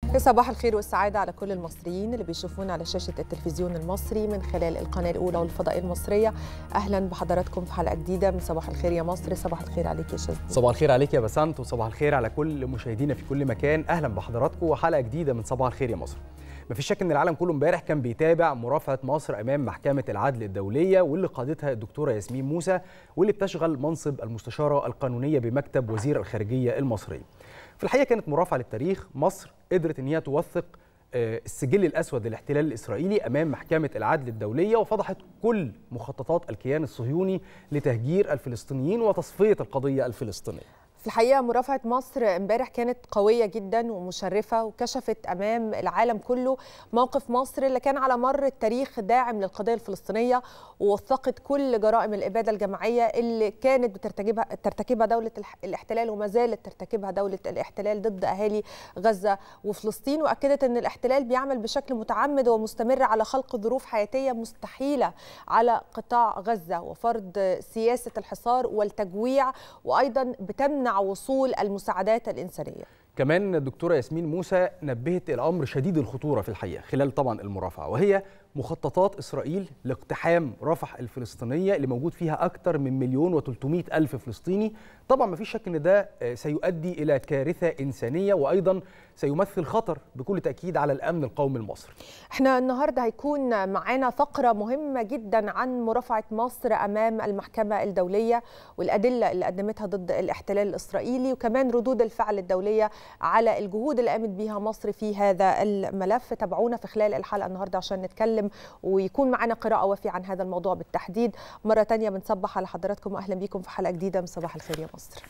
صباح الخير والسعادة على كل المصريين اللي بيشوفونا على شاشة التلفزيون المصري من خلال القناة الأولى والفضائية المصرية أهلا بحضراتكم في حلقة جديدة من صباح الخير يا مصر صباح الخير عليك يا شاذلي صباح الخير عليك يا بسنت وصباح الخير على كل مشاهدينا في كل مكان أهلا بحضراتكم وحلقة جديدة من صباح الخير يا مصر مفيش شك ان العالم كله امبارح كان بيتابع مرافعه مصر امام محكمه العدل الدوليه واللي قادتها الدكتوره ياسمين موسى واللي بتشغل منصب المستشاره القانونيه بمكتب وزير الخارجيه المصري. في الحقيقه كانت مرافعه للتاريخ مصر قدرت ان هي توثق السجل الاسود للاحتلال الاسرائيلي امام محكمه العدل الدوليه وفضحت كل مخططات الكيان الصهيوني لتهجير الفلسطينيين وتصفيه القضيه الفلسطينيه. في الحقيقة مرافعة مصر امبارح كانت قوية جدا ومشرفة وكشفت أمام العالم كله موقف مصر اللي كان على مر التاريخ داعم للقضية الفلسطينية ووثقت كل جرائم الإبادة الجماعية اللي كانت بترتكبها ترتكبها دولة الاحتلال وما زالت ترتكبها دولة الاحتلال ضد أهالي غزة وفلسطين وأكدت أن الاحتلال بيعمل بشكل متعمد ومستمر على خلق ظروف حياتية مستحيلة على قطاع غزة وفرض سياسة الحصار والتجويع وأيضا بتمنع تمنع وصول المساعدات الإنسانية كمان الدكتورة ياسمين موسى نبهت الأمر شديد الخطورة في الحقيقة خلال طبعا المرافعة وهي مخططات إسرائيل لاقتحام رفح الفلسطينية اللي موجود فيها أكثر من مليون و300 ألف فلسطيني طبعا ما فيش شك أن ده سيؤدي إلى كارثة إنسانية وأيضا سيمثل خطر بكل تأكيد على الأمن القومي المصري احنا النهاردة هيكون معانا فقرة مهمة جدا عن مرافعة مصر أمام المحكمة الدولية والأدلة اللي قدمتها ضد الاحتلال الإسرائيلي وكمان ردود الفعل الدولية على الجهود اللي قامت بها مصر في هذا الملف تابعونا في خلال الحلقة النهاردة عشان نتكلم ويكون معنا قراءة وافية عن هذا الموضوع بالتحديد مرة تانية بنصبح على حضراتكم وأهلا بكم في حلقة جديدة من صباح الخير يا مصر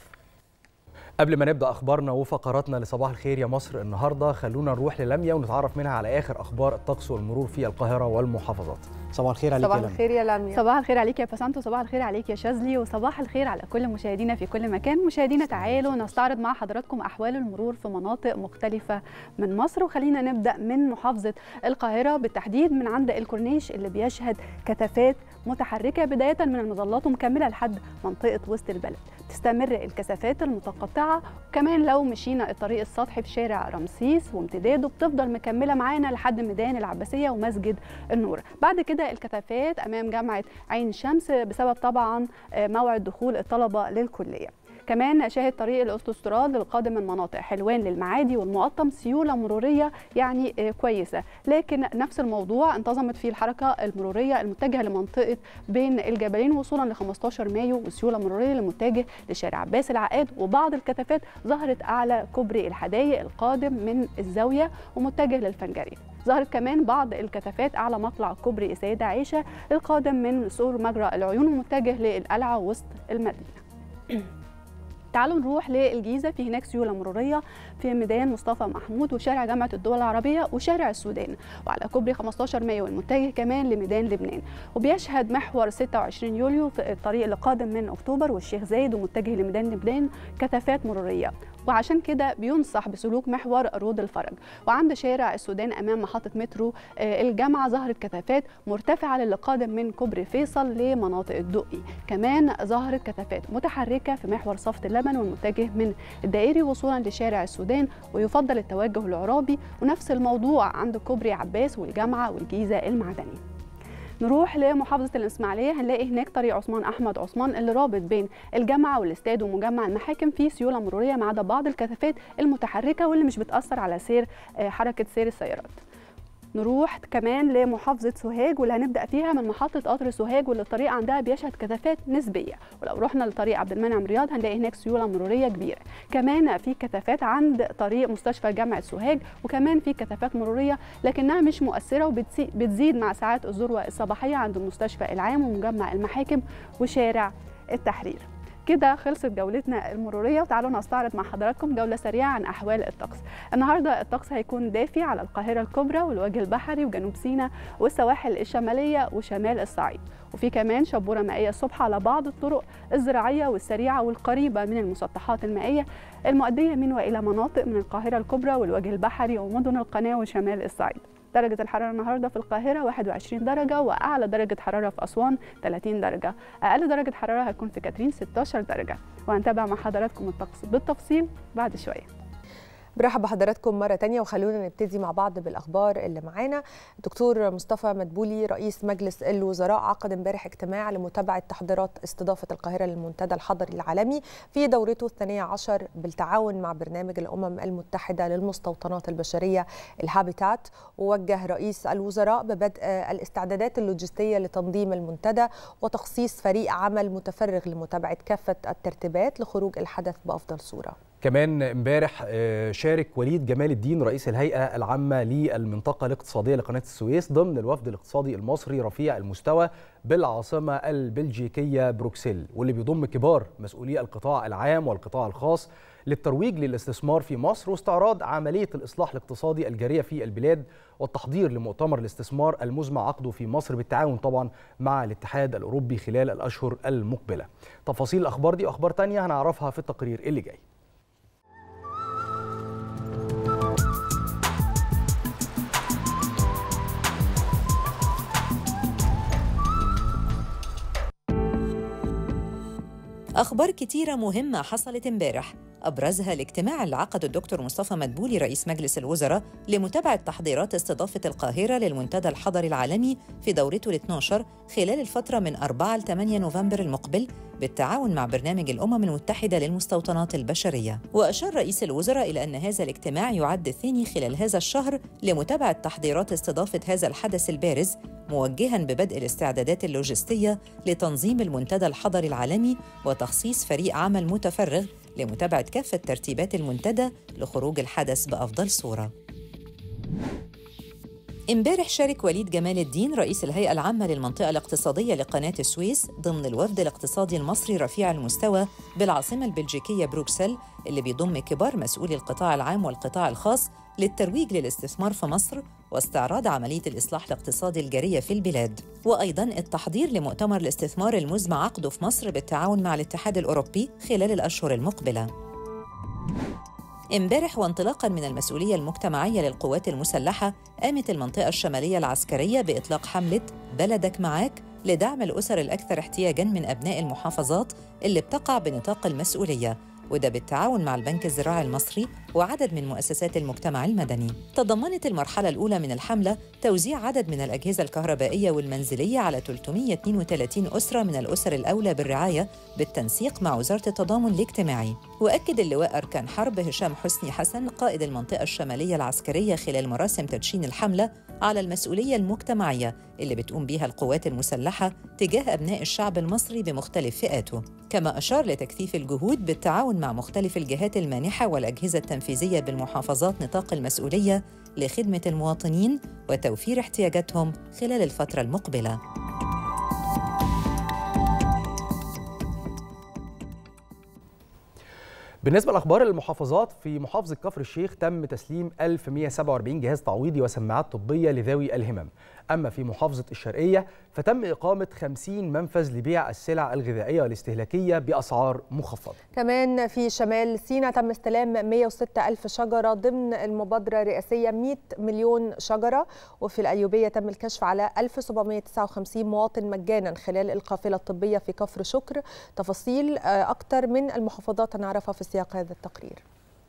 قبل ما نبدا اخبارنا وفقراتنا لصباح الخير يا مصر النهارده خلونا نروح للميا ونتعرف منها على اخر اخبار الطقس والمرور في القاهره والمحافظات صباح الخير عليك صباح الخير يا لميا صباح الخير عليك يا بسنت وصباح الخير عليك يا شاذلي وصباح الخير على كل مشاهدينا في كل مكان مشاهدينا تعالوا نستعرض مع حضراتكم احوال المرور في مناطق مختلفه من مصر وخلينا نبدا من محافظه القاهره بالتحديد من عند الكورنيش اللي بيشهد كثافات متحركه بدايه من المظلات ومكمله لحد منطقه وسط البلد تستمر الكثافات المتقطعه وكمان لو مشينا الطريق السطحي في شارع رمسيس وامتداده بتفضل مكمله معانا لحد ميدان العباسيه ومسجد النور بعد كده الكثافات امام جامعه عين شمس بسبب طبعا موعد دخول الطلبه للكليه كمان شاهد طريق الاوتوستراد القادم من مناطق حلوان للمعادي والمقطم سيوله مروريه يعني كويسه لكن نفس الموضوع انتظمت فيه الحركه المروريه المتجهه لمنطقه بين الجبلين وصولا ل 15 مايو والسيوله المروريه المتجه لشارع عباس العقاد وبعض الكثافات ظهرت اعلى كوبري الحدايق القادم من الزاويه ومتجه للفنجري ظهرت كمان بعض الكثافات اعلى مطلع كوبري السيده عائشه القادم من سور مجرى العيون ومتجه للقلعه وسط المدينه تعالوا نروح للجيزة في هناك سيولة مرورية في ميدان مصطفى محمود وشارع جامعة الدول العربية وشارع السودان وعلى كوبري 15 مايو المتجه كمان لميدان لبنان وبيشهد محور 26 يوليو في الطريق اللي قادم من أكتوبر والشيخ زايد ومتجه لميدان لبنان كثافات مرورية وعشان كده بينصح بسلوك محور رود الفرج وعند شارع السودان امام محطه مترو الجامعه ظهرت كثافات مرتفعه للي قادم من كوبري فيصل لمناطق الدقي كمان ظهرت كثافات متحركه في محور صفت اللبن والمتجه من الدائري وصولا لشارع السودان ويفضل التوجه العرابي ونفس الموضوع عند كوبري عباس والجامعه والجيزه المعدني نروح لمحافظه الاسماعيليه هنلاقي هناك طريق عثمان احمد عثمان اللي رابط بين الجامعه والاستاد ومجمع المحاكم فيه سيوله مروريه ما عدا بعض الكثافات المتحركه واللي مش بتاثر على سير حركه سير السيارات نروح كمان لمحافظة سوهاج واللي هنبدأ فيها من محطة قطر سوهاج واللي الطريق عندها بيشهد كثافات نسبية ولو رحنا لطريق عبد المنعم رياض هنلاقي هناك سيولة مرورية كبيرة كمان في كثافات عند طريق مستشفى جامعة سوهاج وكمان في كثافات مرورية لكنها مش مؤثرة وبتزيد مع ساعات الذروة الصباحية عند المستشفى العام ومجمع المحاكم وشارع التحرير كده خلصت جولتنا المروريه وتعالوا نستعرض مع حضراتكم جوله سريعه عن احوال الطقس النهارده الطقس هيكون دافي على القاهره الكبرى والوجه البحري وجنوب سيناء والسواحل الشماليه وشمال الصعيد وفي كمان شبوره مائيه الصبح على بعض الطرق الزراعيه والسريعه والقريبه من المسطحات المائيه المؤديه من والى مناطق من القاهره الكبرى والوجه البحري ومدن القناه وشمال الصعيد درجة الحرارة النهاردة في القاهرة 21 درجة وأعلى درجة حرارة في أسوان 30 درجة أقل درجة حرارة هتكون في كاترين 16 درجة وهنتابع مع حضراتكم الطقس بالتفصيل بعد شوية برحب بحضراتكم مرة تانية وخلونا نبتدي مع بعض بالأخبار اللي معانا دكتور مصطفى مدبولي رئيس مجلس الوزراء عقد امبارح اجتماع لمتابعة تحضيرات استضافة القاهرة للمنتدى الحضري العالمي في دورته الثانية عشر بالتعاون مع برنامج الأمم المتحدة للمستوطنات البشرية الهابيتات ووجه رئيس الوزراء ببدء الاستعدادات اللوجستية لتنظيم المنتدى وتخصيص فريق عمل متفرغ لمتابعة كافة الترتيبات لخروج الحدث بأفضل صورة كمان امبارح شارك وليد جمال الدين رئيس الهيئه العامه للمنطقه الاقتصاديه لقناه السويس ضمن الوفد الاقتصادي المصري رفيع المستوى بالعاصمه البلجيكيه بروكسل واللي بيضم كبار مسؤولي القطاع العام والقطاع الخاص للترويج للاستثمار في مصر واستعراض عمليه الاصلاح الاقتصادي الجاريه في البلاد والتحضير لمؤتمر الاستثمار المزمع عقده في مصر بالتعاون طبعا مع الاتحاد الاوروبي خلال الاشهر المقبله. تفاصيل الاخبار دي واخبار تانية هنعرفها في التقرير اللي جاي. أخبار كتيرة مهمة حصلت امبارح أبرزها الاجتماع اللي عقده الدكتور مصطفى مدبولي رئيس مجلس الوزراء لمتابعة تحضيرات استضافة القاهرة للمنتدى الحضري العالمي في دورته ال 12 خلال الفترة من 4 ل 8 نوفمبر المقبل بالتعاون مع برنامج الأمم المتحدة للمستوطنات البشرية وأشار رئيس الوزراء إلى أن هذا الاجتماع يعد الثاني خلال هذا الشهر لمتابعة تحضيرات استضافة هذا الحدث البارز موجها ببدء الاستعدادات اللوجستية لتنظيم المنتدى الحضري العالمي وتخصيص فريق عمل متفرغ لمتابعة كافة ترتيبات المنتدى لخروج الحدث بأفضل صورة امبارح شارك وليد جمال الدين رئيس الهيئة العامة للمنطقة الاقتصادية لقناة السويس ضمن الوفد الاقتصادي المصري رفيع المستوى بالعاصمة البلجيكية بروكسل اللي بيضم كبار مسؤولي القطاع العام والقطاع الخاص للترويج للاستثمار في مصر واستعراض عملية الإصلاح الاقتصادي الجارية في البلاد وأيضاً التحضير لمؤتمر الاستثمار المزمع عقده في مصر بالتعاون مع الاتحاد الأوروبي خلال الأشهر المقبلة امبارح وانطلاقا من المسؤوليه المجتمعيه للقوات المسلحه قامت المنطقه الشماليه العسكريه باطلاق حمله بلدك معاك لدعم الاسر الاكثر احتياجا من ابناء المحافظات اللي بتقع بنطاق المسؤوليه وده بالتعاون مع البنك الزراعي المصري وعدد من مؤسسات المجتمع المدني. تضمنت المرحلة الأولى من الحملة توزيع عدد من الأجهزة الكهربائية والمنزلية على 332 أسرة من الأسر الأولى بالرعاية بالتنسيق مع وزارة التضامن الاجتماعي. وأكد اللواء أركان حرب هشام حسني حسن قائد المنطقة الشمالية العسكرية خلال مراسم تدشين الحملة على المسؤولية المجتمعية اللي بتقوم بها القوات المسلحة تجاه أبناء الشعب المصري بمختلف فئاته. كما أشار لتكثيف الجهود بالتعاون مع مختلف الجهات المانحة والأجهزة التنفيذية بالمحافظات نطاق المسؤولية لخدمة المواطنين وتوفير احتياجاتهم خلال الفترة المقبلة. بالنسبه لاخبار المحافظات في محافظه كفر الشيخ تم تسليم 1147 جهاز تعويضي وسماعات طبيه لذوي الهمم اما في محافظه الشرقيه فتم اقامه 50 منفذ لبيع السلع الغذائيه والاستهلاكيه باسعار مخفضه كمان في شمال سيناء تم استلام 106 ألف شجرة ضمن المبادرة الرئاسية 100 مليون شجرة وفي الأيوبية تم الكشف على 1759 مواطن مجانا خلال القافلة الطبية في كفر شكر تفاصيل أكثر من المحافظات هنعرفها في سياق هذا التقرير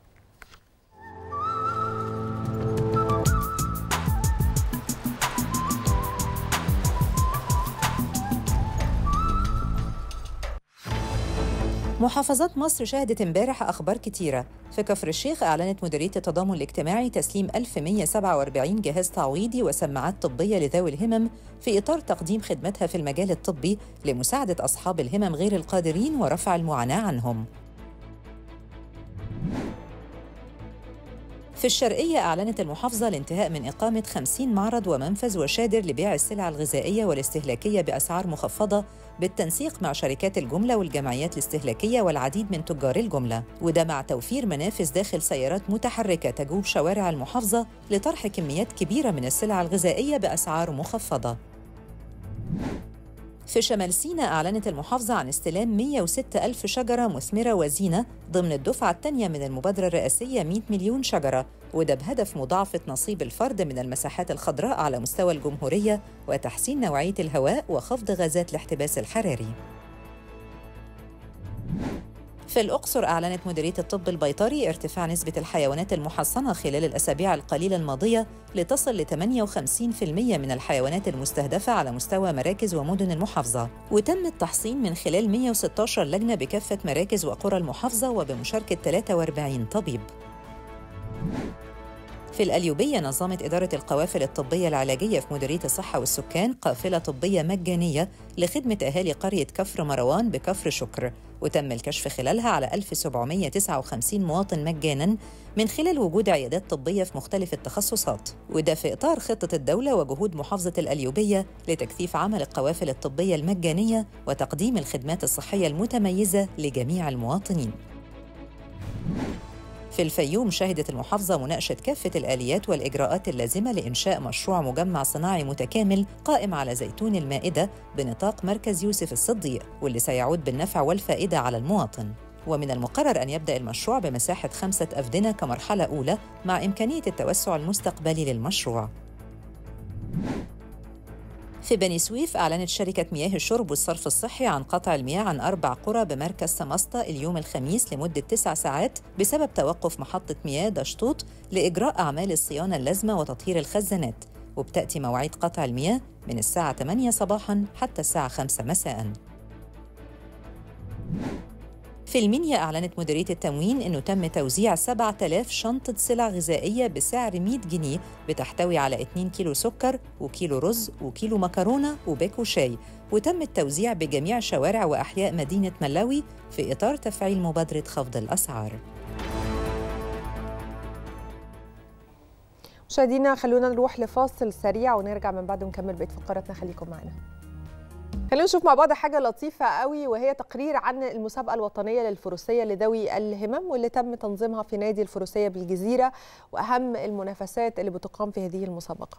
محافظات مصر شهدت امبارح أخبار كتيرة في كفر الشيخ أعلنت مديرية التضامن الاجتماعي تسليم 1147 جهاز تعويضي وسماعات طبية لذوي الهمم في إطار تقديم خدمتها في المجال الطبي لمساعدة أصحاب الهمم غير القادرين ورفع المعاناة عنهم في الشرقية أعلنت المحافظة الانتهاء من إقامة 50 معرض ومنفذ وشادر لبيع السلع الغذائية والاستهلاكية بأسعار مخفضة بالتنسيق مع شركات الجملة والجمعيات الاستهلاكية والعديد من تجار الجملة وده مع توفير منافذ داخل سيارات متحركة تجوب شوارع المحافظة لطرح كميات كبيرة من السلع الغذائية بأسعار مخفضة في شمال سيناء أعلنت المحافظة عن استلام 106 ألف شجرة مثمرة وزينة ضمن الدفعة الثانية من المبادرة الرئاسية 100 مليون شجرة وده بهدف مضاعفة نصيب الفرد من المساحات الخضراء على مستوى الجمهورية وتحسين نوعية الهواء وخفض غازات الاحتباس الحراري في الأقصر أعلنت مديرية الطب البيطري ارتفاع نسبة الحيوانات المحصنة خلال الأسابيع القليلة الماضية لتصل ل 58% من الحيوانات المستهدفة على مستوى مراكز ومدن المحافظة وتم التحصين من خلال 116 لجنة بكافة مراكز وقرى المحافظة وبمشاركة 43 طبيب في الأليوبية نظمت إدارة القوافل الطبية العلاجية في مديرية الصحة والسكان قافلة طبية مجانية لخدمة أهالي قرية كفر مروان بكفر شكر وتم الكشف خلالها على 1759 مواطن مجاناً من خلال وجود عيادات طبية في مختلف التخصصات وده في إطار خطة الدولة وجهود محافظة الأليوبية لتكثيف عمل القوافل الطبية المجانية وتقديم الخدمات الصحية المتميزة لجميع المواطنين في الفيوم شهدت المحافظة مناقشة كافة الآليات والإجراءات اللازمة لإنشاء مشروع مجمع صناعي متكامل قائم على زيتون المائدة بنطاق مركز يوسف الصديق واللي سيعود بالنفع والفائدة على المواطن ومن المقرر أن يبدأ المشروع بمساحة خمسة أفدنة كمرحلة أولى مع إمكانية التوسع المستقبلي للمشروع في بني سويف أعلنت شركة مياه الشرب والصرف الصحي عن قطع المياه عن أربع قرى بمركز سمسطة اليوم الخميس لمدة تسع ساعات بسبب توقف محطة مياه دشطوط لإجراء أعمال الصيانة اللازمة وتطهير الخزانات وبتأتي مواعيد قطع المياه من الساعة 8 صباحاً حتى الساعة 5 مساءً. في المنيا أعلنت مديرية التموين أنه تم توزيع 7000 شنطة سلع غذائية بسعر 100 جنيه بتحتوي على 2 كيلو سكر وكيلو رز وكيلو مكرونة وباكو شاي وتم التوزيع بجميع شوارع وأحياء مدينة ملاوي في إطار تفعيل مبادرة خفض الأسعار مشاهدينا خلونا نروح لفاصل سريع ونرجع من بعده نكمل بقيه فقراتنا خليكم معنا خلينا نشوف مع بعض حاجه لطيفه قوي وهي تقرير عن المسابقه الوطنيه للفروسيه لذوي الهمم واللي تم تنظيمها في نادي الفروسيه بالجزيره واهم المنافسات اللي بتقام في هذه المسابقه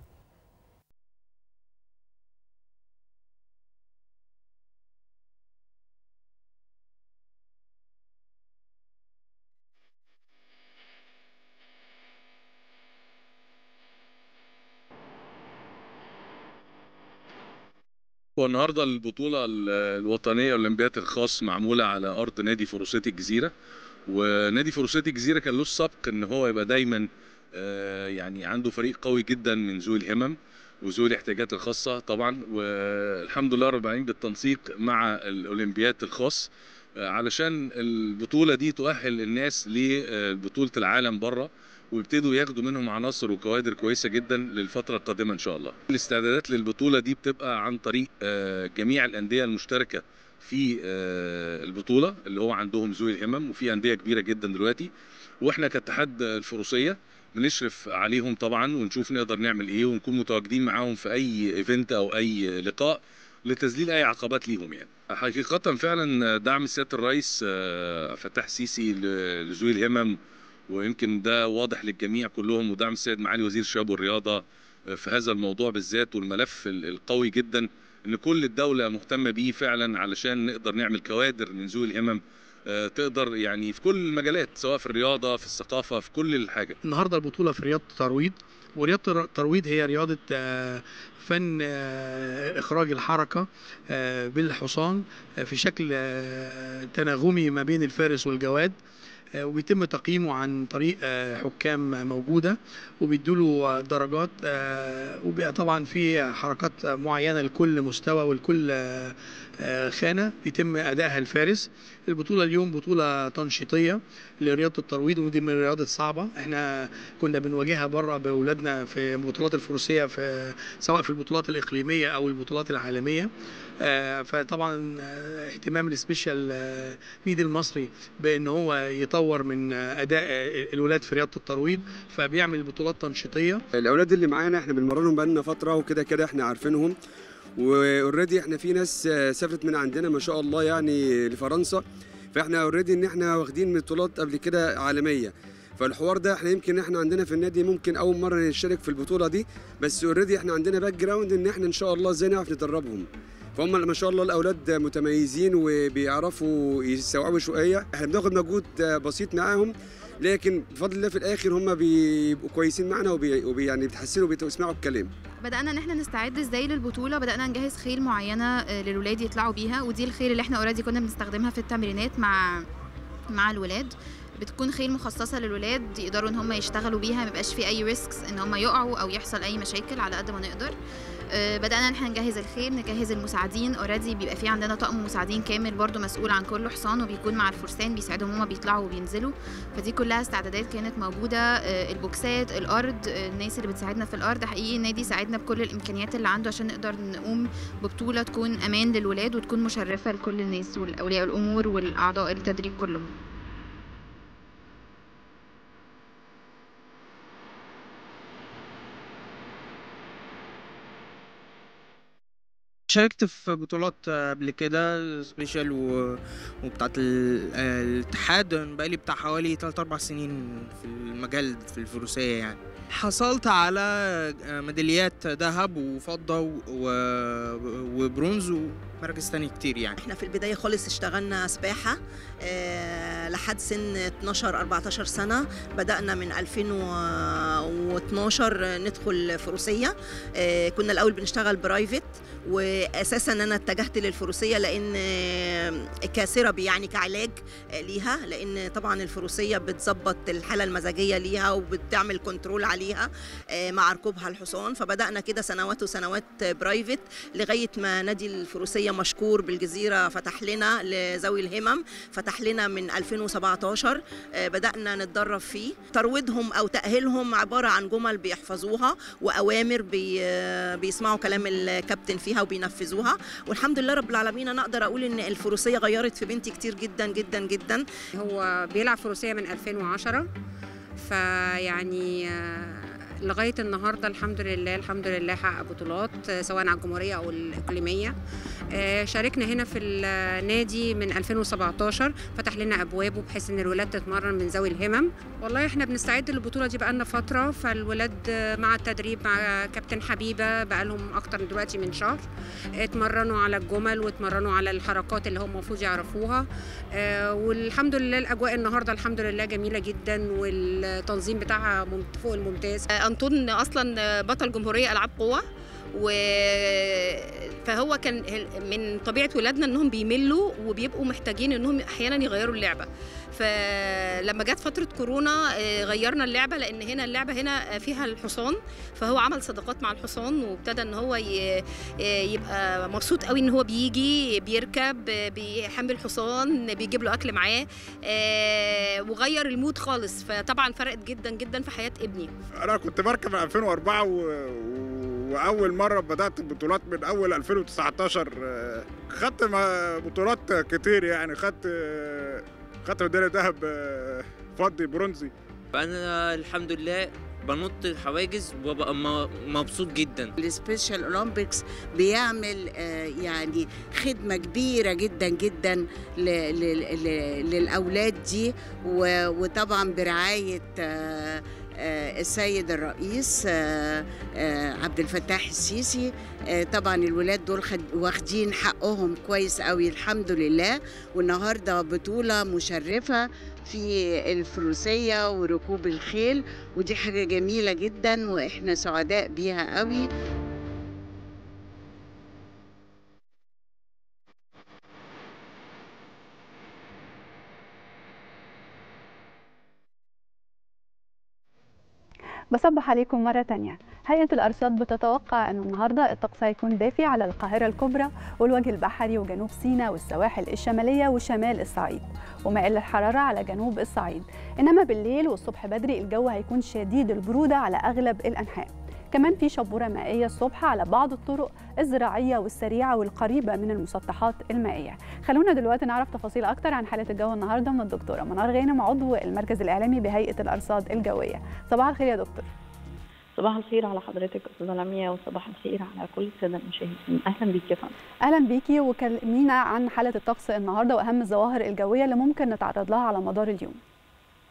والنهارده البطولة الوطنية الأولمبياد الخاص معمولة على أرض نادي فروسية الجزيرة ونادي فروسية الجزيرة كان له السبق إن هو يبقى دايما آه، يعني عنده فريق قوي جدا من ذوي الهمم وذوي الاحتياجات الخاصة طبعا والحمد لله رب العالمين بالتنسيق مع الأولمبياد الخاص آه، علشان البطولة دي تؤهل الناس لبطولة العالم بره ويبتدوا ياخدوا منهم عناصر وكوادر كويسه جدا للفتره القادمه ان شاء الله. الاستعدادات للبطوله دي بتبقى عن طريق آه، جميع الانديه المشتركه في آه، البطوله اللي هو عندهم ذوي الهمم وفي انديه كبيره جدا دلوقتي واحنا كاتحاد الفروسيه بنشرف عليهم طبعا ونشوف نقدر نعمل ايه ونكون متواجدين معاهم في اي ايفنت او اي لقاء لتذليل اي عقبات ليهم يعني. حقيقه فعلا دعم سياده الرئيس آه، فتح السيسي لذوي الهمم ويمكن ده واضح للجميع كلهم ودعم السيد معالي وزير الشباب والرياضه في هذا الموضوع بالذات والملف القوي جدا ان كل الدوله مهتمه بيه فعلا علشان نقدر نعمل كوادر من ذوي الهمم آه، تقدر يعني في كل المجالات سواء في الرياضه في الثقافه في كل الحاجه النهارده البطوله في رياضه الترويض ورياضه الترويض هي رياضه آه، فن آه، اخراج الحركه آه، بالحصان آه، في شكل آه، تناغمي ما بين الفارس والجواد آه، وبيتم تقييمه عن طريق آه، حكام موجوده وبيدوله درجات آه، وبيبقى طبعا في حركات معينه لكل مستوى ولكل آه، آه، خانه بيتم ادائها الفارس البطوله اليوم بطوله تنشيطيه لرياضه الترويض ودي من الرياضات الصعبه احنا كنا بنواجهها بره باولادنا في بطولات الفروسيه في سواء في البطولات الاقليميه او البطولات العالميه آه، فطبعا آه، اهتمام السبيشال آه، ميد المصري بان هو يطور من آه، اداء آه، الولاد في رياضه الترويض فبيعمل بطولات تنشيطيه الاولاد اللي معانا احنا بنمرنهم بقالنا فتره وكده كده احنا عارفينهم واوريدي احنا في ناس آه، سافرت من عندنا ما شاء الله يعني لفرنسا فاحنا اوريدي ان احنا واخدين بطولات قبل كده عالميه فالحوار ده احنا يمكن احنا عندنا في النادي ممكن اول مره نشارك في البطوله دي بس اوريدي احنا عندنا باك جراوند ان احنا ان شاء الله ازاي نعرف ندربهم فهم ما شاء الله الاولاد متميزين وبيعرفوا يستوعبوا شويه احنا بناخد مجهود آه، بسيط معاهم لكن بفضل الله في الاخر هم بيبقوا كويسين معنا وبي وبي- يعني بيتحسنوا وبيسمعوا الكلام بدأنا ان احنا نستعد ازاي للبطولة بدأنا نجهز خيل معينة آه، للولاد يطلعوا بيها ودي الخيل اللي احنا اوريدي كنا بنستخدمها في التمرينات مع مع الولاد بتكون خيل مخصصة للولاد يقدروا ان هم يشتغلوا بيها ميبقاش في اي ريسكس ان هم يقعوا او يحصل اي مشاكل على قد ما نقدر آه، بدأنا ان احنا نجهز الخيل نجهز المساعدين اوريدي بيبقى في عندنا طقم مساعدين كامل برضو مسؤول عن كل حصان وبيكون مع الفرسان بيساعدهم هما بيطلعوا وبينزلوا فدي كلها استعدادات كانت موجودة آه، البوكسات الارض آه، الناس اللي بتساعدنا في الارض حقيقي النادي ساعدنا بكل الامكانيات اللي عنده عشان نقدر نقوم ببطولة تكون امان للولاد وتكون مشرفة لكل الناس والاولياء الامور والاعضاء التدريب كلهم شاركت في بطولات قبل كده سبيشال و... وبتاعت ال- الاتحاد بقالي بتاع حوالي 3 4 سنين في المجال في الفروسية يعني حصلت على ميداليات ذهب وفضة و... وبرونز ومراكز تانية كتير يعني احنا في البدايه خالص اشتغلنا سباحه آه، لحد سن 12 14 سنه بدانا من 2012 ندخل فروسيه آه، كنا الاول بنشتغل برايفت واساسا انا اتجهت للفروسيه لان آه، كسيرابي يعني كعلاج آه، ليها لان طبعا الفروسيه بتظبط الحاله المزاجيه ليها وبتعمل كنترول عليها آه، مع ركوبها الحصان فبدانا كده سنوات وسنوات برايفت لغايه ما نادي الفروسيه مشكور بالجزيره فتح لنا لذوي الهمم فتح لنا من 2017 آه، بدانا نتدرب فيه ترويضهم او تاهيلهم عباره عن جمل بيحفظوها واوامر بي آه، بيسمعوا كلام الكابتن فيها وبينفذوها والحمد لله رب العالمين انا اقدر اقول ان الفروسيه غيرت في بنتي كتير جدا جدا جدا هو بيلعب فروسية من 2010 فيعني آه، لغاية النهاردة الحمد لله الحمد لله حقق بطولات آه، سواء على الجمهورية أو الإقليمية آه، شاركنا هنا في النادي من 2017 فتح لنا أبوابه بحيث إن الولاد تتمرن من ذوي الهمم والله إحنا بنستعد للبطولة دي بقالنا فترة فالولاد آه، مع التدريب مع كابتن حبيبة بقالهم أكتر دلوقتي من شهر اتمرنوا على الجمل واتمرنوا على الحركات اللي هم المفروض يعرفوها آه، والحمد لله الاجواء النهارده الحمد لله جميله جدا والتنظيم بتاعها مم- فوق الممتاز انطون اصلا بطل جمهوريه العاب قوه و فهو كان من طبيعه ولادنا انهم بيملوا وبيبقوا محتاجين انهم احيانا يغيروا اللعبه فلما جت فتره كورونا آه، غيرنا اللعبه لان هنا اللعبه هنا فيها الحصان فهو عمل صداقات مع الحصان وابتدى ان هو ي- يبقى مبسوط قوي ان هو بيجي بيركب بيحمل الحصان بيجيب له اكل معاه آه، وغير المود خالص فطبعا فرقت جدا جدا في حياه ابني انا كنت بركب من 2004 و... و- واول مره بدات البطولات من اول 2019 آه، خدت ما- بطولات كتير يعني خدت آه، خدت ميداليه ذهب آه، فضي برونزي فانا الحمد لله بنط الحواجز وببقى م- مبسوط جدا السبيشال اولمبيكس بيعمل آه، يعني خدمه كبيره جدا جدا ل- ل- ل- للاولاد دي و- وطبعا برعايه آه، آه، السيد الرئيس آه، آه، عبد الفتاح السيسي آه، طبعا الولاد دول خد- واخدين حقهم كويس قوي الحمد لله والنهارده بطوله مشرفه في الفروسيه وركوب الخيل ودي حاجه جميله جدا واحنا سعداء بيها قوي بصبح عليكم مرة تانية هيئة الأرصاد بتتوقع أن النهاردة الطقس هيكون دافي على القاهرة الكبرى والوجه البحري وجنوب سيناء والسواحل الشمالية وشمال الصعيد ومائل الحرارة على جنوب الصعيد إنما بالليل والصبح بدري الجو هيكون شديد البرودة على أغلب الأنحاء كمان في شبورة مائية الصبح على بعض الطرق الزراعية والسريعة والقريبة من المسطحات المائية خلونا دلوقتي نعرف تفاصيل أكتر عن حالة الجو النهاردة من الدكتورة منار غانم عضو المركز الإعلامي بهيئة الأرصاد الجوية صباح الخير يا دكتور صباح الخير على حضرتك استاذه لميا وصباح الخير على كل الساده المشاهدين اهلا بيك يا فندم اهلا بيكي وكلمينا عن حاله الطقس النهارده واهم الظواهر الجويه اللي ممكن نتعرض لها على مدار اليوم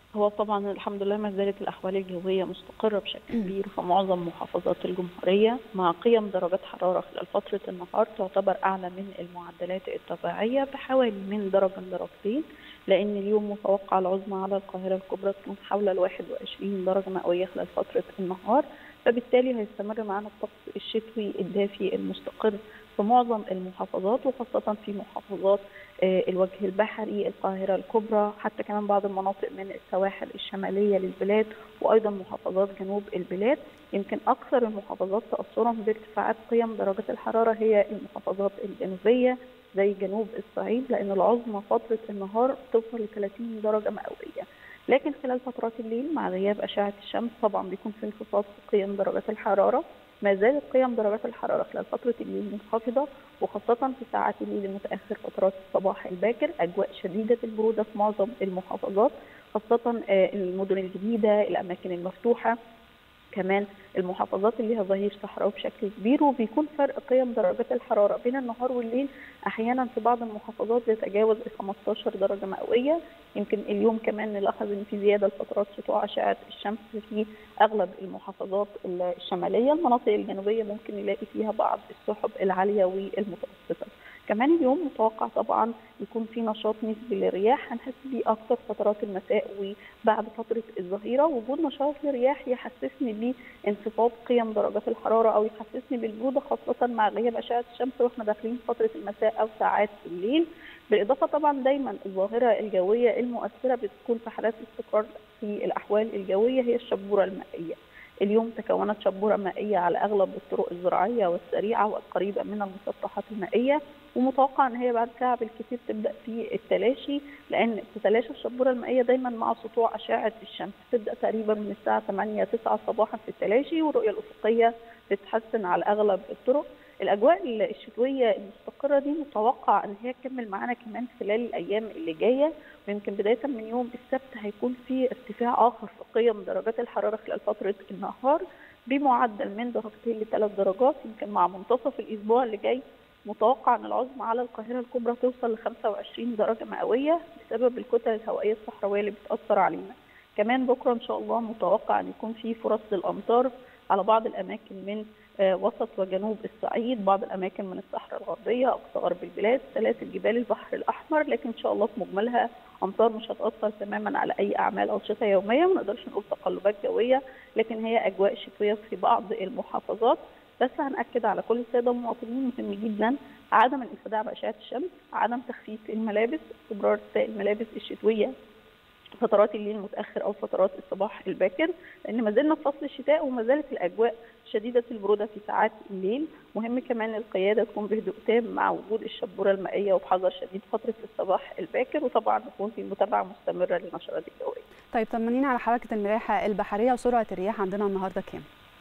هو طبعا الحمد لله ما زالت الأحوال الجوية مستقرة بشكل كبير في معظم محافظات الجمهورية مع قيم درجات حرارة خلال فترة النهار تعتبر أعلى من المعدلات الطبيعية بحوالي من درجة لدرجتين لأن اليوم متوقع العظمى على القاهرة الكبرى تكون حول ال 21 درجة مئوية خلال فترة النهار فبالتالي هيستمر معنا الطقس الشتوي الدافي المستقر في معظم المحافظات وخاصة في محافظات الوجه البحري القاهرة الكبرى حتى كمان بعض المناطق من السواحل الشمالية للبلاد وأيضا محافظات جنوب البلاد يمكن أكثر المحافظات تأثرا بارتفاعات قيم درجة الحرارة هي المحافظات الجنوبية زي جنوب الصعيد لأن العظمى فترة النهار توصل ل 30 درجة مئوية لكن خلال فترات الليل مع غياب أشعة الشمس طبعا بيكون في انخفاض في قيم درجات الحرارة ما زالت قيم درجات الحرارة خلال فترة الليل منخفضة وخاصة في ساعات الليل المتأخر فترات الصباح الباكر أجواء شديدة البرودة في معظم المحافظات خاصة المدن الجديدة الأماكن المفتوحة كمان المحافظات اللي ليها ظهير صحراوي بشكل كبير وبيكون فرق قيم درجات الحراره بين النهار والليل احيانا في بعض المحافظات بيتجاوز ال 15 درجه مئويه يمكن اليوم كمان نلاحظ ان في زياده لفترات سطوع اشعه الشمس في اغلب المحافظات الشماليه المناطق الجنوبيه ممكن نلاقي فيها بعض السحب العاليه والمتوسطه كمان اليوم متوقع طبعا يكون في نشاط نسبي للرياح هنحس بيه اكتر فترات المساء وبعد فتره الظهيره وجود نشاط للرياح يحسسني بانخفاض قيم درجات الحراره او يحسسني بالبروده خاصه مع غياب اشعه الشمس واحنا داخلين فتره المساء او ساعات الليل بالاضافه طبعا دايما الظاهره الجويه المؤثره بتكون في حالات استقرار في الاحوال الجويه هي الشبوره المائيه اليوم تكونت شبورة مائية على أغلب الطرق الزراعية والسريعة والقريبة من المسطحات المائية ومتوقع أن هي بعد ساعة بالكثير تبدأ في التلاشي لأن تتلاشى الشبورة المائية دايما مع سطوع أشعة الشمس تبدأ تقريبا من الساعة 8 9 صباحا في التلاشي والرؤية الأفقية تتحسن على أغلب الطرق الاجواء الشتويه المستقره دي متوقع ان هي تكمل معانا كمان خلال الايام اللي جايه ويمكن بدايه من يوم السبت هيكون في ارتفاع اخر في قيم درجات الحراره خلال فتره النهار بمعدل من درجتين لثلاث درجات يمكن مع منتصف الاسبوع اللي جاي متوقع ان العظمى على القاهره الكبرى توصل ل 25 درجه مئويه بسبب الكتل الهوائيه الصحراويه اللي بتاثر علينا كمان بكره ان شاء الله متوقع ان يكون في فرص للامطار على بعض الاماكن من وسط وجنوب الصعيد بعض الاماكن من الصحراء الغربيه اقصى غرب البلاد سلاسل جبال البحر الاحمر لكن ان شاء الله في مجملها امطار مش هتاثر تماما على اي اعمال انشطه يوميه ما نقدرش نقول تقلبات جويه لكن هي اجواء شتويه في بعض المحافظات بس هنأكد على كل الساده المواطنين مهم جدا عدم الانخداع باشعه الشمس عدم تخفيف الملابس استمرار ارتداء الملابس الشتويه فترات الليل المتاخر او فترات الصباح الباكر لان ما زلنا في فصل الشتاء وما زالت الاجواء شديده البروده في ساعات الليل مهم كمان القياده تكون بهدوء تام مع وجود الشبوره المائيه وبحذر شديد فتره الصباح الباكر وطبعا نكون في متابعه مستمره للنشرات الجويه. طيب طمنينا على حركه الملاحه البحريه وسرعه الرياح عندنا النهارده كام؟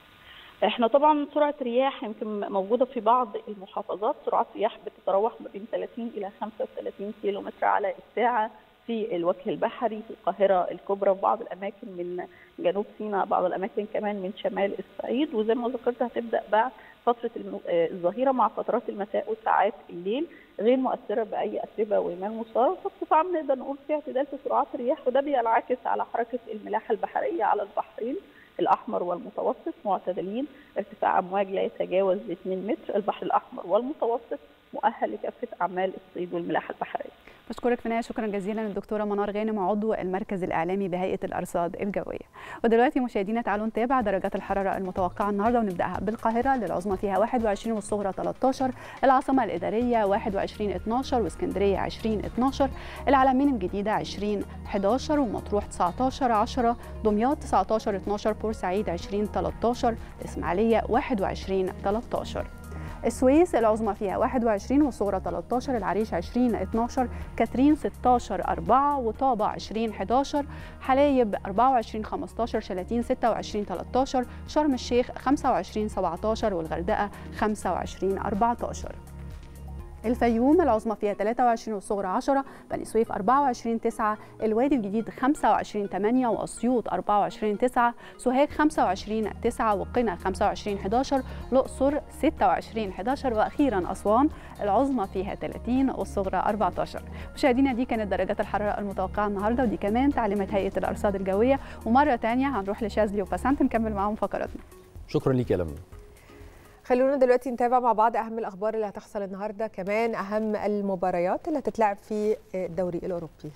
احنا طبعا سرعه رياح يمكن موجوده في بعض المحافظات سرعات رياح بتتراوح ما بين 30 الى 35 كيلو متر على الساعه في الوجه البحري في القاهرة الكبرى في بعض الأماكن من جنوب سيناء بعض الأماكن كمان من شمال الصعيد وزي ما ذكرت هتبدأ بعد فترة الظهيرة مع فترات المساء وساعات الليل غير مؤثرة بأي أتربة وإيمان مصارة فبصفة عامة نقدر نقول في اعتدال في سرعات الرياح وده بينعكس على حركة الملاحة البحرية على البحرين الأحمر والمتوسط معتدلين ارتفاع أمواج لا يتجاوز 2 متر البحر الأحمر والمتوسط مؤهل لكافة أعمال الصيد والملاحة البحرية بشكرك في النهايه شكرا جزيلا للدكتوره منار غانم عضو المركز الاعلامي بهيئه الارصاد الجويه ودلوقتي مشاهدينا تعالوا نتابع درجات الحراره المتوقعه النهارده ونبداها بالقاهره للعظمى فيها 21 والصغرى 13 العاصمه الاداريه 21 12 واسكندريه 20 12 العلمين الجديده 20 11 ومطروح 19 10 دمياط 19 12 بورسعيد 20 13 الاسماعيليه 21 13 السويس العظمى فيها 21 والصغرى 13 العريش 20 12 كاترين 16 4 وطابة 20 11 حلايب 24 15 شلاتين 26 13 شرم الشيخ 25 17 والغردقة 25 14 الفيوم العظمى فيها 23 والصغرى 10 بني سويف 24 9 الوادي الجديد 25 8 واسيوط 24 9 سوهاج 25 9 وقنا 25 11 الاقصر 26 11 واخيرا اسوان العظمى فيها 30 والصغرى 14 مشاهدينا دي كانت درجات الحراره المتوقعه النهارده ودي كمان تعليمات هيئه الارصاد الجويه ومره ثانيه هنروح لشاذلي وبسنت نكمل معاهم فقراتنا شكرا ليك يا لمي خلونا دلوقتي نتابع مع بعض اهم الاخبار اللي هتحصل النهارده كمان اهم المباريات اللي هتتلعب في الدوري الاوروبي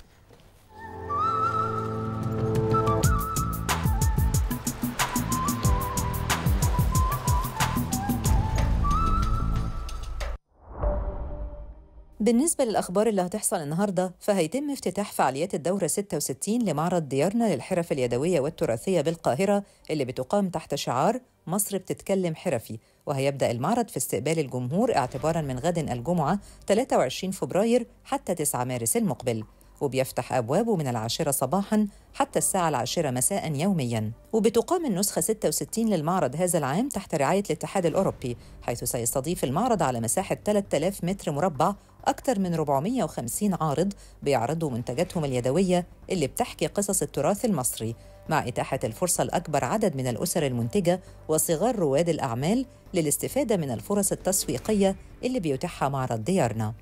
بالنسبة للأخبار اللي هتحصل النهاردة فهيتم افتتاح فعاليات الدورة 66 لمعرض ديارنا للحرف اليدوية والتراثية بالقاهرة اللي بتقام تحت شعار مصر بتتكلم حرفي وهيبدأ المعرض في استقبال الجمهور اعتباراً من غد الجمعة 23 فبراير حتى 9 مارس المقبل وبيفتح أبوابه من العاشرة صباحاً حتى الساعة العاشرة مساء يومياً وبتقام النسخة 66 للمعرض هذا العام تحت رعاية الاتحاد الأوروبي حيث سيستضيف المعرض على مساحة 3000 متر مربع أكثر من 450 عارض بيعرضوا منتجاتهم اليدوية اللي بتحكي قصص التراث المصري مع إتاحة الفرصة لأكبر عدد من الأسر المنتجة وصغار رواد الأعمال للاستفادة من الفرص التسويقية اللي بيتيحها معرض ديارنا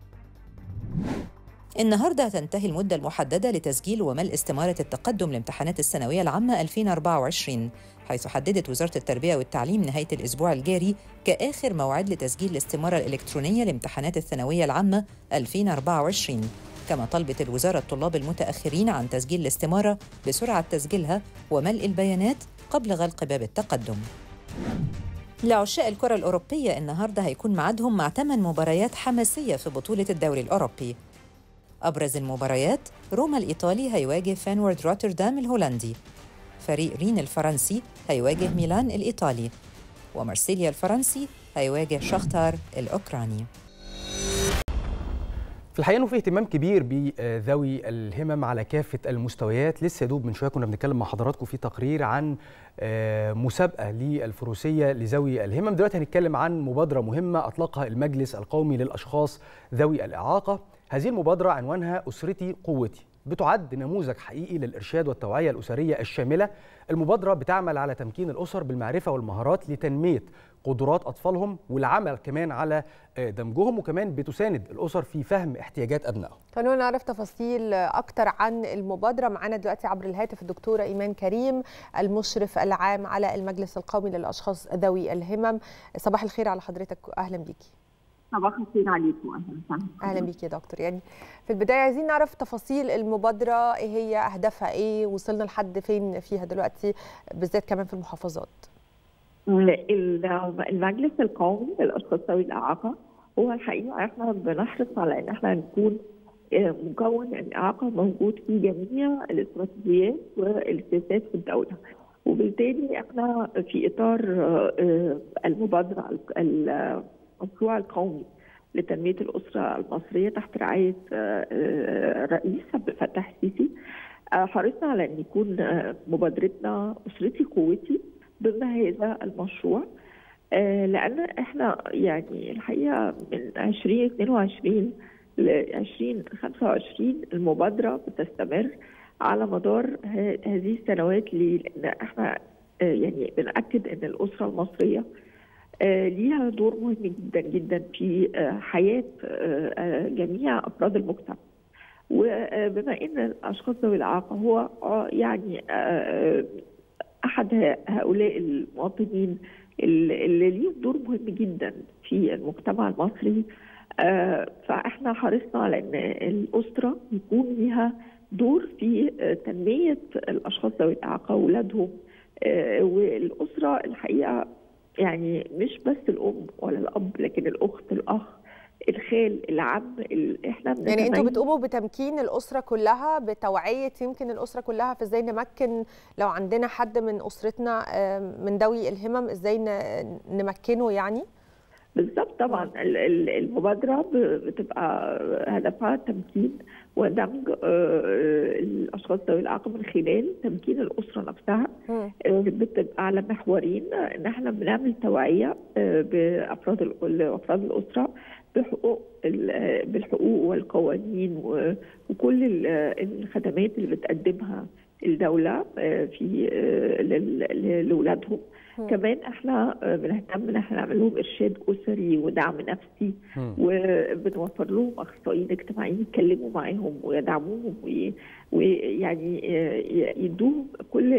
النهارده هتنتهي المدة المحددة لتسجيل وملء استمارة التقدم لامتحانات الثانوية العامة 2024 حيث حددت وزارة التربية والتعليم نهاية الأسبوع الجاري كآخر موعد لتسجيل الاستمارة الإلكترونية لامتحانات الثانوية العامة 2024 كما طلبت الوزارة الطلاب المتأخرين عن تسجيل الاستمارة بسرعة تسجيلها وملء البيانات قبل غلق باب التقدم لعشاء الكرة الأوروبية النهاردة هيكون معادهم مع ثمان مباريات حماسية في بطولة الدوري الأوروبي أبرز المباريات روما الإيطالي هيواجه فانورد روتردام الهولندي فريق رين الفرنسي هيواجه ميلان الإيطالي ومارسيليا الفرنسي هيواجه شختار الأوكراني في الحقيقه انه في اهتمام كبير بذوي الهمم على كافه المستويات لسه يا دوب من شويه كنا بنتكلم مع حضراتكم في تقرير عن مسابقه للفروسيه لذوي الهمم دلوقتي هنتكلم عن مبادره مهمه اطلقها المجلس القومي للاشخاص ذوي الاعاقه هذه المبادره عنوانها اسرتي قوتي بتعد نموذج حقيقي للارشاد والتوعيه الاسريه الشامله المبادره بتعمل على تمكين الاسر بالمعرفه والمهارات لتنميه قدرات اطفالهم والعمل كمان على دمجهم وكمان بتساند الاسر في فهم احتياجات ابنائهم. خلونا نعرف تفاصيل اكتر عن المبادره معانا دلوقتي عبر الهاتف الدكتوره ايمان كريم المشرف العام على المجلس القومي للاشخاص ذوي الهمم صباح الخير على حضرتك اهلا بيكي. صباح الخير عليكم اهلا وسهلا اهلا بيكي يا دكتور يعني في البدايه عايزين نعرف تفاصيل المبادره ايه هي اهدافها ايه وصلنا لحد فين فيها دلوقتي بالذات كمان في المحافظات المجلس القومي للاشخاص ذوي الاعاقه هو الحقيقه احنا بنحرص على ان احنا نكون مكون الاعاقه موجود في جميع الاستراتيجيات والسياسات في الدوله وبالتالي احنا في اطار المبادره المشروع القومي لتنميه الاسره المصريه تحت رعايه الرئيس عبد الفتاح السيسي حرصنا على ان يكون مبادرتنا اسرتي قوتي ضمن هذا المشروع لان احنا يعني الحقيقه من 2022 ل 2025 المبادره بتستمر على مدار هذه السنوات لان احنا يعني بنأكد ان الاسره المصريه ليها دور مهم جدا جدا في حياه جميع افراد المجتمع وبما ان الاشخاص ذوي الاعاقه هو يعني احد هؤلاء المواطنين اللي ليهم دور مهم جدا في المجتمع المصري فاحنا حرصنا على ان الاسره يكون ليها دور في تنميه الاشخاص ذوي الاعاقه واولادهم والاسره الحقيقه يعني مش بس الام ولا الاب لكن الاخت الاخ الخال العم احنا يعني انتوا بتقوموا بتمكين الاسره كلها بتوعيه يمكن الاسره كلها في ازاي نمكن لو عندنا حد من اسرتنا من ذوي الهمم ازاي نمكنه يعني بالظبط طبعا المبادره بتبقى هدفها تمكين ودمج الاشخاص ذوي الاعاقه من خلال تمكين الاسره نفسها بتبقى على محورين ان احنا بنعمل توعيه بافراد افراد الاسره بحقوق بالحقوق والقوانين وكل الخدمات اللي بتقدمها الدوله في لاولادهم كمان احنا بنهتم ان احنا نعمل لهم ارشاد اسري ودعم نفسي وبنوفر لهم اخصائيين اجتماعيين يتكلموا معاهم ويدعموهم ويعني يدوهم كل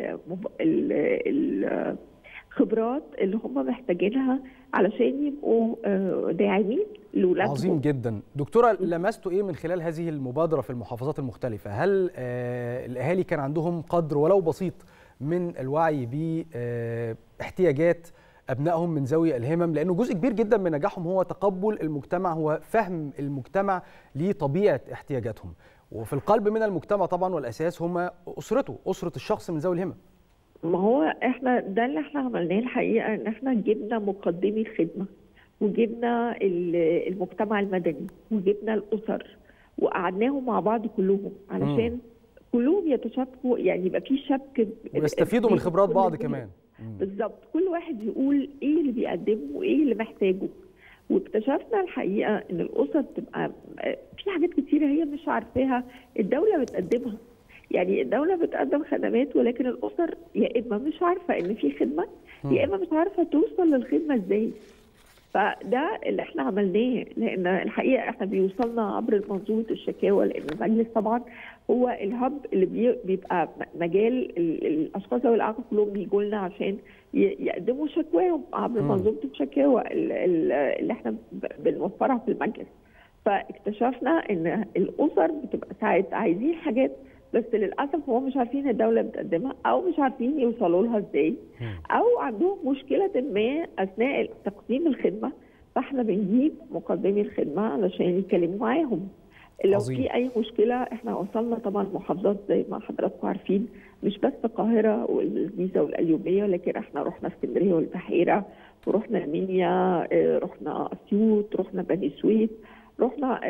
الخبرات اللي هم محتاجينها علشان يبقوا داعمين لاولادهم عظيم جدا دكتوره لمستوا ايه من خلال هذه المبادره في المحافظات المختلفه هل الاهالي كان عندهم قدر ولو بسيط من الوعي باحتياجات ابنائهم من ذوي الهمم لانه جزء كبير جدا من نجاحهم هو تقبل المجتمع هو فهم المجتمع لطبيعه احتياجاتهم وفي القلب من المجتمع طبعا والاساس هم اسرته اسره الشخص من ذوي الهمم ما هو احنا ده اللي احنا عملناه الحقيقه ان احنا جبنا مقدمي الخدمه وجبنا المجتمع المدني وجبنا الاسر وقعدناهم مع بعض كلهم علشان كلهم يتشاركوا يعني يبقى في شبك ويستفيدوا من خبرات بعض كمان بالظبط كل واحد يقول ايه اللي بيقدمه وايه اللي محتاجه واكتشفنا الحقيقه ان الاسر بتبقى في حاجات كتيره هي مش عارفاها الدوله بتقدمها يعني الدوله بتقدم خدمات ولكن الاسر يا اما مش عارفه ان في خدمه يا اما مش عارفه توصل للخدمه ازاي فده اللي احنا عملناه لان الحقيقه احنا بيوصلنا عبر منظومه الشكاوى لان المجلس طبعا هو الهب اللي بيبقى مجال الاشخاص ذوي الاعاقه كلهم بيجوا لنا عشان يقدموا شكواهم عبر منظومه الشكاوى اللي احنا بنوفرها في المجلس فاكتشفنا ان الاسر بتبقى ساعات عايزين حاجات بس للاسف هم مش عارفين الدوله بتقدمها او مش عارفين يوصلوا لها ازاي او عندهم مشكله ما اثناء تقديم الخدمه فاحنا بنجيب مقدمي الخدمه علشان يتكلموا معاهم لو عظيم. في اي مشكله احنا وصلنا طبعا محافظات زي ما حضراتكم عارفين مش بس القاهره والجيزه والقليوبيه لكن احنا رحنا اسكندريه والبحيره ورحنا المنيا رحنا اسيوط رحنا بني سويف رحنا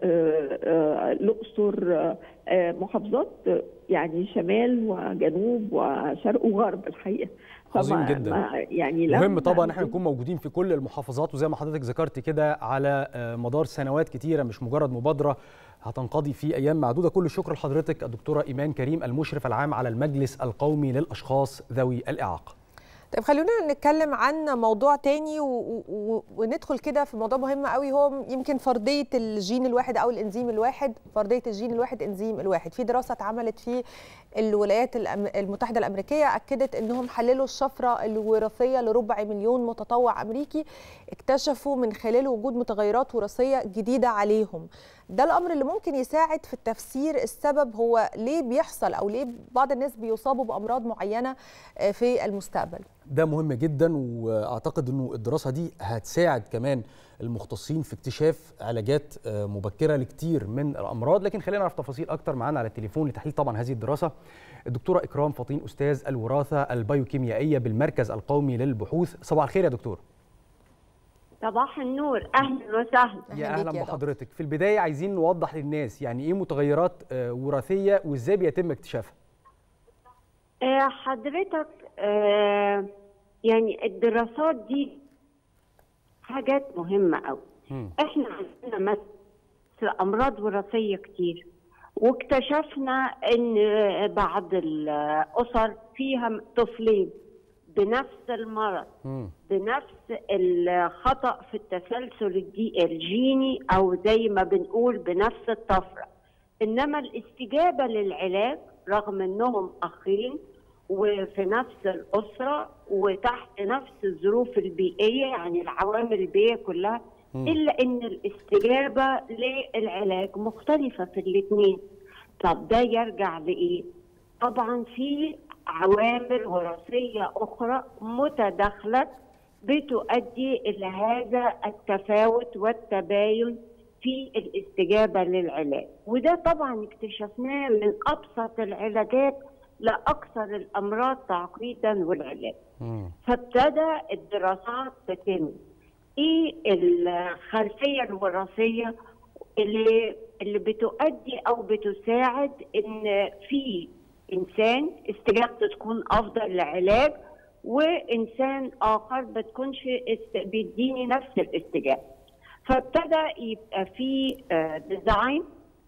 الاقصر محافظات يعني شمال وجنوب وشرق وغرب الحقيقه عظيم جدا يعني مهم طبعا احنا نكون موجودين في كل المحافظات وزي ما حضرتك ذكرت كده على مدار سنوات كتيره مش مجرد مبادره هتنقضي في ايام معدوده كل الشكر لحضرتك الدكتوره ايمان كريم المشرف العام على المجلس القومي للاشخاص ذوي الاعاقه طيب خلونا نتكلم عن موضوع تاني و... و... وندخل كده في موضوع مهم قوي هو يمكن فرضيه الجين الواحد او الانزيم الواحد فرضيه الجين الواحد انزيم الواحد في دراسه اتعملت في الولايات المتحده الامريكيه اكدت انهم حللوا الشفره الوراثيه لربع مليون متطوع امريكي اكتشفوا من خلاله وجود متغيرات وراثيه جديده عليهم ده الامر اللي ممكن يساعد في التفسير السبب هو ليه بيحصل او ليه بعض الناس بيصابوا بامراض معينه في المستقبل ده مهم جدا واعتقد انه الدراسه دي هتساعد كمان المختصين في اكتشاف علاجات مبكره لكتير من الامراض لكن خلينا نعرف تفاصيل اكتر معانا على التليفون لتحليل طبعا هذه الدراسه الدكتوره اكرام فطين استاذ الوراثه البيوكيميائيه بالمركز القومي للبحوث صباح الخير يا دكتور صباح النور اهلا وسهلا يا اهلا بحضرتك في البدايه عايزين نوضح للناس يعني ايه متغيرات وراثيه وازاي بيتم اكتشافها حضرتك يعني الدراسات دي حاجات مهمه قوي احنا عندنا مثل امراض وراثيه كتير واكتشفنا ان بعض الاسر فيها طفلين بنفس المرض مم. بنفس الخطا في التسلسل الجيني او زي ما بنقول بنفس الطفره انما الاستجابه للعلاج رغم انهم اخين وفي نفس الاسره وتحت نفس الظروف البيئيه يعني العوامل البيئيه كلها مم. الا ان الاستجابه للعلاج مختلفه في الاثنين طب ده يرجع لايه طبعا في عوامل وراثيه اخرى متداخله بتؤدي الى هذا التفاوت والتباين في الاستجابه للعلاج وده طبعا اكتشفناه من ابسط العلاجات لاكثر الامراض تعقيدا والعلاج فابتدى الدراسات تتم ايه الخلفيه الوراثيه اللي اللي بتؤدي او بتساعد ان في انسان استجابته تكون افضل لعلاج وانسان اخر ما تكونش است- بيديني نفس الاستجابه فابتدى يبقى في ديزاين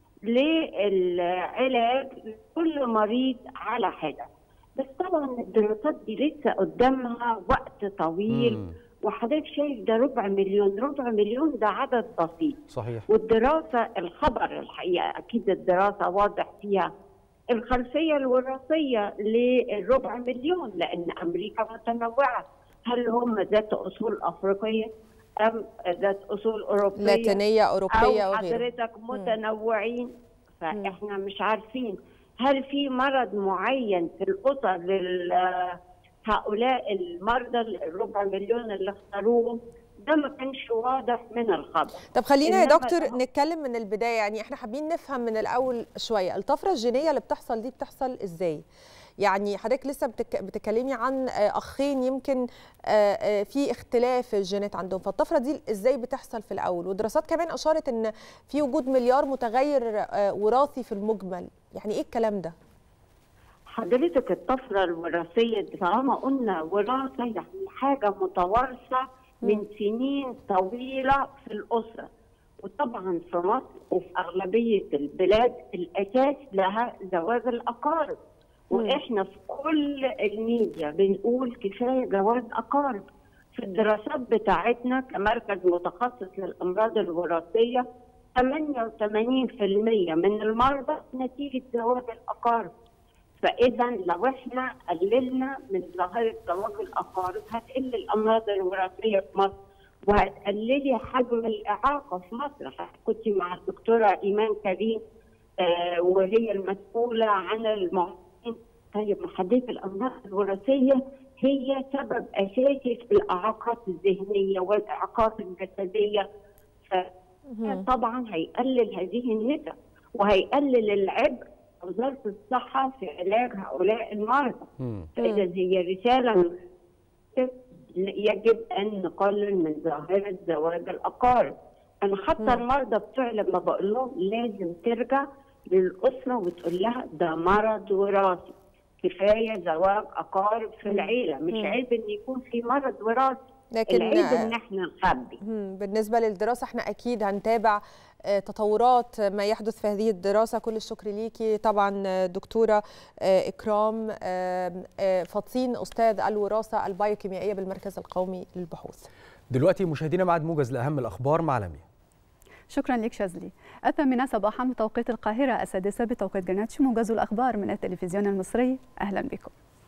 للعلاج لكل مريض على حده بس طبعا الدراسات دي لسه قدامها وقت طويل مم. وحضرتك شايف ده ربع مليون ربع مليون ده عدد بسيط صحيح والدراسة الخبر الحقيقة أكيد الدراسة واضح فيها الخلفية الوراثية للربع مليون لأن أمريكا متنوعة هل هم ذات أصول أفريقية أم ذات أصول أوروبية لاتينية أوروبية أو وغيره حضرتك متنوعين فإحنا مش عارفين هل في مرض معين في الأسر لل هؤلاء المرضى الربع مليون اللي اختاروهم ده ما كانش واضح من الخبر طب خلينا يا إنما دكتور الأمر- نتكلم من البدايه يعني احنا حابين نفهم من الاول شويه الطفره الجينيه اللي بتحصل دي بتحصل ازاي يعني حضرتك لسه بتك... بتتكلمي عن آه، اخين يمكن آه، آه، في اختلاف في الجينات عندهم فالطفره دي ازاي بتحصل في الاول ودراسات كمان اشارت ان في وجود مليار متغير آه، وراثي في المجمل يعني ايه الكلام ده حضرتك الطفرة الوراثية دي طالما قلنا وراثة يعني حاجة متوارثة من سنين طويلة في الأسرة وطبعا في مصر وفي أغلبية البلاد الأساس لها زواج الأقارب وإحنا في كل الميديا بنقول كفاية جواز أقارب في الدراسات بتاعتنا كمركز متخصص للأمراض الوراثية 88% من المرضى نتيجة زواج الأقارب فاذا لو احنا قللنا من ظاهره زواج الاقارب هتقل الامراض الوراثيه في مصر وهتقللي حجم الاعاقه في مصر كنت مع الدكتوره ايمان كريم آه وهي المسؤوله عن المعاقين طيب محدده الامراض الوراثيه هي سبب اساسي في الاعاقات الذهنيه والاعاقات الجسديه فطبعا هيقلل هذه النسب وهيقلل العبء وزاره الصحه في علاج هؤلاء المرضى فاذا هي رساله يجب ان نقلل من ظاهره زواج الاقارب انا حتى المرضى بتوع لما بقول لهم لازم ترجع للاسره وتقول لها ده مرض وراثي كفايه زواج اقارب في العيله مش مم. عيب ان يكون في مرض وراثي لكن العيب ان احنا نخبي مم، بالنسبه للدراسه احنا اكيد هنتابع آه، تطورات ما يحدث في هذه الدراسه كل الشكر ليكي طبعا آه، دكتوره آه، اكرام آه، آه، فطين استاذ الوراثه البايوكيميائيه بالمركز القومي للبحوث دلوقتي مشاهدينا معاد موجز لاهم الاخبار مع لميا شكرا لك شاذلي الثامنة صباحا بتوقيت القاهرة السادسة بتوقيت جرينتش موجز الأخبار من التلفزيون المصري أهلا بكم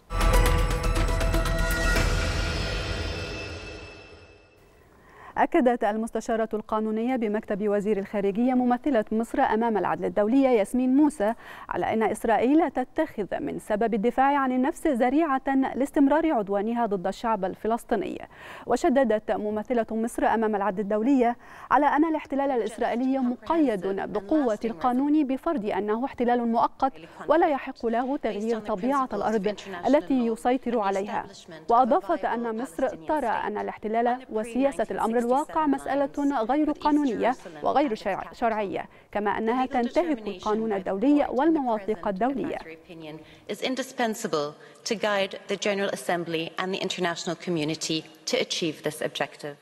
أكدت المستشارة القانونية بمكتب وزير الخارجية ممثلة مصر أمام العدل الدولية ياسمين موسى على أن إسرائيل تتخذ من سبب الدفاع عن النفس ذريعة لاستمرار عدوانها ضد الشعب الفلسطيني وشددت ممثلة مصر أمام العدل الدولية على أن الاحتلال الإسرائيلي مقيد بقوة القانون بفرض أنه احتلال مؤقت ولا يحق له تغيير طبيعة الأرض التي يسيطر عليها وأضافت أن مصر ترى أن الاحتلال وسياسة الأمر الواقع مسألة غير قانونية وغير شرع- شرعية كما أنها تنتهك القانون الدولي والمواثيق الدولية is indispensable to guide the General Assembly and the international community to achieve this objective.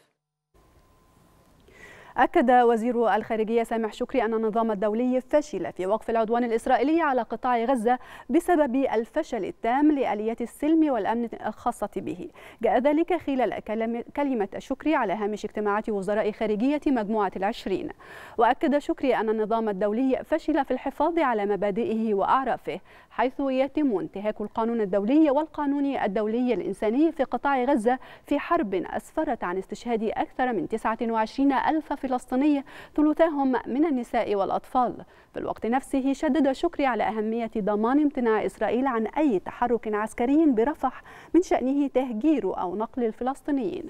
أكد وزير الخارجية سامح شكري أن النظام الدولي فشل في وقف العدوان الإسرائيلي على قطاع غزة بسبب الفشل التام لآليات السلم والأمن الخاصة به جاء ذلك خلال كلم- كلمة شكري على هامش اجتماعات وزراء خارجية مجموعة العشرين وأكد شكري أن النظام الدولي فشل في الحفاظ على مبادئه وأعرافه حيث يتم انتهاك القانون الدولي والقانون الدولي الإنساني في قطاع غزة في حرب أسفرت عن استشهاد أكثر من 29 ألف فلسطيني ثلثاهم من النساء والأطفال في الوقت نفسه شدد شكري على أهمية ضمان امتناع إسرائيل عن أي تحرك عسكري برفح من شأنه تهجير أو نقل الفلسطينيين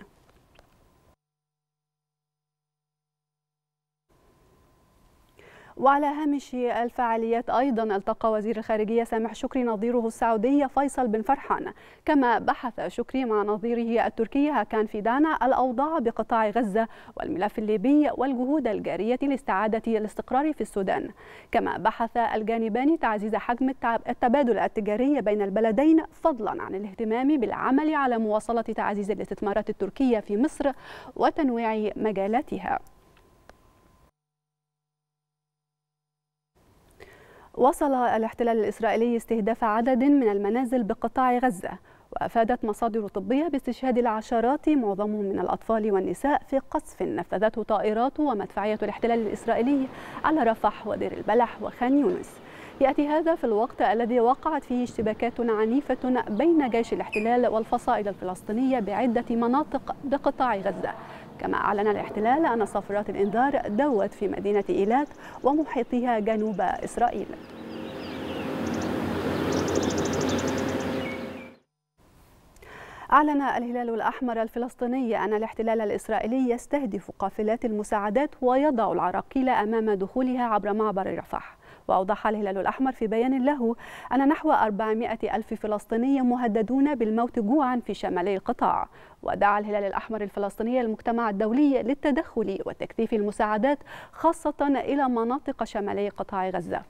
وعلى هامش الفعاليات أيضا التقى وزير الخارجية سامح شكري نظيره السعودي فيصل بن فرحان كما بحث شكري مع نظيره التركي هاكان فيدانا الأوضاع بقطاع غزة والملف الليبي والجهود الجارية لاستعادة الاستقرار في السودان كما بحث الجانبان تعزيز حجم التبادل التجاري بين البلدين فضلا عن الاهتمام بالعمل على مواصلة تعزيز الاستثمارات التركية في مصر وتنويع مجالاتها وصل الاحتلال الإسرائيلي استهداف عدد من المنازل بقطاع غزة وأفادت مصادر طبية باستشهاد العشرات معظمهم من الأطفال والنساء في قصف نفذته طائرات ومدفعية الاحتلال الإسرائيلي على رفح ودير البلح وخان يونس يأتي هذا في الوقت الذي وقعت فيه اشتباكات عنيفة بين جيش الاحتلال والفصائل الفلسطينية بعدة مناطق بقطاع غزة كما أعلن الاحتلال أن صافرات الإنذار دوت في مدينة إيلات ومحيطها جنوب إسرائيل أعلن الهلال الأحمر الفلسطيني أن الاحتلال الإسرائيلي يستهدف قافلات المساعدات ويضع العراقيل أمام دخولها عبر معبر رفح وأوضح الهلال الأحمر في بيان له أن نحو 400 ألف فلسطيني مهددون بالموت جوعا في شمالي القطاع ودعا الهلال الأحمر الفلسطيني المجتمع الدولي للتدخل وتكثيف المساعدات خاصة إلى مناطق شمالي قطاع غزة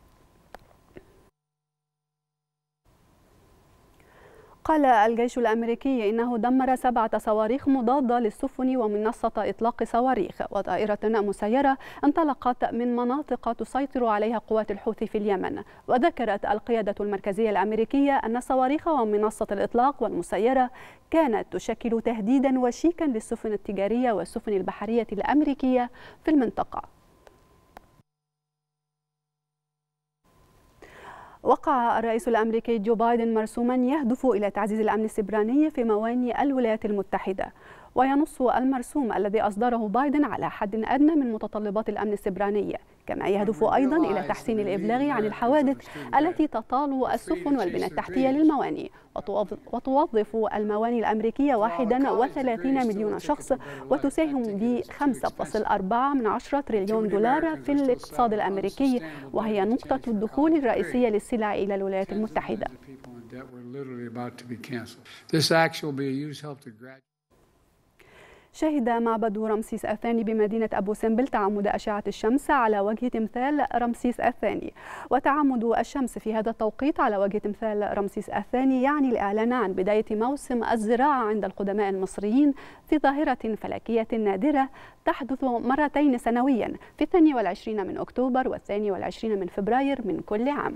قال الجيش الأمريكي إنه دمر سبعة صواريخ مضادة للسفن ومنصة إطلاق صواريخ وطائرة مسيرة انطلقت من مناطق تسيطر عليها قوات الحوثي في اليمن وذكرت القيادة المركزية الأمريكية أن الصواريخ ومنصة الإطلاق والمسيرة كانت تشكل تهديدا وشيكا للسفن التجارية والسفن البحرية الأمريكية في المنطقة وقع الرئيس الامريكي جو بايدن مرسوما يهدف الى تعزيز الامن السبراني في موانئ الولايات المتحده وينص المرسوم الذي اصدره بايدن على حد ادنى من متطلبات الامن السبراني كما يهدف ايضا الى تحسين الابلاغ عن الحوادث التي تطال السفن والبنى التحتيه للموانئ وتوظف الموانئ الامريكيه 31 مليون شخص وتساهم ب 5.4 من عشرة تريليون دولار في الاقتصاد الامريكي وهي نقطه الدخول الرئيسيه للسلع الى الولايات المتحده شهد معبد رمسيس الثاني بمدينة أبو سمبل تعامد أشعة الشمس على وجه تمثال رمسيس الثاني وتعامد الشمس في هذا التوقيت على وجه تمثال رمسيس الثاني يعني الإعلان عن بداية موسم الزراعة عند القدماء المصريين في ظاهرة فلكية نادرة تحدث مرتين سنويا في الثاني والعشرين من أكتوبر والثاني والعشرين من فبراير من كل عام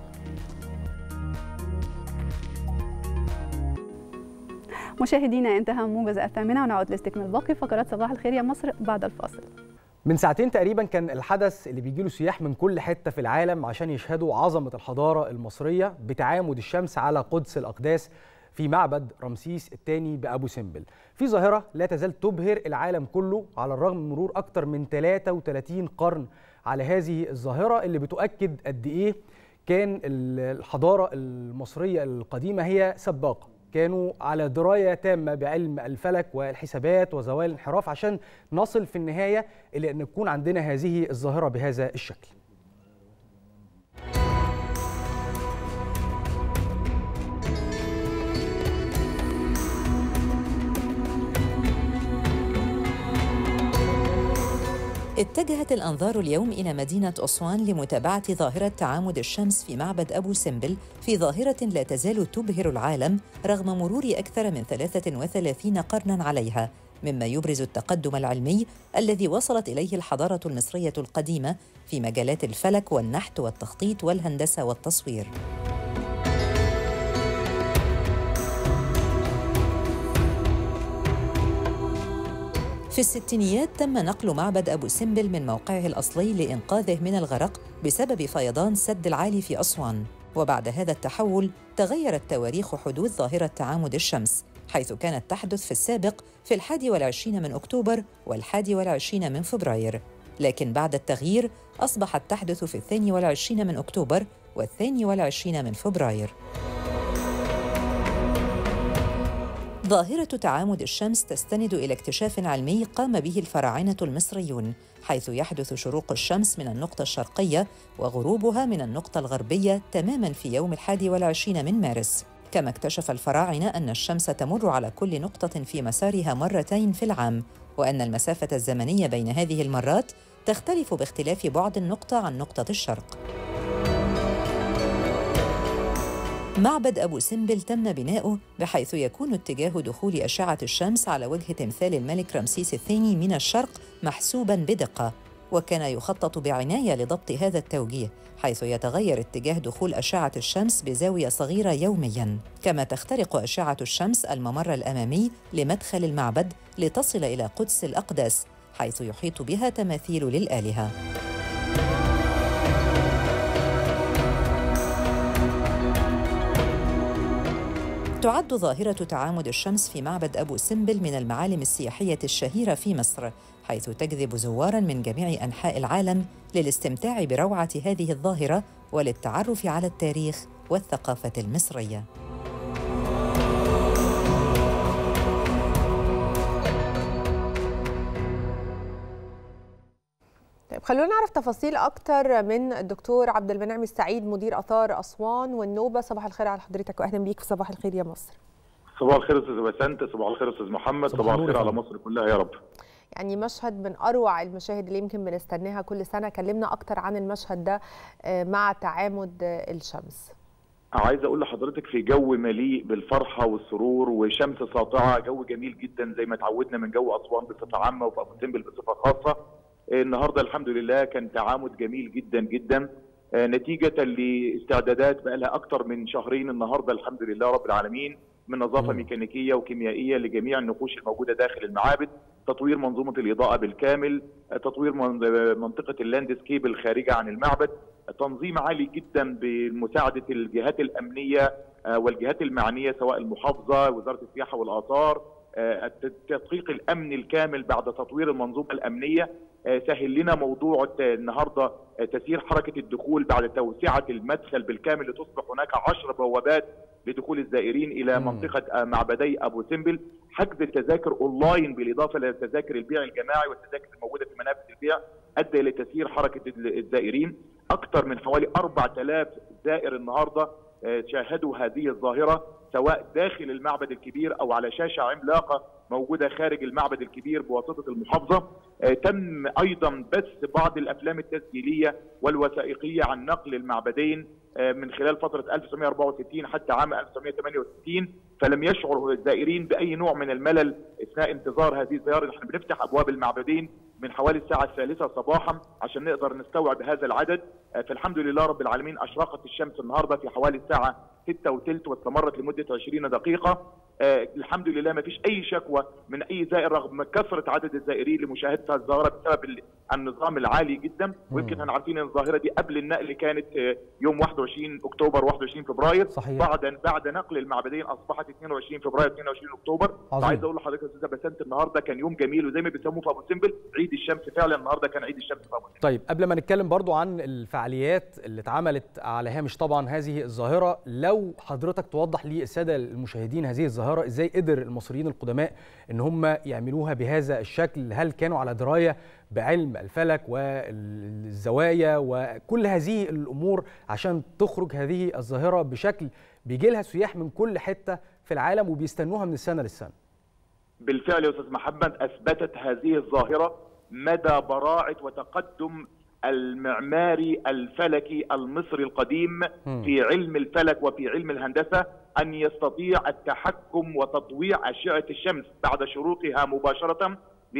مشاهدينا انتهى موجز الثامنة ونعود لاستكمال باقي فقرات صباح الخير يا مصر بعد الفاصل من ساعتين تقريبا كان الحدث اللي بيجي له سياح من كل حته في العالم عشان يشهدوا عظمه الحضاره المصريه بتعامد الشمس على قدس الاقداس في معبد رمسيس الثاني بابو سمبل. في ظاهره لا تزال تبهر العالم كله على الرغم من مرور اكثر من 33 قرن على هذه الظاهره اللي بتؤكد قد ايه كان الحضاره المصريه القديمه هي سباقه. كانوا على درايه تامه بعلم الفلك والحسابات وزوال الانحراف عشان نصل في النهايه الى ان يكون عندنا هذه الظاهره بهذا الشكل. اتجهت الأنظار اليوم إلى مدينة أسوان لمتابعة ظاهرة تعامد الشمس في معبد أبو سمبل في ظاهرة لا تزال تبهر العالم رغم مرور أكثر من 33 قرناً عليها مما يبرز التقدم العلمي الذي وصلت إليه الحضارة المصرية القديمة في مجالات الفلك والنحت والتخطيط والهندسة والتصوير. في الستينيات تم نقل معبد أبو سمبل من موقعه الأصلي لإنقاذه من الغرق بسبب فيضان سد العالي في أسوان وبعد هذا التحول تغيرت تواريخ حدوث ظاهرة تعامد الشمس حيث كانت تحدث في السابق في الحادي والعشرين من أكتوبر والحادي والعشرين من فبراير لكن بعد التغيير أصبحت تحدث في الثاني والعشرين من أكتوبر والثاني والعشرين من فبراير ظاهرة تعامد الشمس تستند إلى اكتشاف علمي قام به الفراعنة المصريون حيث يحدث شروق الشمس من النقطة الشرقية وغروبها من النقطة الغربية تماماً في يوم الحادي والعشرين من مارس كما اكتشف الفراعنة أن الشمس تمر على كل نقطة في مسارها مرتين في العام وأن المسافة الزمنية بين هذه المرات تختلف باختلاف بعد النقطة عن نقطة الشرق معبد أبو سمبل تم بناؤه بحيث يكون اتجاه دخول أشعة الشمس على وجه تمثال الملك رمسيس الثاني من الشرق محسوباً بدقة وكان يخطط بعناية لضبط هذا التوجيه حيث يتغير اتجاه دخول أشعة الشمس بزاوية صغيرة يومياً كما تخترق أشعة الشمس الممر الأمامي لمدخل المعبد لتصل إلى قدس الأقداس حيث يحيط بها تماثيل للآلهة تعد ظاهرة تعامد الشمس في معبد أبو سمبل من المعالم السياحية الشهيرة في مصر حيث تجذب زوارا من جميع أنحاء العالم للاستمتاع بروعة هذه الظاهرة وللتعرف على التاريخ والثقافة المصرية طيب خلونا نعرف تفاصيل اكتر من الدكتور عبد المنعم السعيد مدير اثار اسوان والنوبه صباح الخير على حضرتك واهلا بيك في صباح الخير يا مصر صباح الخير استاذ بسنت صباح الخير استاذ محمد صباح الخير على مصر كلها يا رب يعني مشهد من اروع المشاهد اللي يمكن بنستناها كل سنه كلمنا اكتر عن المشهد ده مع تعامد الشمس عايز اقول لحضرتك في جو مليء بالفرحه والسرور وشمس ساطعه جو جميل جدا زي ما اتعودنا من جو اسوان بصفه عامه وفي ابو سمبل بصفه خاصه النهارده الحمد لله كان تعامد جميل جدا جدا نتيجه لاستعدادات بقى لها اكثر من شهرين النهارده الحمد لله رب العالمين من نظافه ميكانيكيه وكيميائيه لجميع النقوش الموجوده داخل المعابد تطوير منظومه الاضاءه بالكامل تطوير منطقه اللاندسكيب الخارجه عن المعبد تنظيم عالي جدا بمساعده الجهات الامنيه والجهات المعنيه سواء المحافظه وزاره السياحه والاثار تدقيق الامن الكامل بعد تطوير المنظومه الامنيه سهل لنا موضوع النهارده تسيير حركه الدخول بعد توسعه المدخل بالكامل لتصبح هناك 10 بوابات لدخول الزائرين الى م. منطقه معبدي ابو سمبل حجز التذاكر اونلاين بالاضافه لتذاكر البيع الجماعي والتذاكر الموجوده في منافذ البيع ادى الى تسيير حركه الزائرين اكثر من حوالي 4000 زائر النهارده شاهدوا هذه الظاهره سواء داخل المعبد الكبير او على شاشه عملاقه موجوده خارج المعبد الكبير بواسطه المحافظه تم ايضا بث بعض الافلام التسجيليه والوثائقيه عن نقل المعبدين من خلال فتره 1964 حتى عام 1968 فلم يشعر الزائرين باي نوع من الملل اثناء انتظار هذه الزياره احنا بنفتح ابواب المعبدين من حوالي الساعه الثالثه صباحا عشان نقدر نستوعب هذا العدد فالحمد لله رب العالمين اشرقت الشمس النهارده في حوالي الساعه 6 وثلث واستمرت لمده 20 دقيقه آه الحمد لله ما فيش اي شكوى من اي زائر رغم كثره عدد الزائرين لمشاهده الظاهره بسبب النظام العالي جدا ويمكن احنا عارفين ان الظاهره دي قبل النقل كانت آه يوم 21 اكتوبر 21 فبراير صحيح. بعد بعد نقل المعبدين اصبحت 22 فبراير 22 اكتوبر عظيم. عايز اقول لحضرتك يا استاذه بسنت النهارده كان يوم جميل وزي ما بيسموه في ابو سمبل عيد الشمس فعلا النهارده كان عيد الشمس في ابو سمبل طيب قبل ما نتكلم برضو عن الفعاليات اللي اتعملت على هامش طبعا هذه الظاهره لو حضرتك توضح للساده المشاهدين هذه الظاهره ازاي قدر المصريين القدماء ان هم يعملوها بهذا الشكل هل كانوا على درايه بعلم الفلك والزوايا وكل هذه الامور عشان تخرج هذه الظاهره بشكل بيجي لها سياح من كل حته في العالم وبيستنوها من السنه للسنه بالفعل يا استاذ محمد اثبتت هذه الظاهره مدى براعه وتقدم المعماري الفلكي المصري القديم م. في علم الفلك وفي علم الهندسه ان يستطيع التحكم وتطويع اشعه الشمس بعد شروقها مباشره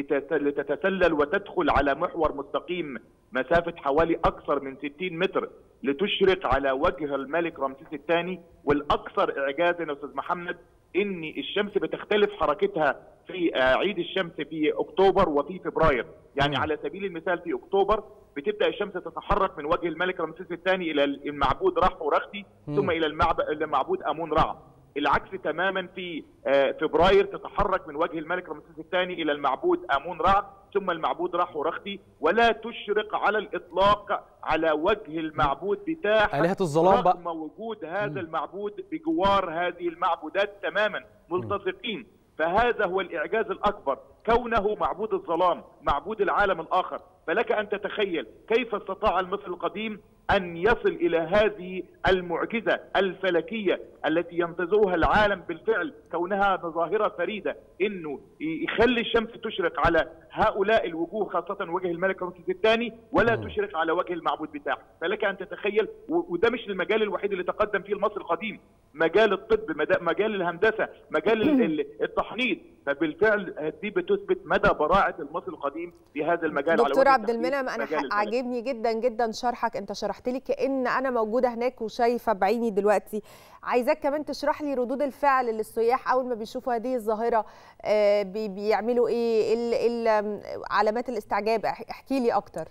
لتتسلل وتدخل على محور مستقيم مسافه حوالي اكثر من 60 متر لتشرق على وجه الملك رمسيس الثاني والاكثر اعجازا يا استاذ محمد ان الشمس بتختلف حركتها في عيد الشمس في اكتوبر وفي فبراير يعني على سبيل المثال في اكتوبر بتبدا الشمس تتحرك من وجه الملك رمسيس الثاني الى المعبود رح ورختي ثم الى المعبود امون رع العكس تماما في فبراير تتحرك من وجه الملك رمسيس الثاني الى المعبود امون رع ثم المعبود رح ورختي ولا تشرق على الاطلاق على وجه المعبود بتاعها آلهة الظلام بقى رغم وجود هذا المعبود بجوار هذه المعبودات تماما ملتصقين فهذا هو الاعجاز الاكبر كونه معبود الظلام معبود العالم الاخر فلك ان تتخيل كيف استطاع المصري القديم ان يصل الى هذه المعجزه الفلكيه التي ينتظرها العالم بالفعل كونها ظاهره فريده انه يخلي الشمس تشرق على هؤلاء الوجوه خاصه وجه الملك رمسيس الثاني ولا تشرق على وجه المعبود بتاعه فلك ان تتخيل و- وده مش المجال الوحيد اللي تقدم فيه المصري القديم مجال الطب مدا- مجال الهندسه مجال ال- ال- التحنيط فبالفعل دي بتثبت مدى براعه المصري القديم في هذا المجال على دكتور وجه عبد التحديد المنعم انا مجال ح- الفلك. عاجبني جدا جدا شرحك انت شرحت لي كان انا موجوده هناك وشايفه بعيني دلوقتي عايزاك كمان تشرح لي ردود الفعل للسياح اول ما بيشوفوا هذه الظاهره آه، بي- بيعملوا ايه إيه ال- إيه ال- علامات الاستعجاب اح- احكي لي اكتر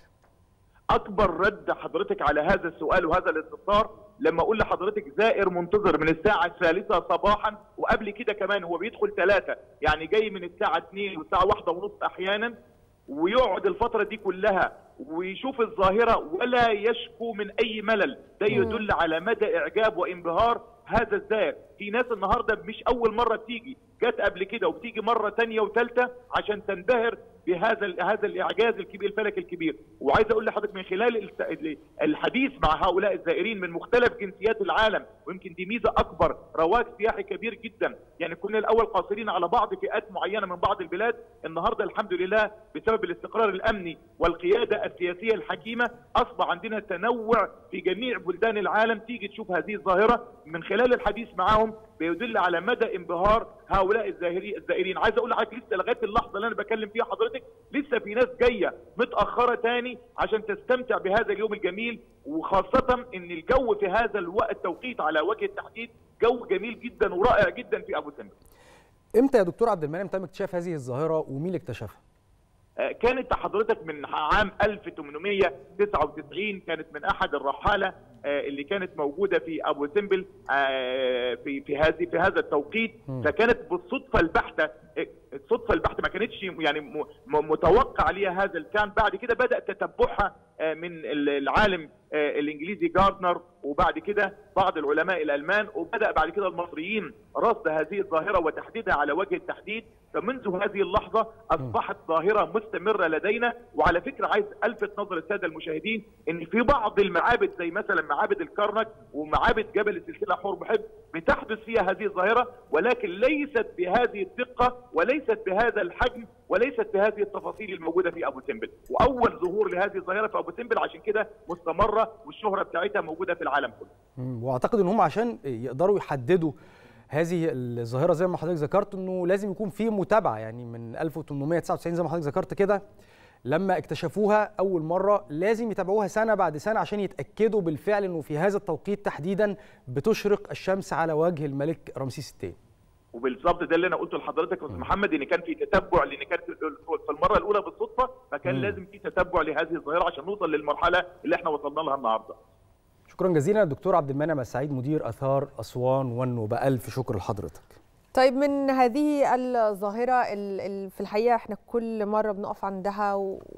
اكبر رد حضرتك على هذا السؤال وهذا الاستفسار لما اقول لحضرتك زائر منتظر من الساعه الثالثه صباحا وقبل كده كمان هو بيدخل ثلاثه يعني جاي من الساعه 2 والساعه واحدة ونص احيانا ويقعد الفتره دي كلها ويشوف الظاهره ولا يشكو من اي ملل ده يدل على مدى اعجاب وانبهار هذا الزائر في ناس النهارده مش اول مره بتيجي جت قبل كده وبتيجي مره ثانيه وثالثه عشان تنبهر بهذا ال- هذا الاعجاز الكبير الفلك الكبير وعايز اقول لحضرتك من خلال الس- الحديث مع هؤلاء الزائرين من مختلف جنسيات العالم ويمكن دي ميزه اكبر رواج سياحي كبير جدا يعني كنا الاول قاصرين على بعض فئات معينه من بعض البلاد النهارده الحمد لله بسبب الاستقرار الامني والقياده السياسيه الحكيمه اصبح عندنا تنوع في جميع بلدان العالم تيجي تشوف هذه الظاهره من خلال الحديث معاهم بيدل على مدى انبهار هؤلاء الزائري- الزائرين عايز اقول لحضرتك لسه لغايه اللحظه اللي انا بكلم فيها حضرتك لسه في ناس جايه متاخره تاني عشان تستمتع بهذا اليوم الجميل وخاصه ان الجو في هذا الوقت التوقيت على وجه التحديد جو جميل جدا ورائع جدا في ابو سمبل امتى يا دكتور عبد المنعم تم اكتشاف هذه الظاهره ومين اللي اكتشفها آه، كانت حضرتك من عام 1899 كانت من احد الرحاله آه، اللي كانت موجوده في ابو سمبل آه، في في هذه في هذا التوقيت مم. فكانت بالصدفه البحته آه، الصدفه البحته ما كانتش يعني م- م- متوقع ليها هذا الكان بعد كده بدا تتبعها آه، من ال- العالم آه، الانجليزي جاردنر وبعد كده بعض العلماء الالمان وبدا بعد كده المصريين رصد هذه الظاهره وتحديدها على وجه التحديد فمنذ هذه اللحظه اصبحت ظاهره مستمره لدينا وعلى فكره عايز الفت نظر الساده المشاهدين ان في بعض المعابد زي مثلا معابد الكرنك ومعابد جبل السلسله حور محب بتحدث فيها هذه الظاهره ولكن ليست بهذه الدقه وليست بهذا الحجم وليست بهذه التفاصيل الموجوده في ابو سمبل واول ظهور لهذه الظاهره في ابو سمبل عشان كده مستمره والشهره بتاعتها موجوده في العالم كله مم، واعتقد ان هم عشان يقدروا يحددوا هذه الظاهره زي ما حضرتك ذكرت انه لازم يكون في متابعه يعني من 1899 زي ما حضرتك ذكرت كده لما اكتشفوها اول مره لازم يتابعوها سنه بعد سنه عشان يتاكدوا بالفعل انه في هذا التوقيت تحديدا بتشرق الشمس على وجه الملك رمسيس الثاني وبالظبط ده اللي انا قلته لحضرتك يا استاذ محمد ان كان في تتبع لان كانت في المره الاولى بالصدفه فكان مم. لازم في تتبع لهذه الظاهره عشان نوصل للمرحله اللي احنا وصلنا لها النهارده شكرا جزيلا الدكتور عبد المنعم السعيد مدير اثار اسوان والنوبه الف شكر لحضرتك طيب من هذه الظاهرة ال- ال- في الحقيقة احنا كل مرة بنقف عندها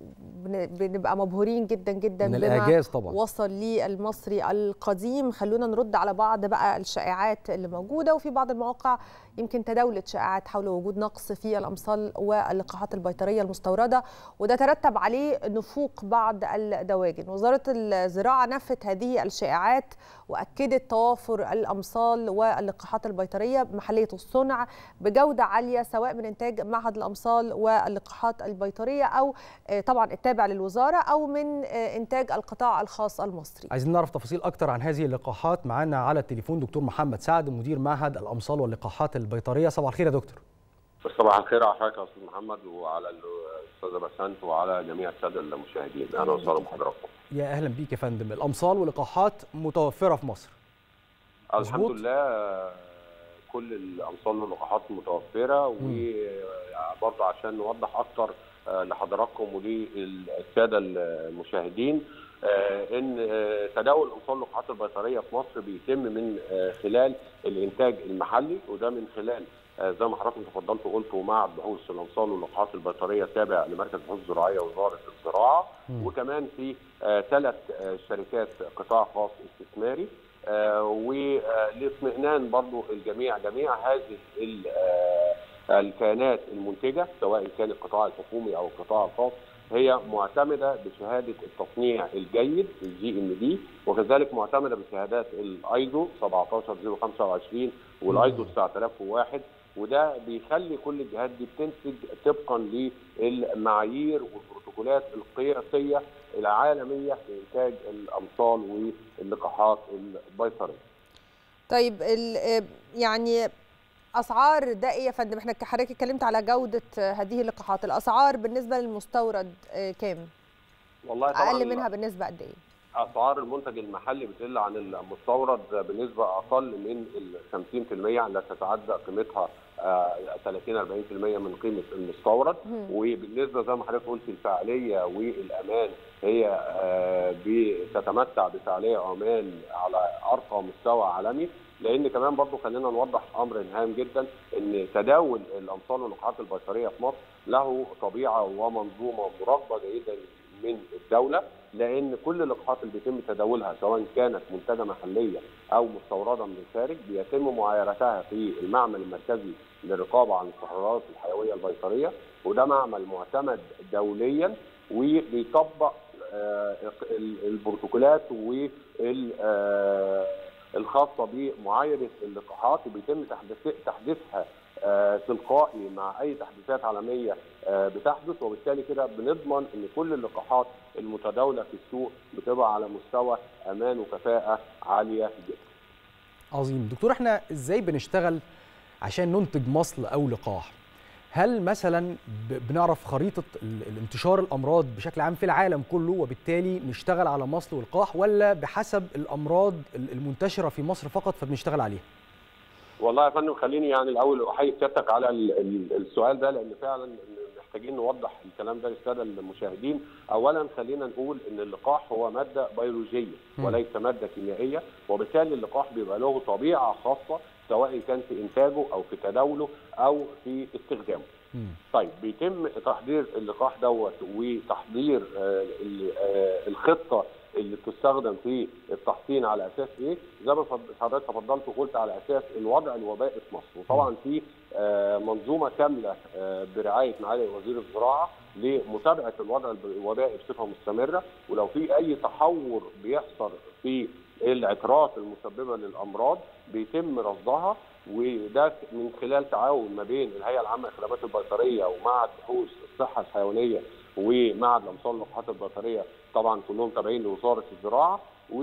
وبنبقى مبهورين جدا جدا من بما الإعجاز طبعاً. وصل ليه المصري القديم خلونا نرد على بعض بقى الشائعات اللي موجودة وفي بعض المواقع يمكن تداولت شائعات حول وجود نقص في الأمصال واللقاحات البيطرية المستوردة وده ترتب عليه نفوق بعض الدواجن وزارة الزراعة نفت هذه الشائعات وأكدت توافر الأمصال واللقاحات البيطرية محلية الصنع بجودة عالية سواء من إنتاج معهد الأمصال واللقاحات البيطرية أو آه، طبعا التابع للوزارة أو من آه، إنتاج القطاع الخاص المصري عايزين نعرف تفاصيل اكتر عن هذه اللقاحات معانا على التليفون دكتور محمد سعد مدير معهد الامصال واللقاحات البيطريه صباح الخير يا دكتور صباح الخير على حضرتك يا استاذ محمد وعلى الاستاذه بسنت وعلى جميع الساده المشاهدين اهلا وسهلا بحضراتكم يا اهلا بيك يا فندم الامصال واللقاحات متوفره في مصر الحمد مظبوط. لله آه، كل الامصال واللقاحات متوفره وبرضه عشان نوضح اكتر آه، لحضراتكم وللساده المشاهدين آه، ان آه، تداول الامصال واللقاحات البيطريه في مصر بيتم من آه، خلال الانتاج المحلي وده من خلال آه، زي ما حضراتكم تفضلتوا وقلتوا معهد بحوث الامصال واللقاحات البيطريه تابع لمركز البحوث الزراعيه وزاره الزراعه مم. وكمان في ثلاث شركات قطاع خاص استثماري آه، ولاطمئنان برضو الجميع جميع هذه ال- آه، الكيانات المنتجه سواء كان القطاع الحكومي او القطاع الخاص هي معتمده بشهاده التصنيع الجيد الجي ام دي وكذلك معتمده بشهادات الايزو 17025 والايزو 9001 وده بيخلي كل الجهات دي بتنتج طبقا للمعايير والبروتوكولات القياسيه العالميه لانتاج الامصال واللقاحات البيطريه. طيب يعني اسعار ده ايه يا فندم احنا حضرتك اتكلمت على جوده هذه اللقاحات الاسعار بالنسبه للمستورد كام والله طبعا اقل منها بالنسبه قد ايه اسعار المنتج المحلي بتقل عن المستورد بنسبه اقل من ال 50% لا تتعدى قيمتها 30 40% من قيمه المستورد وبالنسبه زي ما حضرتك قلت الفعاليه والامان هي بتتمتع بفعاليه وامان على ارقى مستوى عالمي لان كمان برضو خلينا نوضح امر هام جدا ان تداول الامصال واللقاحات البشريه في مصر له طبيعه ومنظومه مراقبه جيده من الدوله لان كل اللقاحات اللي بيتم تداولها سواء كانت منتجه محليه او مستورده من الخارج بيتم معايرتها في المعمل المركزي للرقابه على المستحضرات الحيويه البيطريه وده معمل معتمد دوليا وبيطبق البروتوكولات وال الخاصه بمعايره اللقاحات وبيتم تحديثها تلقائي مع اي تحديثات عالميه بتحدث وبالتالي كده بنضمن ان كل اللقاحات المتداوله في السوق بتبقى على مستوى امان وكفاءه عاليه جدا. عظيم دكتور احنا ازاي بنشتغل عشان ننتج مصل او لقاح؟ هل مثلا بنعرف خريطه انتشار الامراض بشكل عام في العالم كله وبالتالي نشتغل على مصل ولقاح ولا بحسب الامراض المنتشره في مصر فقط فبنشتغل عليها؟ والله يا فندم خليني يعني الاول احيي سيادتك على السؤال ده لان فعلا محتاجين نوضح الكلام ده للساده المشاهدين اولا خلينا نقول ان اللقاح هو ماده بيولوجيه وليس ماده كيميائيه وبالتالي اللقاح بيبقى له طبيعه خاصه سواء كان في انتاجه او في تداوله او في استخدامه. طيب بيتم تحضير اللقاح دوت وتحضير الخطه اللي بتستخدم في التحصين على اساس ايه؟ زي ما حضرتك تفضلت وقلت على اساس الوضع الوبائي في مصر، وطبعا في منظومه كامله برعايه معالي وزير الزراعه لمتابعه الوضع الوبائي بصفه مستمره، ولو في اي تحور بيحصل في العطرات المسببه للامراض بيتم رصدها وده من خلال تعاون ما بين الهيئه العامه للخدمات البيطريه ومعهد بحوث الصحه الحيوانيه ومعهد الامصال واللقاحات البيطريه طبعا كلهم تابعين لوزاره الزراعه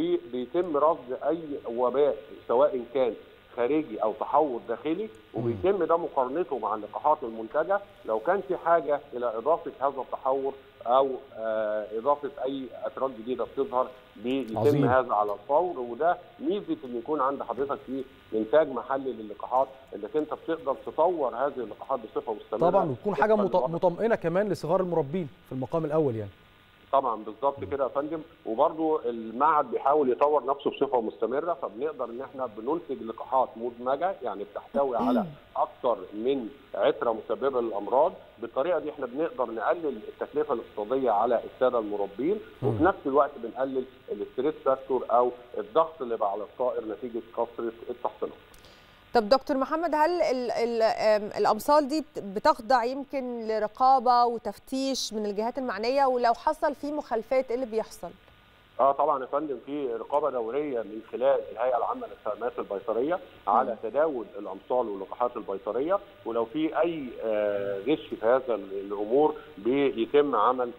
وبيتم رصد اي وباء سواء كان خارجي او تحور داخلي وبيتم ده مقارنته مع اللقاحات المنتجه لو كان في حاجه الى اضافه هذا التحور او آه اضافه اي اتراك جديده بتظهر بيتم عظيم. هذا على الفور وده ميزه ان يكون عند حضرتك في انتاج محلي للقاحات انك انت بتقدر تطور هذه اللقاحات بصفه مستمره طبعا وتكون حاجه مطمئنه كمان لصغار المربين في المقام الاول يعني طبعا بالظبط كده يا فندم وبرضو المعهد بيحاول يطور نفسه بصفه مستمره فبنقدر ان احنا بننتج لقاحات مدمجه يعني بتحتوي على اكثر من عتره مسببه للامراض بالطريقه دي احنا بنقدر نقلل التكلفه الاقتصاديه على الساده المربين وفي نفس الوقت بنقلل الاستريس فاكتور او الضغط اللي بقى على الطائر نتيجه كثره التحصينات طب دكتور محمد هل ال ال الامصال دي بتخضع يمكن لرقابه وتفتيش من الجهات المعنيه ولو حصل في مخالفات ايه اللي بيحصل؟ اه طبعا يا فندم في رقابه دوريه من خلال الهيئه العامه للخدمات البيطريه على تداول الامصال واللقاحات البيطريه ولو في اي آه غش في هذا الامور بيتم عمل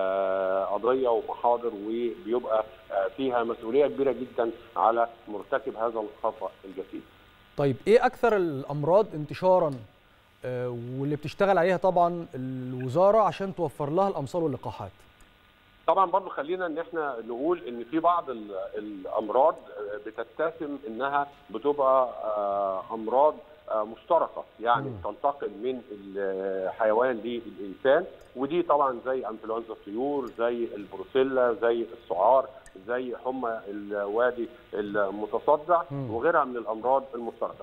آه قضيه ومحاضر وبيبقى آه فيها مسؤوليه كبيره جدا على مرتكب هذا الخطا الجسيم. طيب ايه اكثر الامراض انتشارا آه واللي بتشتغل عليها طبعا الوزاره عشان توفر لها الامصال واللقاحات طبعا برضو خلينا ان احنا نقول ان في بعض الامراض بتتسم انها بتبقى آه امراض آه مشتركه يعني تنتقل من الحيوان للانسان ودي طبعا زي انفلونزا الطيور زي البروسيلا زي السعار زي حمى الوادي المتصدع وغيرها من الامراض المشتركه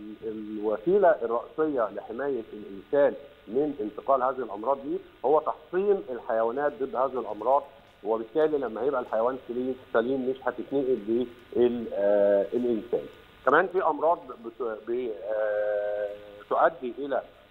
فالوسيله الرئيسيه لحمايه الانسان من انتقال هذه الامراض دي هو تحصين الحيوانات ضد هذه الامراض وبالتالي لما هيبقى الحيوان سليم سليم مش هتتنقل للانسان كمان في امراض تؤدي الى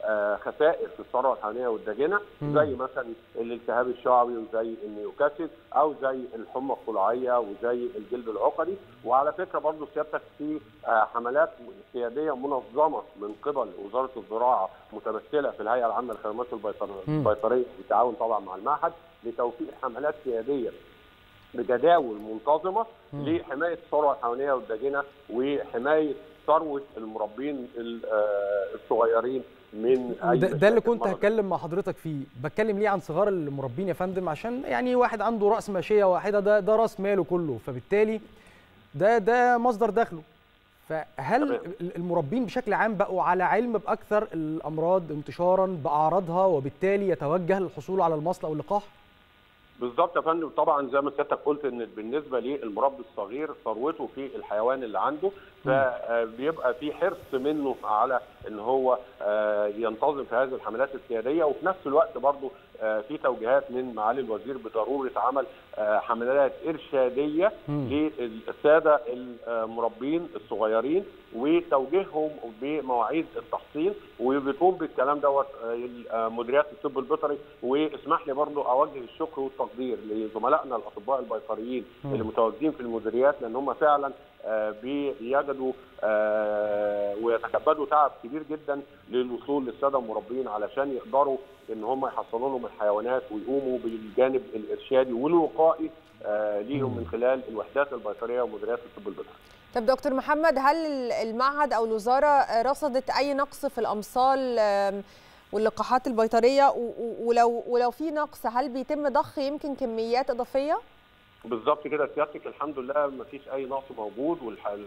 آه، خسائر في الثروه الحيوانيه والداجنه مم. زي مثلا الالتهاب الشعبي وزي النيوكاسل او زي الحمى القلعيه وزي الجلد العقدي وعلى فكره برضو سيادتك في آه، حملات سياديه منظمه من قبل وزاره الزراعه متمثله في الهيئه العامه للخدمات البيطر- مم. البيطريه بالتعاون طبعا مع المعهد لتوفير حملات سياديه بجداول منتظمه مم. لحمايه الثروه الحيوانيه والداجنه وحمايه ثروه المربين ال- آه، الصغيرين من اي ده, ده اللي مشاكل كنت مرض. هتكلم مع حضرتك فيه بتكلم ليه عن صغار المربين يا فندم عشان يعني واحد عنده راس ماشيه واحده ده ده راس ماله كله فبالتالي ده ده مصدر دخله فهل المربين بشكل عام بقوا على علم باكثر الامراض انتشارا باعراضها وبالتالي يتوجه للحصول على المصل او اللقاح بالظبط يا فندم طبعا زي ما سيادتك قلت ان بالنسبه للمربي الصغير ثروته في الحيوان اللي عنده فبيبقى في حرص منه على ان هو آه، ينتظم في هذه الحملات السياديه وفي نفس الوقت برضه آه، في توجيهات من معالي الوزير بضروره عمل آه، حملات ارشاديه مم. للساده المربين الصغيرين وتوجيههم بمواعيد التحصين وبتقوم بالكلام دوت آه، مديريات الطب البيطري واسمح لي برضو اوجه الشكر والتقدير لزملائنا الاطباء البيطريين مم. اللي متواجدين في المديريات لان هم فعلا آه، بيجدوا آه، ويتكبدوا تعب كبير جدا للوصول للساده المربين علشان يقدروا ان هم يحصلوا لهم الحيوانات ويقوموا بالجانب الارشادي والوقائي آه، ليهم من خلال الوحدات البيطريه ومديريات الطب البيطري. طب دكتور محمد هل المعهد او الوزاره رصدت اي نقص في الامصال آم، واللقاحات البيطريه و- و- ولو ولو في نقص هل بيتم ضخ يمكن كميات اضافيه؟ بالظبط كده سيادتك الحمد لله ما فيش اي نقص موجود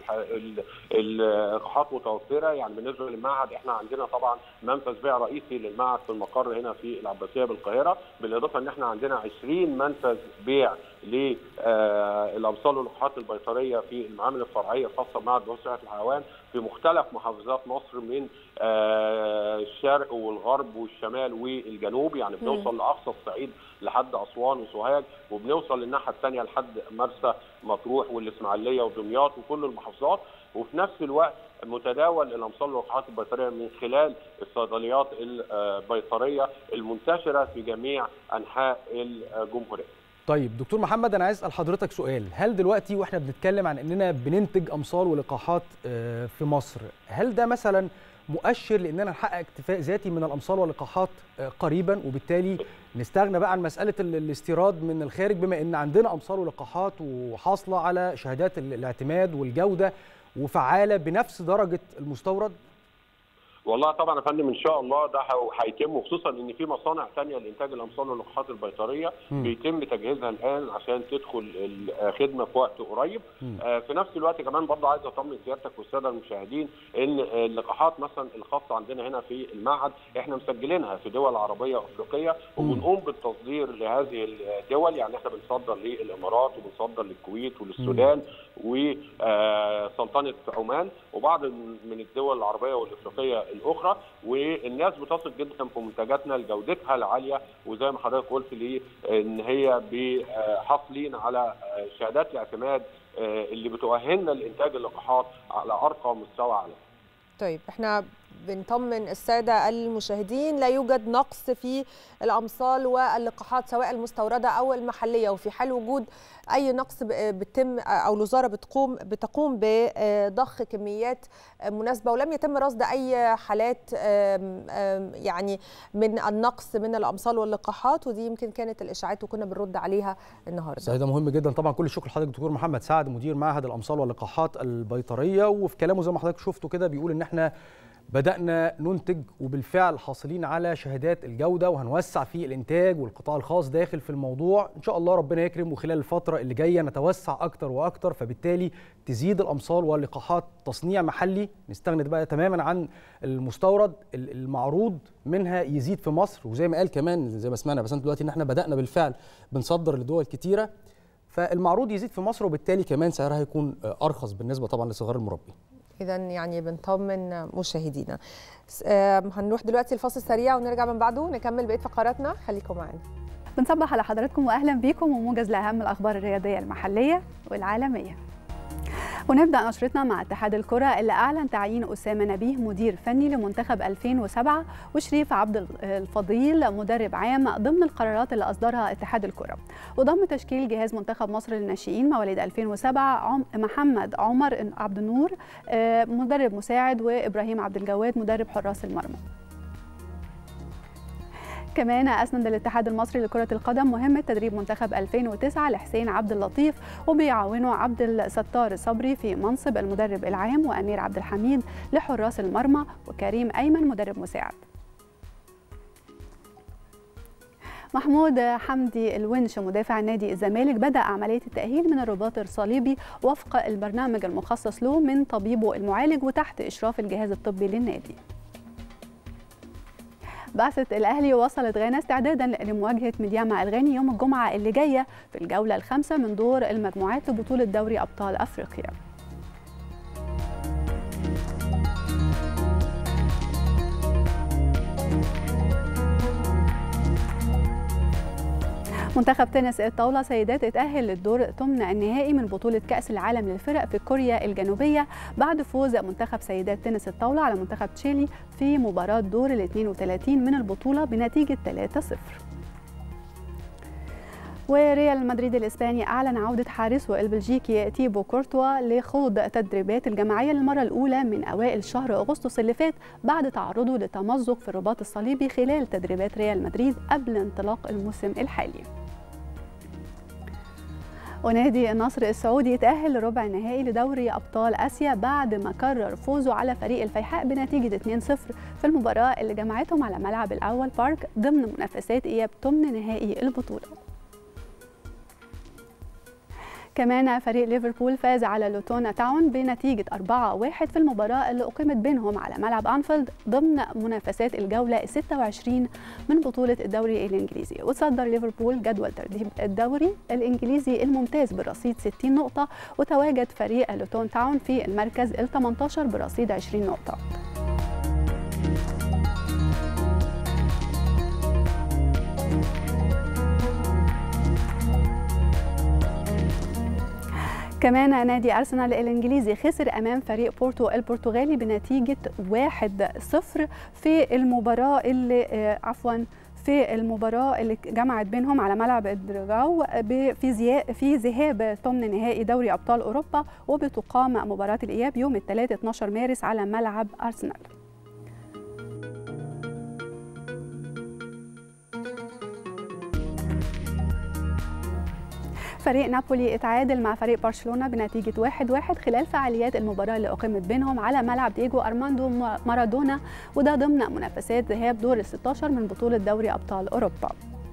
واللقاحات متوفره يعني بالنسبه للمعهد احنا عندنا طبعا منفذ بيع رئيسي للمعهد في المقر هنا في العباسيه بالقاهره بالاضافه ان احنا عندنا 20 منفذ بيع للامصال واللقاحات البيطريه في المعامل الفرعيه الخاصه بمعهد بحوث صحه الحيوان في مختلف محافظات مصر من آه، الشرق والغرب والشمال والجنوب يعني مم. بنوصل لاقصى الصعيد لحد اسوان وسوهاج وبنوصل للناحيه الثانيه لحد مرسى مطروح والاسماعيليه ودمياط وكل المحافظات وفي نفس الوقت متداول الامصال واللقاحات البيطريه من خلال الصيدليات البيطريه المنتشره في جميع انحاء الجمهوريه. طيب دكتور محمد انا عايز اسال حضرتك سؤال هل دلوقتي واحنا بنتكلم عن اننا بننتج امصال ولقاحات آه، في مصر هل ده مثلا مؤشر لاننا نحقق اكتفاء ذاتي من الامصال واللقاحات آه، قريبا وبالتالي نستغنى بقى عن مساله ال- الاستيراد من الخارج بما ان عندنا امصال ولقاحات وحاصله على شهادات ال- الاعتماد والجوده وفعاله بنفس درجه المستورد والله طبعا يا فندم ان شاء الله ده هو- هيتم وخصوصا ان في مصانع ثانيه لانتاج الامصال واللقاحات البيطريه مم. بيتم تجهيزها الان عشان تدخل الخدمه في وقت قريب آه، في نفس الوقت كمان برضه عايز اطمن سيادتك والساده المشاهدين ان اللقاحات مثلا الخاصه عندنا هنا في المعهد احنا مسجلينها في دول عربيه وافريقيه وبنقوم بالتصدير لهذه الدول يعني احنا بنصدر للامارات وبنصدر للكويت وللسودان وسلطنه عمان وبعض من الدول العربيه والافريقيه الاخرى والناس بتثق جدا في منتجاتنا لجودتها العاليه وزي ما حضرتك قلت لي ان هي ب- آه، حاصلين على آه، شهادات الاعتماد آه، اللي بتؤهلنا لانتاج اللقاحات على ارقى مستوى عالمي. طيب احنا بنطمن الساده المشاهدين لا يوجد نقص في الامصال واللقاحات سواء المستورده او المحليه وفي حال وجود اي نقص ب- بتم او الوزاره بتقوم بتقوم بضخ كميات مناسبه ولم يتم رصد اي حالات آم، آم، يعني من النقص من الامصال واللقاحات ودي يمكن كانت الاشاعات وكنا بنرد عليها النهارده صحيح ده مهم جدا طبعا كل الشكر لحضرتك دكتور محمد سعد مدير معهد الامصال واللقاحات البيطريه وفي كلامه زي ما حضرتك شفتوا كده بيقول ان احنا بدأنا ننتج وبالفعل حاصلين على شهادات الجودة وهنوسع في الإنتاج والقطاع الخاص داخل في الموضوع إن شاء الله ربنا يكرم وخلال الفترة اللي جاية نتوسع أكتر وأكتر فبالتالي تزيد الأمصال واللقاحات تصنيع محلي نستغني بقى تماما عن المستورد ال- المعروض منها يزيد في مصر وزي ما قال كمان زي ما سمعنا بس دلوقتي إن احنا بدأنا بالفعل بنصدر لدول كتيرة فالمعروض يزيد في مصر وبالتالي كمان سعرها هيكون أرخص بالنسبة طبعا لصغار المربين اذا يعني بنطمن مشاهدينا س- آم، هنروح دلوقتي الفاصل سريع ونرجع من بعده نكمل بقيه فقراتنا خليكم معانا بنصبح على حضراتكم واهلا بيكم وموجز لاهم الاخبار الرياضيه المحليه والعالميه ونبدا نشرتنا مع اتحاد الكره اللي اعلن تعيين اسامه نبيه مدير فني لمنتخب 2007 وشريف عبد الفضيل مدرب عام ضمن القرارات اللي اصدرها اتحاد الكره وضم تشكيل جهاز منتخب مصر للناشئين مواليد 2007 عم محمد عمر عبد النور مدرب مساعد وابراهيم عبد الجواد مدرب حراس المرمى كمان أسند الاتحاد المصري لكرة القدم مهمة تدريب منتخب 2009 لحسين عبد اللطيف وبيعاونه عبد الستار صبري في منصب المدرب العام وأمير عبد الحميد لحراس المرمى وكريم أيمن مدرب مساعد محمود حمدي الونش مدافع نادي الزمالك بدأ عملية التأهيل من الرباط الصليبي وفق البرنامج المخصص له من طبيبه المعالج وتحت إشراف الجهاز الطبي للنادي بعثة الأهلي وصلت غانا استعدادا لمواجهة ميدياما الغاني يوم الجمعة اللي جاية في الجولة الخامسة من دور المجموعات لبطولة دوري أبطال أفريقيا منتخب تنس الطاولة سيدات اتأهل للدور ثمن النهائي من بطولة كأس العالم للفرق في كوريا الجنوبية بعد فوز منتخب سيدات تنس الطاولة على منتخب تشيلي في مباراة دور ال 32 من البطولة بنتيجة 3-0 وريال مدريد الإسباني أعلن عودة حارسه البلجيكي تيبو كورتوا لخوض تدريبات الجماعية للمرة الأولى من أوائل شهر أغسطس اللي فات بعد تعرضه لتمزق في الرباط الصليبي خلال تدريبات ريال مدريد قبل انطلاق الموسم الحالي ونادي النصر السعودي يتأهل لربع النهائي لدوري أبطال آسيا بعد ما كرر فوزه على فريق الفيحاء بنتيجة 2-0 في المباراة اللي جمعتهم على ملعب الأول بارك ضمن منافسات إياب ثمن نهائي البطولة كمان فريق ليفربول فاز على لوتونا تاون بنتيجة 4-1 في المباراة اللي أقيمت بينهم على ملعب أنفيلد ضمن منافسات الجولة 26 من بطولة الدوري الإنجليزي وتصدر ليفربول جدول ترتيب الدوري الإنجليزي الممتاز برصيد 60 نقطة وتواجد فريق لوتون تاون في المركز ال 18 برصيد 20 نقطة كمان نادي أرسنال الإنجليزي خسر أمام فريق بورتو البرتغالي بنتيجة 1-0 في المباراة اللي عفوا في المباراة اللي جمعت بينهم على ملعب الدرجاو في في ذهاب ثمن نهائي دوري أبطال أوروبا وبتقام مباراة الإياب يوم الثلاث 12 مارس على ملعب أرسنال فريق نابولي اتعادل مع فريق برشلونه بنتيجه 1-1 واحد واحد خلال فعاليات المباراه اللي اقيمت بينهم على ملعب دييجو ارماندو مارادونا وده ضمن منافسات ذهاب دور ال 16 من بطوله دوري ابطال اوروبا.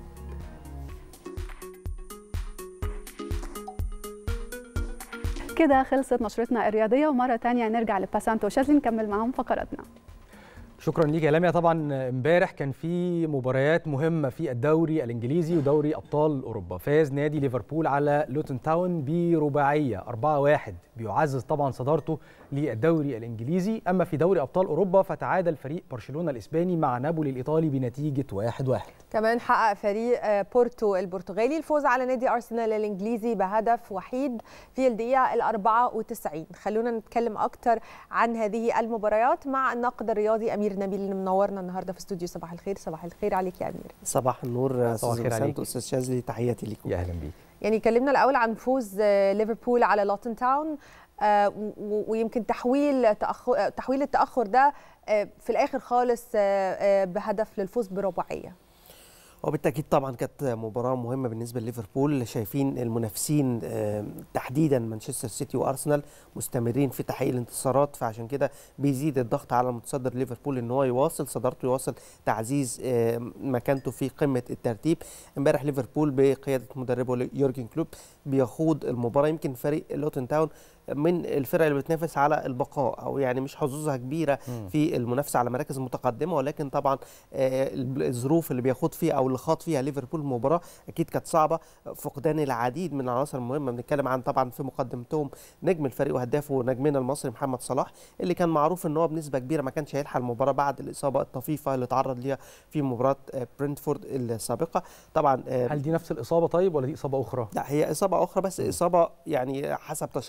كده خلصت نشرتنا الرياضيه ومره تانية نرجع لباسانتو شاذلي نكمل معاهم فقراتنا. شكرا ليك يا لميا طبعا امبارح كان في مباريات مهمه في الدوري الانجليزي ودوري ابطال اوروبا فاز نادي ليفربول على لوتن تاون برباعيه 4-1 بيعزز طبعا صدارته للدوري الانجليزي اما في دوري ابطال اوروبا فتعادل فريق برشلونه الاسباني مع نابولي الايطالي بنتيجه 1-1 كمان حقق فريق بورتو البرتغالي الفوز على نادي ارسنال الانجليزي بهدف وحيد في الدقيقه ال 94 خلونا نتكلم اكتر عن هذه المباريات مع الناقد الرياضي امير نبيل اللي منورنا النهارده في استوديو صباح الخير صباح الخير عليك يا امير صباح النور صباح الخير عليك استاذ شاذلي تحياتي لكم يا اهلا بيك يعني كلمنا الاول عن فوز ليفربول على لوتن تاون آه ويمكن تحويل تأخر تحويل التاخر ده آه في الاخر خالص آه بهدف للفوز برباعيه وبالتاكيد طبعا كانت مباراه مهمه بالنسبه لليفربول شايفين المنافسين تحديدا مانشستر سيتي وارسنال مستمرين في تحقيق الانتصارات فعشان كده بيزيد الضغط على المتصدر ليفربول ان هو يواصل صدارته يواصل تعزيز مكانته في قمه الترتيب امبارح ليفربول بقياده مدربه يورجن كلوب بيخوض المباراه يمكن فريق لوتن تاون من الفرق اللي بتنافس على البقاء او يعني مش حظوظها كبيره م. في المنافسه على مراكز متقدمه ولكن طبعا الظروف اللي بيخوض فيها او اللي خاض فيها ليفربول المباراه اكيد كانت صعبه فقدان العديد من العناصر المهمه بنتكلم عن طبعا في مقدمتهم نجم الفريق وهدافه نجمنا المصري محمد صلاح اللي كان معروف ان هو بنسبه كبيره ما كانش هيلحق المباراه بعد الاصابه الطفيفه اللي تعرض ليها في مباراه برنتفورد السابقه طبعا هل دي نفس الاصابه طيب ولا دي اصابه اخرى لا هي اصابه اخرى بس م. اصابه يعني حسب تشخيصها او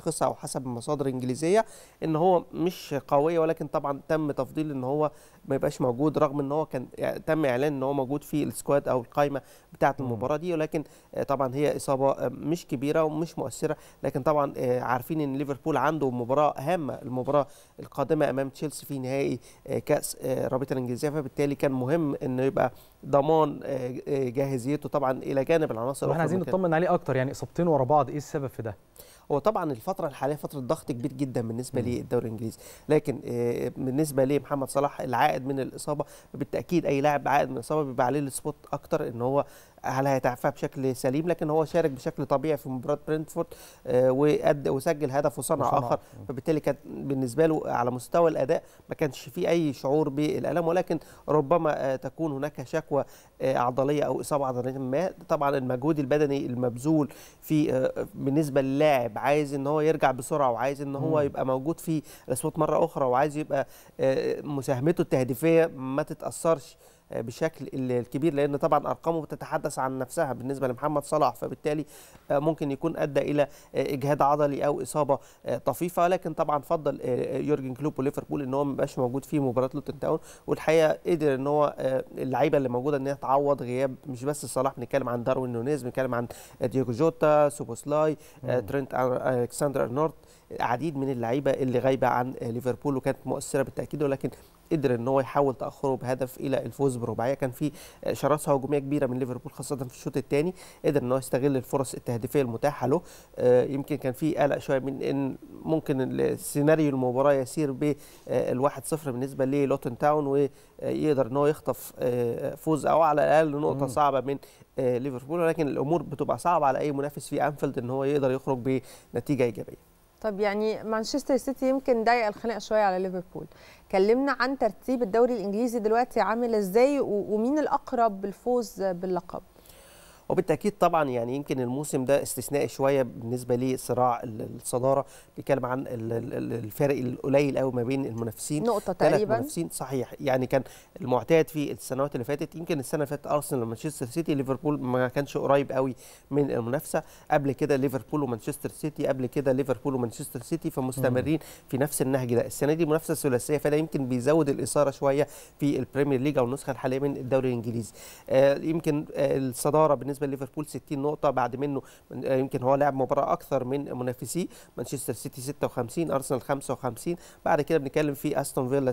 حسب المصادر الانجليزيه ان هو مش قويه ولكن طبعا تم تفضيل ان هو ما يبقاش موجود رغم ان هو كان يعني تم اعلان ان هو موجود في السكواد او القائمه بتاعه المباراه دي ولكن آه، طبعا هي اصابه آه، مش كبيره ومش مؤثره لكن طبعا آه، عارفين ان ليفربول عنده مباراه هامه المباراه القادمه امام تشيلسي في نهائي آه، كاس آه، الرابطه الانجليزيه فبالتالي كان مهم انه يبقى ضمان آه، آه، جاهزيته طبعا الى جانب العناصر طب احنا عايزين الممكنة. نطمن عليه اكتر يعني اصابتين ورا بعض ايه السبب في ده هو طبعا الفتره الحاليه فتره ضغط كبير جدا بالنسبه للدوري الانجليزي لكن آه، بالنسبه لمحمد صلاح العائد من الاصابه بالتاكيد اي لاعب عائد من الاصابه بيبقى عليه السبوت اكتر ان هو هل هيتعافى بشكل سليم لكن هو شارك بشكل طبيعي في مباراه برنتفورد آه، وأدى وسجل هدف وصنع وصنع. اخر فبالتالي كان بالنسبه له على مستوى الاداء ما كانش فيه اي شعور بالالم ولكن ربما آه، تكون هناك شكوى آه، عضليه او اصابه عضليه ما طبعا المجهود البدني المبذول في آه، بالنسبه للاعب عايز ان هو يرجع بسرعه وعايز ان هو مم. يبقى موجود في الاسوات مره اخرى وعايز يبقى آه، مساهمته التهديفيه ما تتاثرش آه، بشكل ال- الكبير لان طبعا ارقامه بتتحدث عن نفسها بالنسبه لمحمد صلاح فبالتالي آه، ممكن يكون ادى الى آه، اجهاد عضلي او اصابه آه، طفيفه لكن طبعا فضل آه، يورجن كلوب وليفربول ان هو ما يبقاش موجود في مباراه لوتن تاون والحقيقه قدر ان هو آه، اللعيبه اللي موجوده ان هي تعوض غياب مش بس صلاح بنتكلم عن داروين نونيز بنتكلم عن دييجو جوتا سوبوسلاي آه، مم. ترينت الكسندر ارنولد عديد من اللعيبه اللي غايبه عن آه، ليفربول وكانت مؤثره بالتاكيد ولكن قدر ان هو يحول تاخره بهدف الى الفوز برباعيه كان في آه، شراسه هجوميه كبيره من ليفربول خاصه في الشوط الثاني قدر ان هو يستغل الفرص التهديفيه المتاحه له آه، يمكن كان في قلق شويه من ان ممكن السيناريو المباراه يسير بالواحد صفر بالنسبه للوتن تاون ويقدر ان هو يخطف آه، فوز او على الاقل نقطه مم. صعبه من آه، ليفربول ولكن الامور بتبقى صعبه على اي منافس في انفيلد ان هو يقدر يخرج بنتيجه ايجابيه طب يعني مانشستر سيتي يمكن ضايق الخناقه شويه على ليفربول كلمنا عن ترتيب الدوري الانجليزي دلوقتي عامل ازاي و- ومين الاقرب بالفوز باللقب وبالتاكيد طبعا يعني يمكن الموسم ده استثنائي شويه بالنسبه لصراع ال- الصداره بيتكلم عن ال- ال- الفارق القليل قوي ما بين المنافسين نقطة ثلاث تقريباً. منافسين صحيح يعني كان المعتاد في السنوات اللي فاتت يمكن السنه اللي فاتت ارسنال ومانشستر سيتي ليفربول ما كانش قريب قوي من المنافسه قبل كده ليفربول ومانشستر سيتي قبل كده ليفربول ومانشستر سيتي فمستمرين في نفس النهج ده السنه دي منافسه ثلاثيه فده يمكن بيزود الاثاره شويه في البريمير ليج او النسخه الحاليه من الدوري الانجليزي آه، يمكن آه، الصداره بالنسبه لليفربول 60 نقطه بعد منه آه، يمكن هو لعب مباراه اكثر من منافسيه مانشستر سيتي 56 ارسنال 55 بعد كده بنتكلم في استون فيلا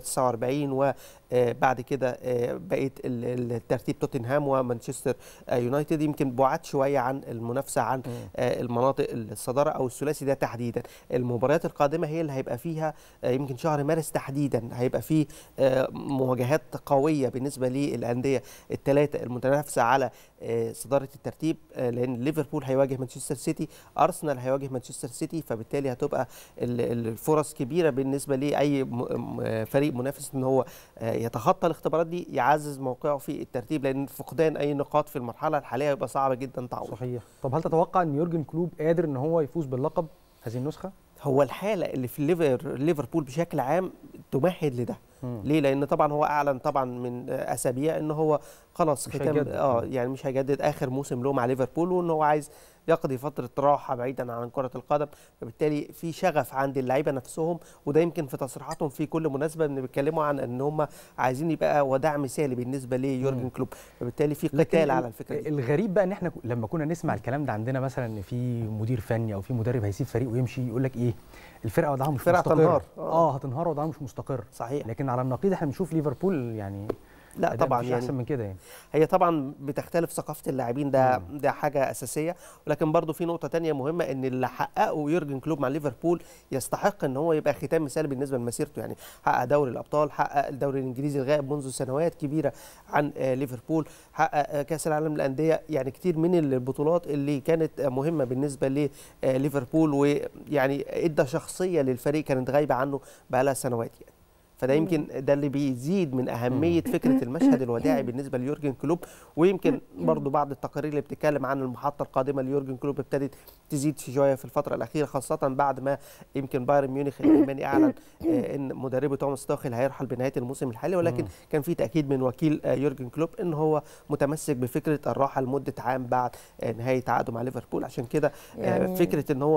49 وبعد كده آه، بقيه ال- ال- الترتيب توتنهام ومانشستر آه، يونايتد يمكن بعاد شويه عن المنافسه عن آه، المناطق الصداره او الثلاثي ده تحديدا المباريات القادمه هي اللي هيبقى فيها آه، يمكن شهر مارس تحديدا هيبقى فيه آه، مواجهات قويه بالنسبه للانديه الثلاثه المتنافسه على آه، صداره الترتيب آه، لان ليفربول هيواجه مانشستر سيتي ارسنال هيواجه مانشستر سيتي فبالتالي هتبقى ال- ال- الفرص كبيره بالنسبه لاي م- م- فريق منافس ان هو آه، يتخطى الاختبارات دي يعزز موقعه في الترتيب لان فقدان اي نقاط في المرحله الحاليه هيبقى صعب جدا تعويض صحيح طب هل تتوقع ان يورجن كلوب قادر ان هو يفوز باللقب هذه النسخه هو الحاله اللي في ليفر ليفربول بشكل عام تمهد لده مم. ليه لان طبعا هو اعلن طبعا من آه، اسابيع ان هو خلاص مش ختام هيجدد. اه يعني مش هيجدد اخر موسم له مع ليفربول وان هو عايز يقضي فتره راحه بعيدا عن كره القدم فبالتالي في شغف عند اللعيبه نفسهم وده يمكن في تصريحاتهم في كل مناسبه ان بيتكلموا عن ان هم عايزين يبقى وداع مثالي بالنسبه ليورجن كلوب فبالتالي في لكن قتال ال- على الفكره دي الغريب بقى ان احنا ك- لما كنا نسمع الكلام ده عندنا مثلا ان في مدير فني او في مدرب هيسيب فريق ويمشي يقول لك ايه الفرقه وضعها مش الفرقة مستقر هتنهار. اه هتنهار وضعها مش مستقر صحيح لكن على النقيض احنا بنشوف ليفربول يعني لا أداء طبعا مفيش يعني احسن من كده يعني هي طبعا بتختلف ثقافه اللاعبين ده ده حاجه اساسيه ولكن برضو في نقطه تانية مهمه ان اللي حققه يورجن كلوب مع ليفربول يستحق ان هو يبقى ختام مثالي بالنسبه لمسيرته يعني حقق دوري الابطال حقق الدوري الانجليزي الغائب منذ سنوات كبيره عن آه، ليفربول حقق آه، كاس العالم للانديه يعني كتير من البطولات اللي كانت آه، مهمه بالنسبه لليفربول ويعني ادى شخصيه للفريق كانت غايبه عنه بقالها سنوات يعني فده يمكن ده اللي بيزيد من اهميه فكره المشهد الوداعي بالنسبه ليورجن كلوب ويمكن برضو بعض التقارير اللي بتتكلم عن المحطه القادمه ليورجن كلوب ابتدت تزيد شويه في الفتره الاخيره خاصه بعد ما يمكن بايرن ميونخ الالماني اعلن آه، ان مدربه توماس توخيل هيرحل بنهايه الموسم الحالي ولكن مم. كان في تاكيد من وكيل آه، يورجن كلوب ان هو متمسك بفكره الراحه لمده عام بعد آه، نهايه عقده مع ليفربول عشان كده آه، يعني- فكره ان هو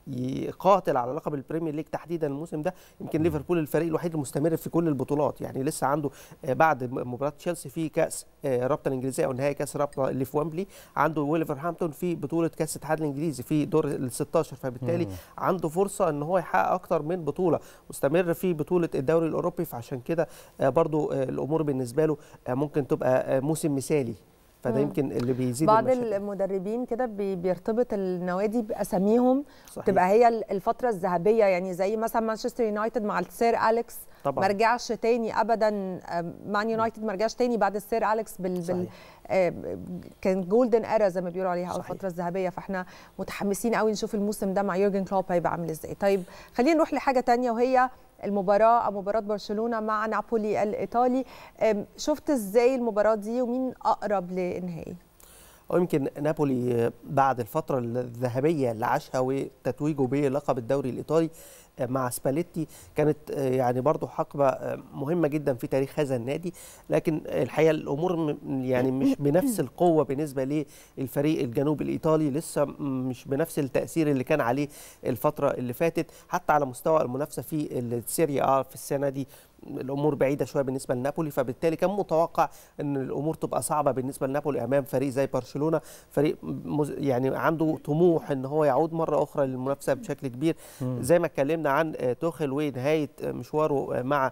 يقاتل على لقب البريمير ليج تحديدا الموسم ده يمكن ليفربول الفريق الوحيد المستمر في كل البطولات يعني لسه عنده آه، بعد م- مباراه تشيلسي في كاس آه، رابطه الانجليزيه او نهائي كاس رابطه اللي في ويمبلي عنده ولفرهامبتون في بطوله كاس الاتحاد الانجليزي في دور ال 16 فبالتالي مم. عنده فرصه ان هو يحقق اكتر من بطوله مستمر في بطوله الدوري الاوروبي فعشان كده آه، برضو آه، الامور بالنسبه له آه، ممكن تبقى آه، موسم مثالي فده مم. يمكن اللي بيزيد بعض المشاكل. المدربين كده بي- بيرتبط النوادي باساميهم صحيح. تبقى هي ال- الفتره الذهبيه يعني زي مثلا مانشستر يونايتد مع السير اليكس طبعاً. ما رجعش تاني ابدا آم، مان يونايتد ما رجعش تاني بعد السير اليكس بال, بال آم، كان جولدن ايرا زي ما بيقولوا عليها او الفتره الذهبيه فاحنا متحمسين قوي نشوف الموسم ده مع يورجن كلوب هيبقى عامل ازاي طيب خلينا نروح لحاجه تانية وهي المباراة أو مباراة برشلونة مع نابولي الإيطالي آم، شفت إزاي المباراة دي ومين أقرب لإنهائي؟ ويمكن نابولي بعد الفترة الذهبية اللي عاشها وتتويجه بلقب الدوري الإيطالي مع سباليتي كانت يعني برضو حقبة مهمة جدا في تاريخ هذا النادي لكن الحقيقة الأمور م- يعني مش بنفس القوة بالنسبة للفريق الجنوب الإيطالي لسه مش بنفس التأثير اللي كان عليه الفترة اللي فاتت حتى على مستوى المنافسة في السيريا آ في السنة دي الامور بعيده شويه بالنسبه لنابولي فبالتالي كان متوقع ان الامور تبقى صعبه بالنسبه لنابولي امام فريق زي برشلونه فريق مز- يعني عنده طموح ان هو يعود مره اخرى للمنافسه بشكل كبير مم. زي ما اتكلمنا عن آه، توخل ونهايه آه، مشواره آه، مع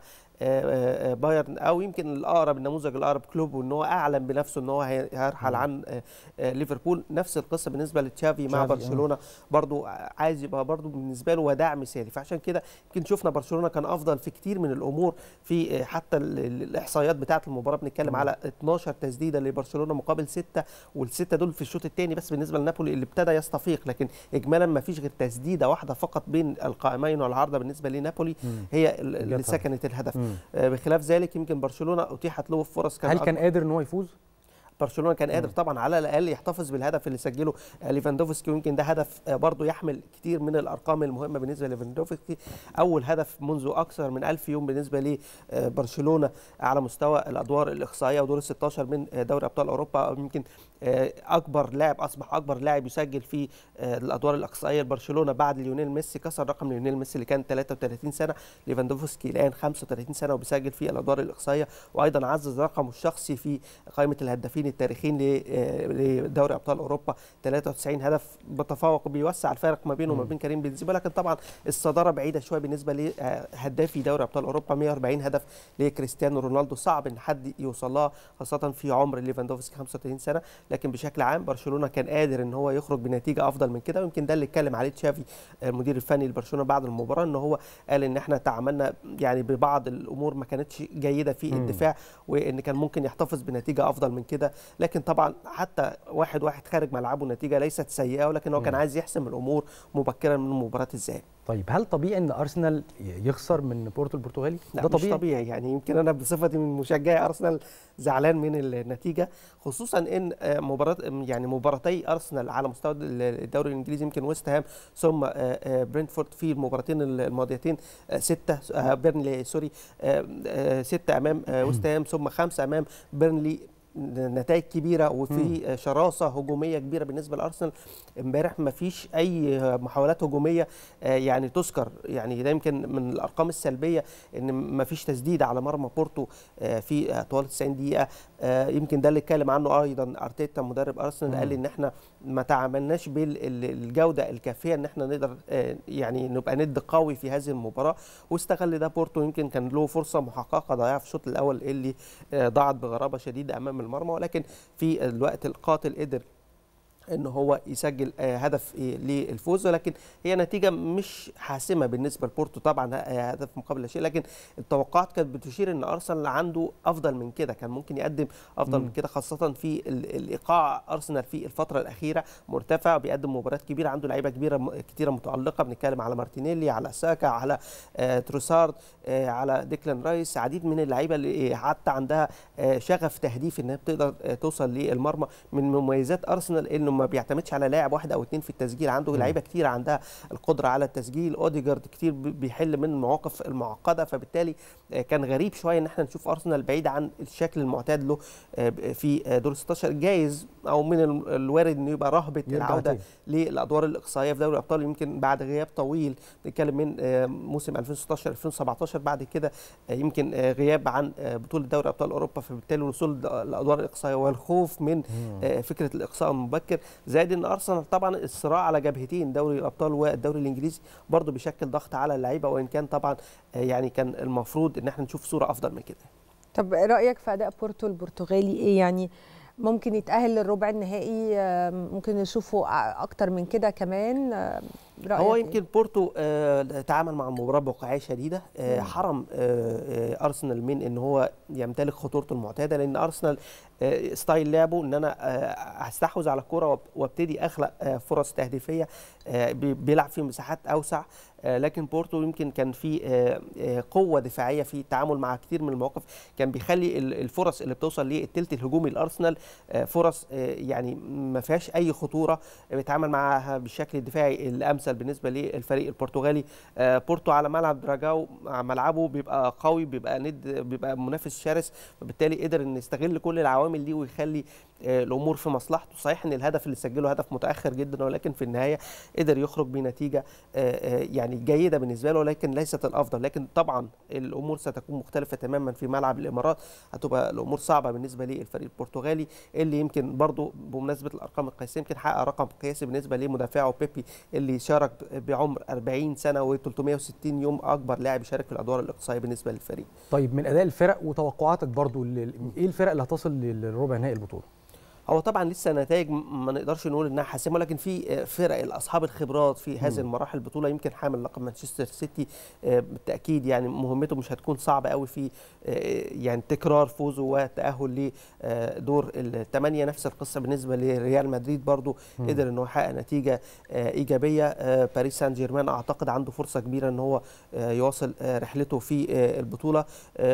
آه، آه، بايرن او يمكن الاقرب النموذج الاقرب كلوب وان هو اعلن بنفسه ان هو هي- هيرحل عن آه، آه، ليفربول نفس القصه بالنسبه لتشافي مع تشافي، آه. برشلونه برضو عايز يبقى برضو بالنسبه له وداع مثالي فعشان كده يمكن شفنا برشلونه كان افضل في كتير من الامور في آه، حتى ال- ال- الاحصائيات بتاعه المباراه بنتكلم مم. على 12 تسديده لبرشلونه مقابل 6 والسته دول في الشوط الثاني بس بالنسبه لنابولي اللي ابتدى يستفيق لكن اجمالا ما فيش غير تسديده واحده فقط بين القائمين والعارضه بالنسبه لنابولي مم. هي ال- اللي جاتها. سكنت الهدف مم. آه، بخلاف ذلك يمكن برشلونه اتيحت له فرص كان هل كان أكبر. قادر ان هو يفوز؟ برشلونه كان قادر طبعا على الاقل يحتفظ بالهدف اللي سجله آه، ليفاندوفسكي ويمكن ده هدف آه، برضه يحمل كتير من الارقام المهمه بالنسبه ليفاندوفسكي اول هدف منذ اكثر من ألف يوم بالنسبه لبرشلونه على مستوى الادوار الاقصائيه ودور ال 16 من آه، دوري ابطال اوروبا أو يمكن آه، اكبر لاعب اصبح اكبر لاعب يسجل في آه، الادوار الاقصائيه لبرشلونه بعد ليونيل ميسي كسر رقم ليونيل ميسي اللي كان 33 سنه ليفاندوفسكي الان 35 سنه وبيسجل في الادوار الاقصائيه وايضا عزز رقمه الشخصي في قائمه الهدافين التاريخيين ل- آه، لدوري ابطال اوروبا 93 هدف بتفوق بيوسع الفارق ما بينه وما مم. بين كريم بنزيما لكن طبعا الصداره بعيده شويه بالنسبه لهدافي دوري ابطال اوروبا 140 هدف لكريستيانو رونالدو صعب ان حد يوصل لها خاصه في عمر ليفاندوفسكي 35 سنه لكن بشكل عام برشلونه كان قادر ان هو يخرج بنتيجه افضل من كده ويمكن ده اللي اتكلم عليه تشافي المدير الفني لبرشلونه بعد المباراه ان هو قال ان احنا تعاملنا يعني ببعض الامور ما كانتش جيده في مم. الدفاع وان كان ممكن يحتفظ بنتيجه افضل من كده لكن طبعا حتى واحد واحد خارج ملعبه نتيجه ليست سيئه ولكن هو كان مم. عايز يحسم الامور مبكرا من مباراه الذهاب طيب هل طبيعي ان ارسنال يخسر من بورتو البرتغالي؟ لا ده مش طبيعي طبيعي يعني يمكن انا بصفتي من مشجعي ارسنال زعلان من النتيجه خصوصا ان آه، مباراه يعني مباراتي ارسنال على مستوى الدوري الانجليزي يمكن ويست هام ثم آه، آه، برينتفورد في المباراتين الماضيتين آه، سته آه، بيرنلي سوري آه، آه، سته امام آه، ويست هام ثم خمسه امام بيرنلي نتائج كبيره وفي شراسه هجوميه كبيره بالنسبه لارسنال امبارح ما فيش اي محاولات هجوميه آه، يعني تذكر يعني ده يمكن من الارقام السلبيه ان ما فيش تسديد على مرمى بورتو آه، في آه، طوال 90 دقيقه آه، يمكن ده اللي اتكلم عنه ايضا ارتيتا مدرب ارسنال قال ان احنا ما تعاملناش بالجوده الكافيه ان احنا نقدر آه، يعني نبقى ند قوي في هذه المباراه واستغل ده بورتو يمكن كان له فرصه محققه ضيعها في الشوط الاول اللي آه، ضاعت بغرابه شديده امام المرمى ولكن في الوقت القاتل قدر ان هو يسجل آه، هدف آه، للفوز ولكن هي نتيجه مش حاسمه بالنسبه لبورتو طبعا آه، هدف مقابل لا شيء لكن التوقعات كانت بتشير ان ارسنال عنده افضل من كده كان ممكن يقدم افضل مم. من كده خاصه في ال- الايقاع ارسنال في الفتره الاخيره مرتفع وبيقدم مباريات كبيره عنده لعيبه كبيره م- كتيره متالقه بنتكلم على مارتينيلي على ساكا على آه، تروسارد آه، على ديكلان رايس عديد من اللعيبه اللي حتى عندها آه، شغف تهديف انها بتقدر آه، توصل للمرمى من مميزات ارسنال انه ما بيعتمدش على لاعب واحد او اثنين في التسجيل عنده لعيبه كتير عندها القدره على التسجيل اوديجارد كتير بيحل من المواقف المعقده فبالتالي كان غريب شويه ان احنا نشوف ارسنال بعيد عن الشكل المعتاد له في دور 16 جايز او من الوارد انه يبقى رهبه العوده للادوار الاقصائيه في دوري الابطال يمكن بعد غياب طويل نتكلم من موسم 2016 2017 بعد كده يمكن غياب عن بطوله دوري ابطال اوروبا فبالتالي الوصول للادوار الاقصائيه والخوف من فكره الاقصاء المبكر زائد ان ارسنال طبعا الصراع على جبهتين دوري الابطال والدوري الانجليزي برضه بيشكل ضغط على اللعيبه وان كان طبعا يعني كان المفروض ان احنا نشوف صوره افضل من كده طب رايك في اداء بورتو البرتغالي ايه يعني ممكن يتاهل للربع النهائي ممكن نشوفه اكتر من كده كمان رأيك هو يمكن إيه؟ بورتو آه تعامل مع المباراه بواقعيه شديده آه حرم آه ارسنال من ان هو يمتلك خطورته المعتاده لان ارسنال آه ستايل لعبه ان انا آه هستحوذ على الكره وابتدي اخلق آه فرص تهديفيه آه بيلعب في مساحات اوسع آه لكن بورتو يمكن كان في آه آه قوه دفاعيه في التعامل مع كثير من المواقف كان بيخلي الفرص اللي بتوصل للثلث الهجومي لارسنال آه فرص آه يعني ما فيهاش اي خطوره بيتعامل معها بالشكل الدفاعي الامثل بالنسبه للفريق البرتغالي آه بورتو على ملعب دراجاو ملعبه بيبقى قوي بيبقى ند بيبقى منافس شرس فبالتالي قدر ان يستغل كل العوامل دي ويخلي آه الامور في مصلحته صحيح ان الهدف اللي سجله هدف متاخر جدا ولكن في النهايه قدر يخرج بنتيجه آه يعني جيده بالنسبه له ولكن ليست الافضل لكن طبعا الامور ستكون مختلفه تماما في ملعب الامارات هتبقى الامور صعبه بالنسبه للفريق البرتغالي اللي يمكن برضه بمناسبه الارقام القياسيه يمكن حقق رقم قياسي بالنسبه لمدافعه بيبي اللي شارك بعمر 40 سنه و360 يوم اكبر لاعب يشارك في الادوار الاقصائيه بالنسبه للفريق. طيب من اداء الفرق وتوقعاتك برضو ايه الفرق اللي هتصل للربع نهائي البطوله؟ هو طبعا لسه نتائج ما نقدرش نقول انها حاسمه ولكن في فرق اصحاب الخبرات في هذه المراحل البطوله يمكن حامل لقب مانشستر سيتي بالتاكيد يعني مهمته مش هتكون صعبه قوي في يعني تكرار فوزه وتاهل لدور الثمانيه نفس القصه بالنسبه لريال مدريد برضو مم. قدر انه يحقق نتيجه ايجابيه باريس سان جيرمان اعتقد عنده فرصه كبيره ان هو يواصل رحلته في البطوله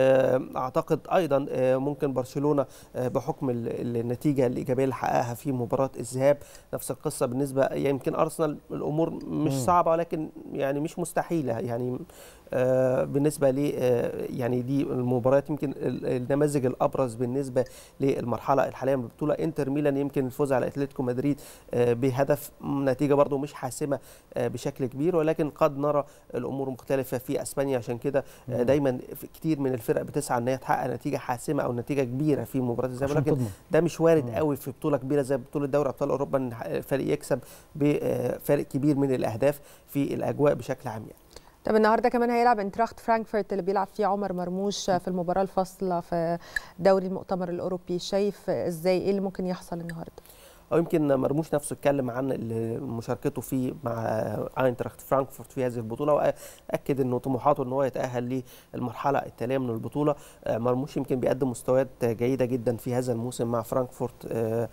اعتقد ايضا ممكن برشلونه بحكم النتيجه الايجابيه اللي حققها في مباراه الذهاب نفس القصه بالنسبه يمكن ارسنال الامور مش صعبه ولكن يعني مش مستحيله يعني آه بالنسبه ل آه يعني دي المباريات يمكن النماذج الابرز بالنسبه للمرحله الحاليه من البطوله انتر ميلان يمكن الفوز على اتلتيكو مدريد آه بهدف نتيجه برضو مش حاسمه بشكل كبير ولكن قد نرى الامور مختلفه في اسبانيا عشان كده دايما في كتير من الفرق بتسعى ان هي تحقق نتيجه حاسمه او نتيجه كبيره في مباراه الذهاب ولكن ده مش وارد قوي في بطوله كبيره زي بطوله دوري ابطال اوروبا ان الفريق يكسب بفارق كبير من الاهداف في الاجواء بشكل عام يعني. طب النهارده كمان هيلعب انتراخت فرانكفورت اللي بيلعب فيه عمر مرموش في المباراه الفاصله في دوري المؤتمر الاوروبي شايف ازاي ايه اللي ممكن يحصل النهارده او يمكن مرموش نفسه اتكلم عن مشاركته في مع اينتراخت فرانكفورت في هذه البطوله واكد انه طموحاته ان هو يتاهل للمرحله التاليه من البطوله مرموش يمكن بيقدم مستويات جيده جدا في هذا الموسم مع فرانكفورت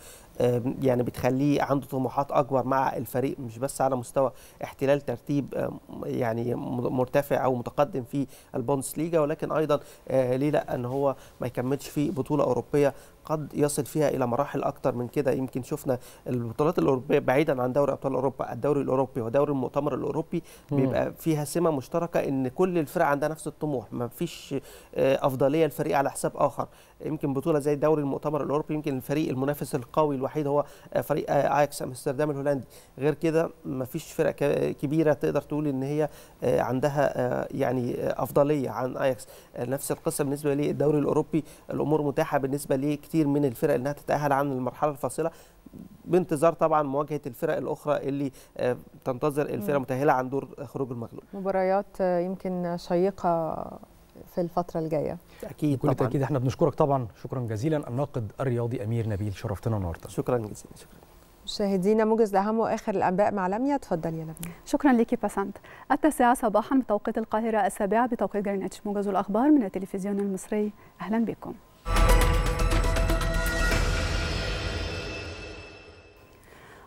يعني بتخليه عنده طموحات اكبر مع الفريق مش بس على مستوى احتلال ترتيب يعني مرتفع او متقدم في البوندسليجا ولكن ايضا ليه لا ان هو ما يكملش في بطوله اوروبيه قد يصل فيها الى مراحل اكتر من كده يمكن شفنا البطولات الاوروبيه بعيدا عن دوري ابطال اوروبا الدوري الاوروبي ودوري المؤتمر الاوروبي بيبقى فيها سمه مشتركه ان كل الفرق عندها نفس الطموح ما فيش افضليه لفريق على حساب اخر يمكن بطوله زي دوري المؤتمر الاوروبي يمكن الفريق المنافس القوي الوحيد هو فريق اياكس امستردام الهولندي غير كده ما فيش فرق كبيره تقدر تقول ان هي عندها يعني افضليه عن اياكس نفس القصه بالنسبه للدوري الاوروبي الامور متاحه بالنسبه لكثير من الفرق انها تتاهل عن المرحله الفاصله بانتظار طبعا مواجهه الفرق الاخرى اللي تنتظر الفرق المتاهله عن دور خروج المغلوب مباريات يمكن شيقه في الفتره الجايه اكيد بكل تاكيد احنا بنشكرك طبعا شكرا جزيلا الناقد الرياضي امير نبيل شرفتنا النهارده شكرا جزيلا شكرا مشاهدينا موجز لاهم واخر الانباء مع لميا تفضل يا لميا شكرا لك بسنت التاسعه صباحا بتوقيت القاهره السابعه بتوقيت جرينتش موجز الاخبار من التلفزيون المصري اهلا بكم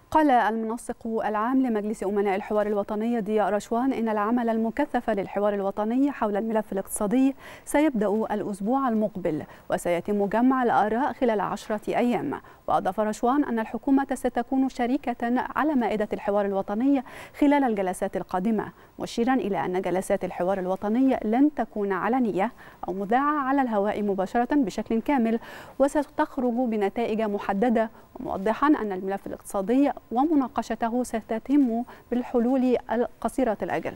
قال المنسق العام لمجلس أمناء الحوار الوطني ضياء رشوان إن العمل المكثف للحوار الوطني حول الملف الاقتصادي سيبدأ الأسبوع المقبل وسيتم جمع الآراء خلال عشرة أيام وأضاف رشوان أن الحكومة ستكون شريكة على مائدة الحوار الوطني خلال الجلسات القادمة مشيرا إلى أن جلسات الحوار الوطني لن تكون علنية أو مذاعة على الهواء مباشرة بشكل كامل وستخرج بنتائج محددة وموضحا أن الملف الاقتصادي ومناقشته ستتم بالحلول القصيرة الأجل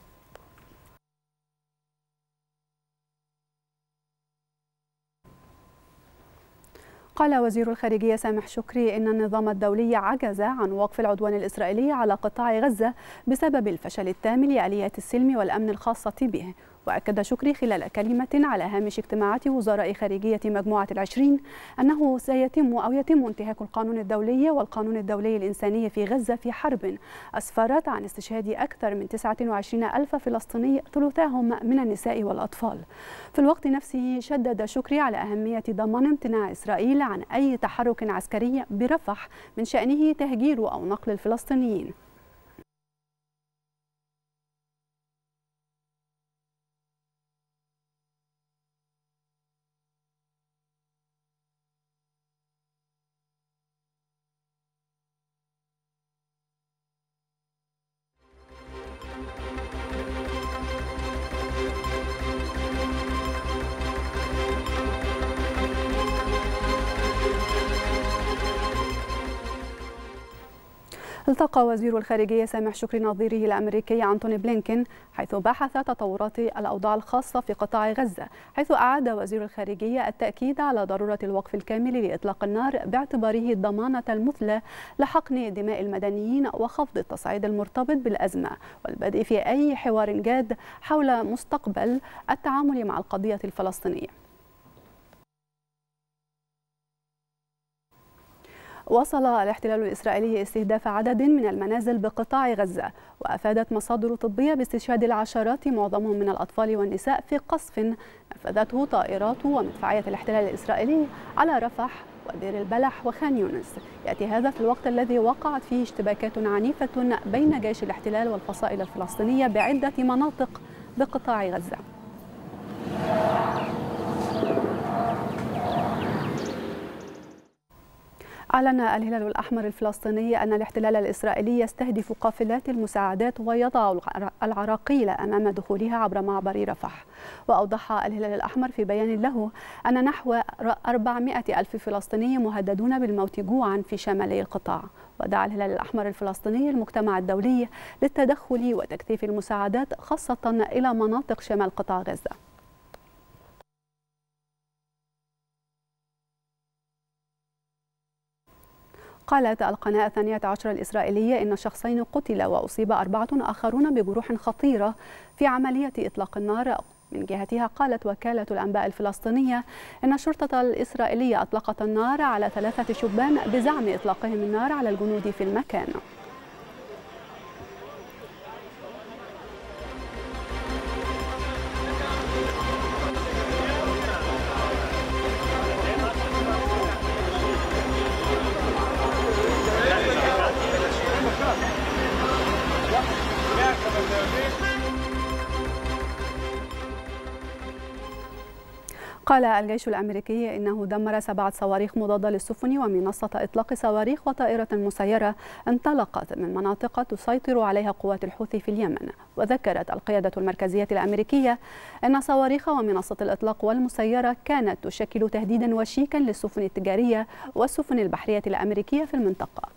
قال وزير الخارجية سامح شكري إن النظام الدولي عجز عن وقف العدوان الإسرائيلي على قطاع غزة بسبب الفشل التام لآليات السلم والأمن الخاصة به وأكد شكري خلال كلمة على هامش اجتماعات وزراء خارجية مجموعة العشرين أنه سيتم أو يتم انتهاك القانون الدولي والقانون الدولي الإنساني في غزة في حرب أسفرت عن استشهاد أكثر من 29 ألف فلسطيني ثلثاهم من النساء والأطفال في الوقت نفسه شدد شكري على أهمية ضمان امتناع إسرائيل عن أي تحرك عسكري برفح من شأنه تهجير أو نقل الفلسطينيين التقى وزير الخارجية سامح شكري نظيره الأمريكي أنتوني بلينكين حيث بحث تطورات الأوضاع الخاصة في قطاع غزة حيث أعاد وزير الخارجية التأكيد على ضرورة الوقف الكامل لإطلاق النار باعتباره الضمانة المثلى لحقن دماء المدنيين وخفض التصعيد المرتبط بالأزمة والبدء في أي حوار جاد حول مستقبل التعامل مع القضية الفلسطينية واصل الاحتلال الإسرائيلي استهداف عدد من المنازل بقطاع غزة وأفادت مصادر طبية باستشهاد العشرات معظمهم من الأطفال والنساء في قصف نفذته طائرات ومدفعية الاحتلال الإسرائيلي على رفح ودير البلح وخان يونس يأتي هذا في الوقت الذي وقعت فيه اشتباكات عنيفة بين جيش الاحتلال والفصائل الفلسطينية بعدة مناطق بقطاع غزة أعلن الهلال الأحمر الفلسطيني أن الاحتلال الإسرائيلي يستهدف قافلات المساعدات ويضع العراقيل أمام دخولها عبر معبر رفح وأوضح الهلال الأحمر في بيان له أن نحو 400 ألف فلسطيني مهددون بالموت جوعا في شمالي القطاع ودعا الهلال الأحمر الفلسطيني المجتمع الدولي للتدخل وتكثيف المساعدات خاصة إلى مناطق شمال قطاع غزة قالت القناة الثانية عشر الإسرائيلية إن شخصين قتل وأصيب أربعة آخرون بجروح خطيرة في عملية إطلاق النار من جهتها قالت وكالة الأنباء الفلسطينية إن الشرطة الإسرائيلية أطلقت النار على ثلاثة شبان بزعم إطلاقهم النار على الجنود في المكان قال الجيش الأمريكي إنه دمر سبعة صواريخ مضادة للسفن ومنصة إطلاق صواريخ وطائرة مسيرة انطلقت من مناطق تسيطر عليها قوات الحوثي في اليمن وذكرت القيادة المركزية الأمريكية أن صواريخ ومنصة الإطلاق والمسيرة كانت تشكل تهديدا وشيكا للسفن التجارية والسفن البحرية الأمريكية في المنطقة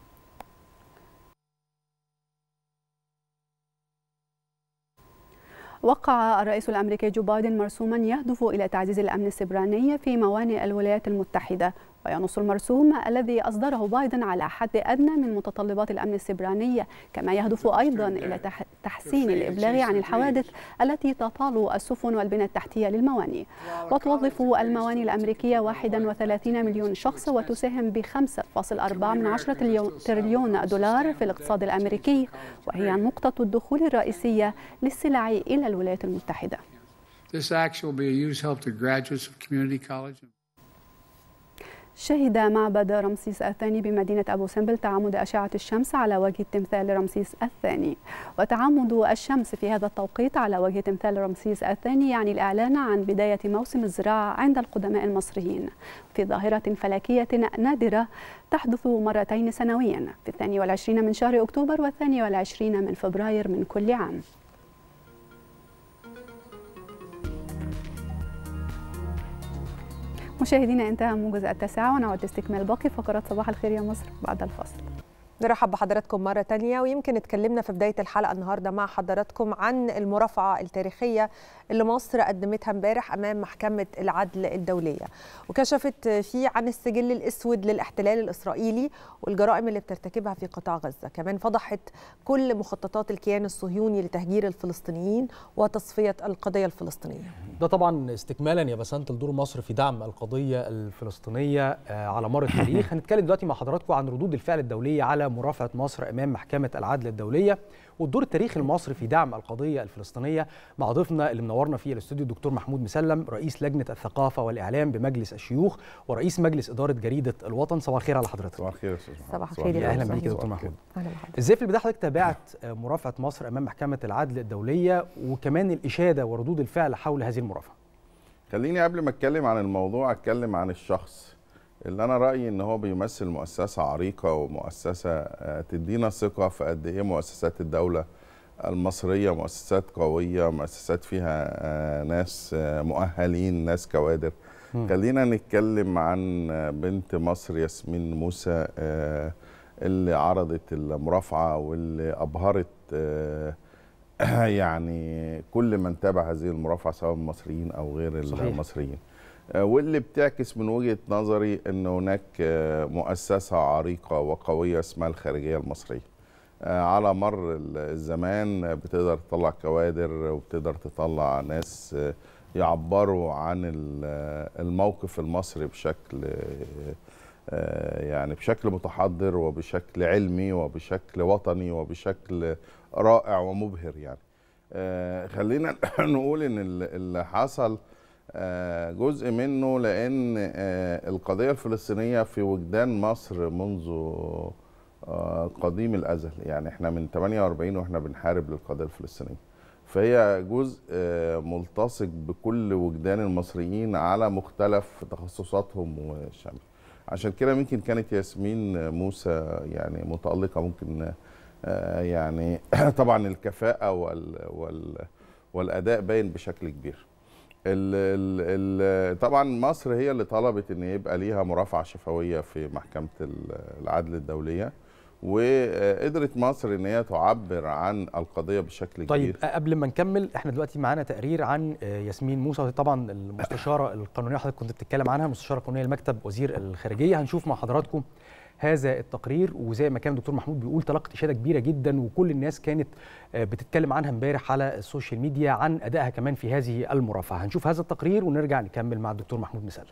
وقع الرئيس الامريكي جو بايدن مرسوما يهدف الى تعزيز الامن السبراني في موانئ الولايات المتحده وينص المرسوم الذي اصدره بايدن على حد ادنى من متطلبات الامن السبراني كما يهدف ايضا الى تحسين الابلاغ عن الحوادث التي تطال السفن والبنى التحتيه للموانئ وتوظف الموانئ الامريكيه 31 مليون شخص وتساهم ب 5.4 من عشرة تريليون دولار في الاقتصاد الامريكي وهي نقطه الدخول الرئيسيه للسلع الى الولايات المتحده This action will be a huge help to graduates of community college. شهد معبد رمسيس الثاني بمدينة أبو سمبل تعامد أشعة الشمس على وجه تمثال رمسيس الثاني وتعامد الشمس في هذا التوقيت على وجه تمثال رمسيس الثاني يعني الإعلان عن بداية موسم الزراعة عند القدماء المصريين في ظاهرة فلكية نادرة تحدث مرتين سنويا في الثاني والعشرين من شهر أكتوبر والثاني والعشرين من فبراير من كل عام مشاهدينا انتهى موجز التاسعة ونعود لاستكمال باقي فقرات صباح الخير يا مصر بعد الفاصل نرحب بحضراتكم مرة تانية ويمكن اتكلمنا في بداية الحلقة النهاردة مع حضراتكم عن المرافعة التاريخية اللي مصر قدمتها امبارح أمام محكمة العدل الدولية وكشفت فيه عن السجل الأسود للاحتلال الإسرائيلي والجرائم اللي بترتكبها في قطاع غزة كمان فضحت كل مخططات الكيان الصهيوني لتهجير الفلسطينيين وتصفية القضية الفلسطينية ده طبعا استكمالا يا بسنت لدور مصر في دعم القضيه الفلسطينيه على مر التاريخ هنتكلم دلوقتي مع حضراتكم عن ردود الفعل الدوليه على مرافعه مصر امام محكمه العدل الدوليه والدور التاريخي المصري في دعم القضيه الفلسطينيه مع ضيفنا اللي منورنا في الاستوديو الدكتور محمود مسلم رئيس لجنه الثقافه والاعلام بمجلس الشيوخ ورئيس مجلس اداره جريده الوطن صباح الخير على حضرتك صباح الخير يا استاذ صباح الخير يا اهلا بيك يا دكتور محمود ازاي في البدايه حضرتك تابعت مرافعه مصر امام محكمه العدل الدوليه وكمان الاشاده وردود الفعل حول هذه المرافعه خليني قبل ما اتكلم عن الموضوع اتكلم عن الشخص اللي انا رايي ان هو بيمثل مؤسسه عريقه ومؤسسه تدينا ثقه في قد ايه مؤسسات الدوله المصريه مؤسسات قويه مؤسسات فيها ناس مؤهلين ناس كوادر خلينا نتكلم عن بنت مصر ياسمين موسى اللي عرضت المرافعه واللي ابهرت يعني كل من تابع هذه المرافعه سواء المصريين او غير صحيح. المصريين واللي بتعكس من وجهه نظري ان هناك مؤسسه عريقه وقويه اسمها الخارجيه المصريه على مر الزمان بتقدر تطلع كوادر وبتقدر تطلع ناس يعبروا عن الموقف المصري بشكل يعني بشكل متحضر وبشكل علمي وبشكل وطني وبشكل رائع ومبهر يعني خلينا نقول ان اللي حصل جزء منه لان القضيه الفلسطينيه في وجدان مصر منذ قديم الازل يعني احنا من 48 واحنا بنحارب للقضيه الفلسطينيه فهي جزء ملتصق بكل وجدان المصريين على مختلف تخصصاتهم وشامل عشان كده ممكن كانت ياسمين موسى يعني متألقة ممكن يعني طبعا الكفاءة وال وال والأداء باين بشكل كبير ال ال ال طبعا مصر هي اللي طلبت ان يبقى ليها مرافعة شفوية في محكمة العدل الدولية وقدرت مصر ان هي تعبر عن القضيه بشكل طيب كبير قبل ما نكمل احنا دلوقتي معانا تقرير عن ياسمين موسى طبعا المستشاره القانونيه حضرتك كنت بتتكلم عنها المستشاره القانونيه لمكتب وزير الخارجيه هنشوف مع حضراتكم هذا التقرير وزي ما كان الدكتور محمود بيقول تلقت اشاده كبيره جدا وكل الناس كانت بتتكلم عنها امبارح على السوشيال ميديا عن ادائها كمان في هذه المرافعه هنشوف هذا التقرير ونرجع نكمل مع الدكتور محمود مسلم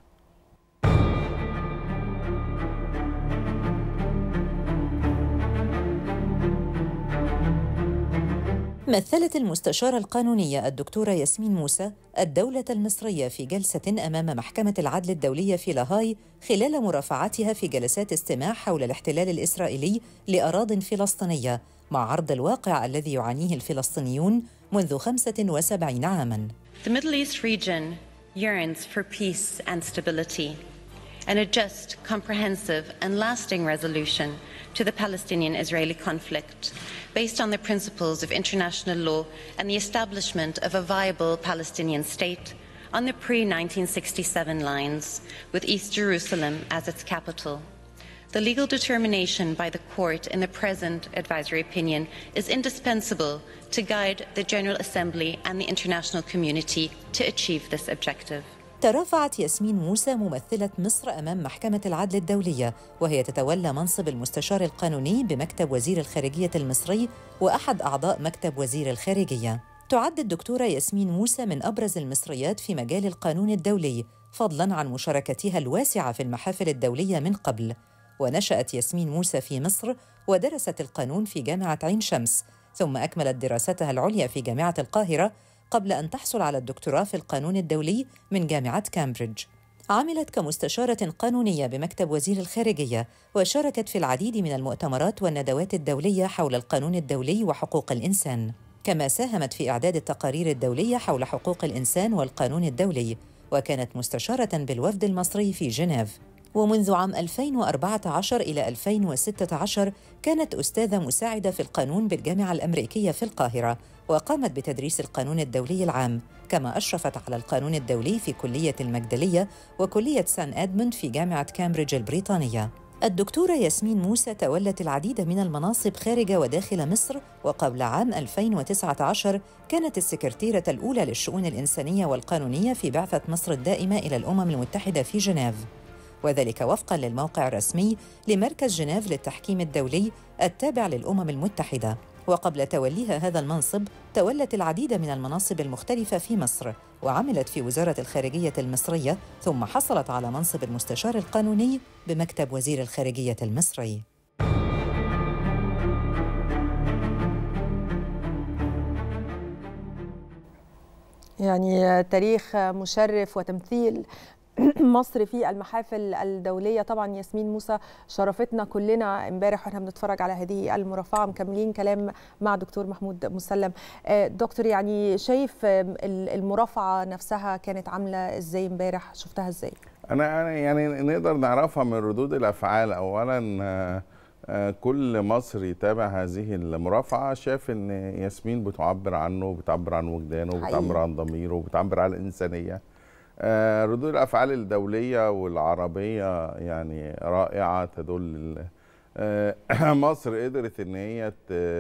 مثلت المستشارة القانونية الدكتورة ياسمين موسى الدولة المصرية في جلسة أمام محكمة العدل الدولية في لاهاي خلال مرافعتها في جلسات استماع حول الاحتلال الإسرائيلي لأراضٍ فلسطينية مع عرض الواقع الذي يعانيه الفلسطينيون منذ 75 عاماً. The Middle East region yearns for peace and stability and a just, comprehensive, and lasting resolution to the Palestinian Israeli conflict based on the principles of international law and the establishment of a viable Palestinian state on the pre 1967 lines, with East Jerusalem as its capital. The legal determination by the court in the present advisory opinion is indispensable to guide the General Assembly and the international community to achieve this objective. ترافعت ياسمين موسى ممثلة مصر أمام محكمة العدل الدولية وهي تتولى منصب المستشار القانوني بمكتب وزير الخارجية المصري وأحد أعضاء مكتب وزير الخارجية. تعد الدكتورة ياسمين موسى من أبرز المصريات في مجال القانون الدولي فضلاً عن مشاركتها الواسعة في المحافل الدولية من قبل. ونشأت ياسمين موسى في مصر ودرست القانون في جامعة عين شمس ثم أكملت دراستها العليا في جامعة القاهرة قبل أن تحصل على الدكتوراه في القانون الدولي من جامعة كامبريدج. عملت كمستشارة قانونية بمكتب وزير الخارجية وشاركت في العديد من المؤتمرات والندوات الدولية حول القانون الدولي وحقوق الإنسان كما ساهمت في إعداد التقارير الدولية حول حقوق الإنسان والقانون الدولي وكانت مستشارة بالوفد المصري في جنيف ومنذ عام 2014 إلى 2016 كانت أستاذة مساعدة في القانون بالجامعة الأمريكية في القاهرة وقامت بتدريس القانون الدولي العام كما أشرفت على القانون الدولي في كلية المجدلية وكلية سان أدموند في جامعة كامبريدج البريطانية الدكتورة ياسمين موسى تولت العديد من المناصب خارج وداخل مصر وقبل عام 2019 كانت السكرتيرة الأولى للشؤون الإنسانية والقانونية في بعثة مصر الدائمة إلى الأمم المتحدة في جنيف وذلك وفقا للموقع الرسمي لمركز جنيف للتحكيم الدولي التابع للأمم المتحدة وقبل توليها هذا المنصب تولت العديد من المناصب المختلفة في مصر وعملت في وزارة الخارجية المصرية ثم حصلت على منصب المستشار القانوني بمكتب وزير الخارجية المصري يعني تاريخ مشرف وتمثيل مصر في المحافل الدولية طبعا ياسمين موسى شرفتنا كلنا امبارح واحنا بنتفرج على هذه المرافعة مكملين كلام مع دكتور محمود مسلم دكتور يعني شايف المرافعة نفسها كانت عاملة ازاي امبارح شفتها ازاي انا انا يعني نقدر نعرفها من ردود الافعال اولا كل مصري يتابع هذه المرافعة شاف ان ياسمين بتعبر عنه بتعبر عن وجدانه بتعبر عن ضميره بتعبر عن الإنسانية ردود الافعال الدوليه والعربيه يعني رائعه تدل مصر قدرت ان هي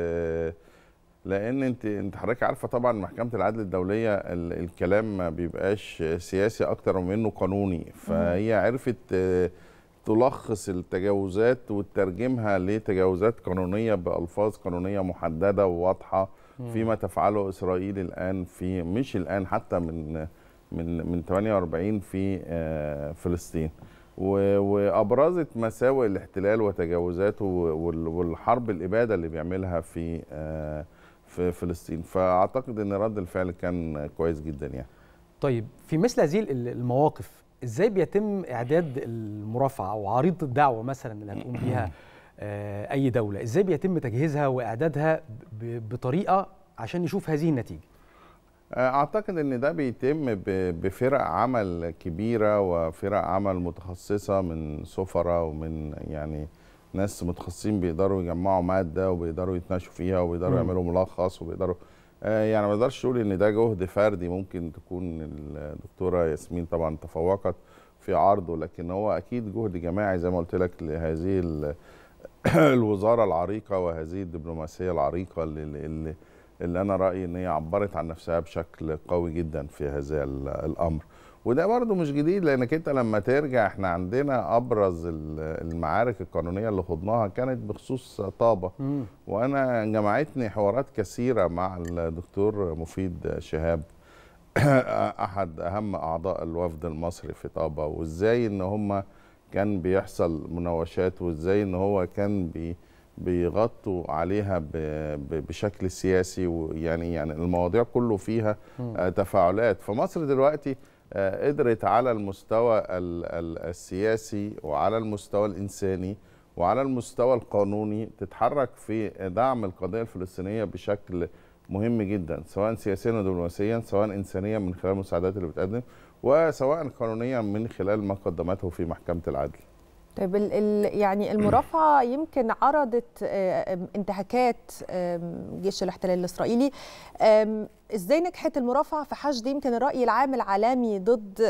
لان انت انت حضرتك عارفه طبعا محكمه العدل الدوليه الكلام ما بيبقاش سياسي اكتر منه قانوني فهي عرفت تلخص التجاوزات وتترجمها لتجاوزات قانونيه بالفاظ قانونيه محدده وواضحه فيما تفعله اسرائيل الان في مش الان حتى من من من 48 في فلسطين وابرزت مساوئ الاحتلال وتجاوزاته والحرب الاباده اللي بيعملها في في فلسطين فاعتقد ان رد الفعل كان كويس جدا يعني طيب في مثل هذه المواقف ازاي بيتم اعداد المرافعه او عريضه الدعوه مثلا اللي هتقوم بيها اي دوله ازاي بيتم تجهيزها واعدادها بطريقه عشان نشوف هذه النتيجه اعتقد ان ده بيتم بفرق عمل كبيره وفرق عمل متخصصه من سفراء ومن يعني ناس متخصصين بيقدروا يجمعوا ماده وبيقدروا يتناقشوا فيها وبيقدروا يعملوا ملخص وبيقدروا يعني ما اقدرش اقول ان ده جهد فردي ممكن تكون الدكتوره ياسمين طبعا تفوقت في عرضه لكن هو اكيد جهد جماعي زي ما قلت لك لهذه الوزاره العريقه وهذه الدبلوماسيه العريقه اللي, اللي اللي انا رايي ان هي عبرت عن نفسها بشكل قوي جدا في هذا الامر وده برضه مش جديد لانك انت لما ترجع احنا عندنا ابرز المعارك القانونيه اللي خضناها كانت بخصوص طابه م. وانا جمعتني حوارات كثيره مع الدكتور مفيد شهاب احد اهم اعضاء الوفد المصري في طابه وازاي ان هم كان بيحصل مناوشات وازاي ان هو كان بي بيغطوا عليها بشكل سياسي ويعني يعني المواضيع كله فيها تفاعلات فمصر دلوقتي قدرت على المستوى السياسي وعلى المستوى الانساني وعلى المستوى القانوني تتحرك في دعم القضيه الفلسطينيه بشكل مهم جدا سواء سياسيا ودبلوماسيا سواء انسانيا من خلال المساعدات اللي بتقدم وسواء قانونيا من خلال ما قدمته في محكمه العدل طيب ال ال يعني المرافعه يمكن عرضت انتهاكات جيش الاحتلال الاسرائيلي ازاي نجحت المرافعه في حشد يمكن الراي العام العالمي ضد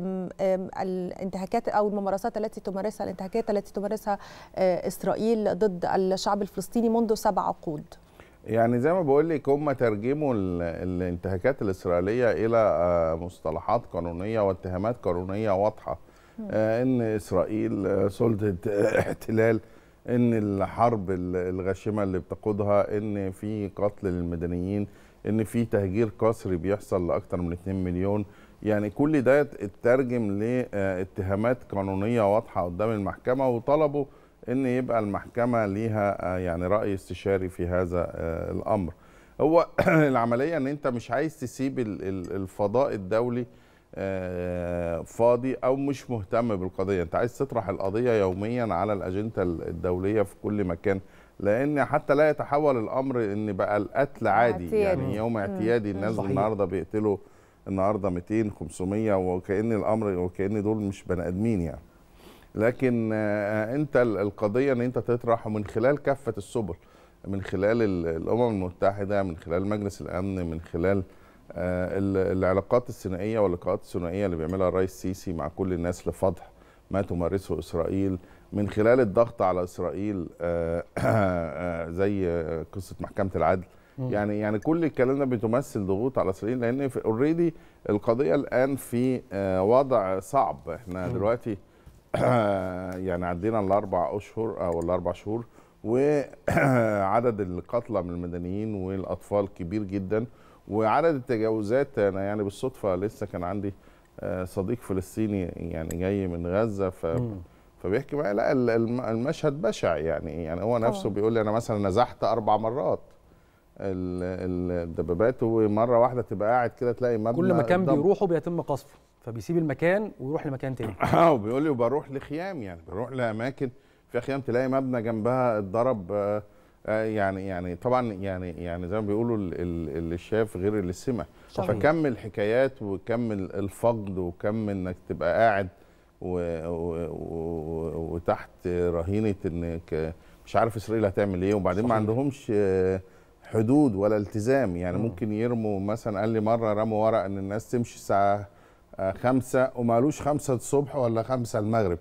الانتهاكات او الممارسات التي تمارسها الانتهاكات التي تمارسها اسرائيل ضد الشعب الفلسطيني منذ سبع عقود يعني زي ما بقول لك هم ترجموا الانتهاكات الاسرائيليه الى مصطلحات قانونيه واتهامات قانونيه واضحه آه ان اسرائيل سلطه احتلال ان الحرب الغاشمه اللي بتقودها ان في قتل للمدنيين ان في تهجير قسري بيحصل لاكثر من 2 مليون يعني كل ده اترجم لاتهامات قانونيه واضحه قدام المحكمه وطلبوا ان يبقى المحكمه ليها يعني راي استشاري في هذا الامر هو العمليه ان انت مش عايز تسيب الفضاء الدولي آه، فاضي او مش مهتم بالقضيه انت عايز تطرح القضيه يوميا على الاجنده الدوليه في كل مكان لان حتى لا يتحول الامر ان بقى القتل عادي اعتيادي. يعني يوم مم. اعتيادي مم. الناس صحيح. النهارده بيقتلوا النهارده 200 500 وكأن الامر وكأن دول مش بني ادمين يعني لكن آه، انت ال- القضيه ان انت تطرح من خلال كافه السبل من خلال ال- الامم المتحده من خلال مجلس الامن من خلال آه، ال- العلاقات الثنائيه واللقاءات الثنائيه اللي بيعملها الرئيس السيسي مع كل الناس لفضح ما تمارسه اسرائيل من خلال الضغط على اسرائيل آه، آه، زي آه، قصه محكمه العدل مم. يعني يعني كل الكلام ده بتمثل ضغوط على اسرائيل لان اوريدي القضيه الان في آه، وضع صعب احنا مم. دلوقتي يعني عدينا الاربع اشهر او الاربع شهور وعدد القتلى من المدنيين والاطفال كبير جدا وعدد التجاوزات انا يعني بالصدفه لسه كان عندي آه، صديق فلسطيني يعني جاي من غزه ف مم. فبيحكي معايا لا ال- الم- المشهد بشع يعني يعني هو نفسه طبعاً. بيقول لي انا مثلا نزحت اربع مرات ال- الدبابات ومره واحده تبقى قاعد كده تلاقي مبنى كل مكان اتدمر. بيروحوا بيتم قصفه فبيسيب المكان ويروح لمكان تاني اه وبيقول لي وبروح لخيام يعني بروح لاماكن في خيام تلاقي مبنى جنبها اتضرب آه، آه، يعني يعني طبعا يعني يعني زي ما بيقولوا ال- ال- اللي شاف غير اللي سمع صحيح. فكم الحكايات وكم ال- الفقد وكم انك تبقى قاعد و و و وتحت رهينه انك مش عارف اسرائيل هتعمل ايه وبعدين ما صحيح. عندهمش آه، حدود ولا التزام يعني مم. ممكن يرموا مثلا قال لي مره رموا ورق ان الناس تمشي الساعه آه، خمسة وما قالوش خمسة الصبح ولا خمسة المغرب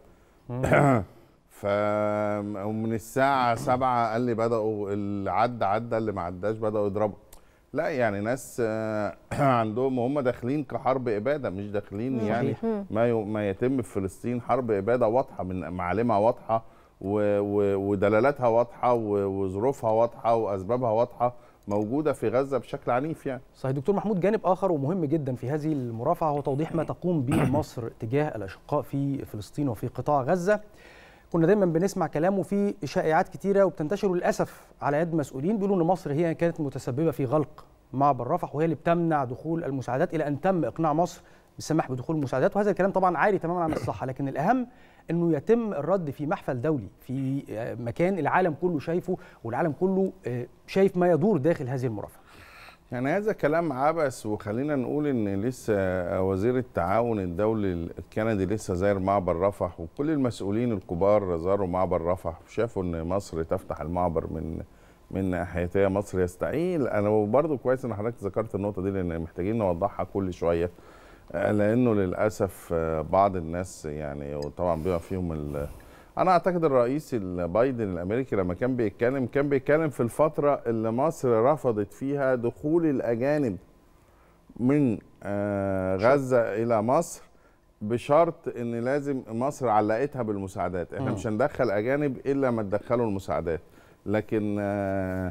ف ومن الساعة سبعة قال لي بدأوا اللي عدى عدى اللي ما عداش بدأوا يضربوا لا يعني ناس آه، عندهم هم داخلين كحرب إبادة مش داخلين صحيح. يعني مم. ما ي- ما يتم في فلسطين حرب إبادة واضحة من معالمها واضحة و- و- ودلالاتها واضحة و- وظروفها واضحة وأسبابها واضحة موجودة في غزة بشكل عنيف يعني صحيح دكتور محمود جانب اخر ومهم جدا في هذه المرافعه هو توضيح ما تقوم به مصر تجاه الاشقاء في فلسطين وفي قطاع غزه كنا دايما بنسمع كلامه في شائعات كتيره وبتنتشر للاسف على يد مسؤولين بيقولوا ان مصر هي كانت متسببه في غلق معبر رفح وهي اللي بتمنع دخول المساعدات الى ان تم اقناع مصر بالسماح بدخول المساعدات وهذا الكلام طبعا عاري تماما عن الصحه لكن الاهم انه يتم الرد في محفل دولي في آه، مكان العالم كله شايفه والعالم كله آه، شايف ما يدور داخل هذه المرافعه يعني هذا كلام عبث وخلينا نقول ان لسه وزير التعاون الدولي الكندي لسه زاير معبر رفح وكل المسؤولين الكبار زاروا معبر رفح وشافوا ان مصر تفتح المعبر من من ناحيتها مصر يستعيل انا برضو كويس ان حضرتك ذكرت النقطه دي لان محتاجين نوضحها كل شويه آه، لانه للاسف آه، بعض الناس يعني وطبعا بيبقى فيهم ال- انا اعتقد الرئيس بايدن الامريكي لما كان بيتكلم كان بيتكلم في الفتره اللي مصر رفضت فيها دخول الاجانب من آه، غزه الى مصر بشرط ان لازم مصر علقتها بالمساعدات احنا مم. مش هندخل اجانب الا ما تدخلوا المساعدات لكن آه،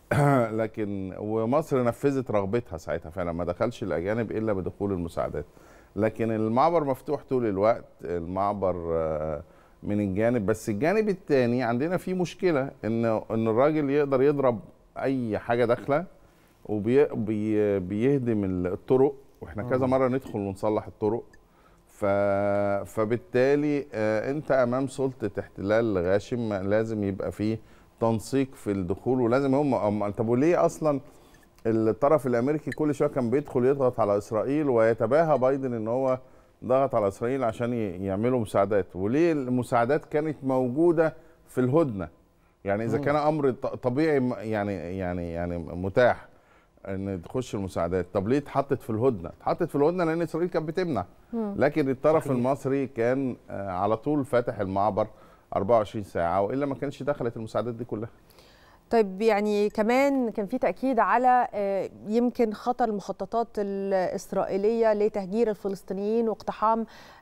لكن ومصر نفذت رغبتها ساعتها فعلا ما دخلش الاجانب الا بدخول المساعدات لكن المعبر مفتوح طول الوقت المعبر آه، من الجانب بس الجانب الثاني عندنا فيه مشكله ان ان الراجل يقدر يضرب اي حاجه داخله وبيهدم الطرق واحنا كذا مم. مره ندخل ونصلح الطرق ف... فبالتالي آه، انت امام سلطه احتلال غاشم لازم يبقى فيه تنسيق في الدخول ولازم هم أم- طب وليه اصلا الطرف الامريكي كل شويه كان بيدخل يضغط على اسرائيل ويتباهى بايدن ان هو ضغط على اسرائيل عشان ي- يعملوا مساعدات وليه المساعدات كانت موجوده في الهدنه يعني اذا مم. كان امر ط- طبيعي م- يعني يعني يعني متاح ان تخش المساعدات طب ليه اتحطت في الهدنه اتحطت في الهدنه لان اسرائيل كانت بتمنع مم. لكن الطرف صحيح. المصري كان آه، على طول فاتح المعبر 24 ساعه والا ما كانش دخلت المساعدات دي كلها طيب يعني كمان كان في تأكيد على آه، يمكن خطر المخططات الإسرائيلية لتهجير الفلسطينيين واقتحام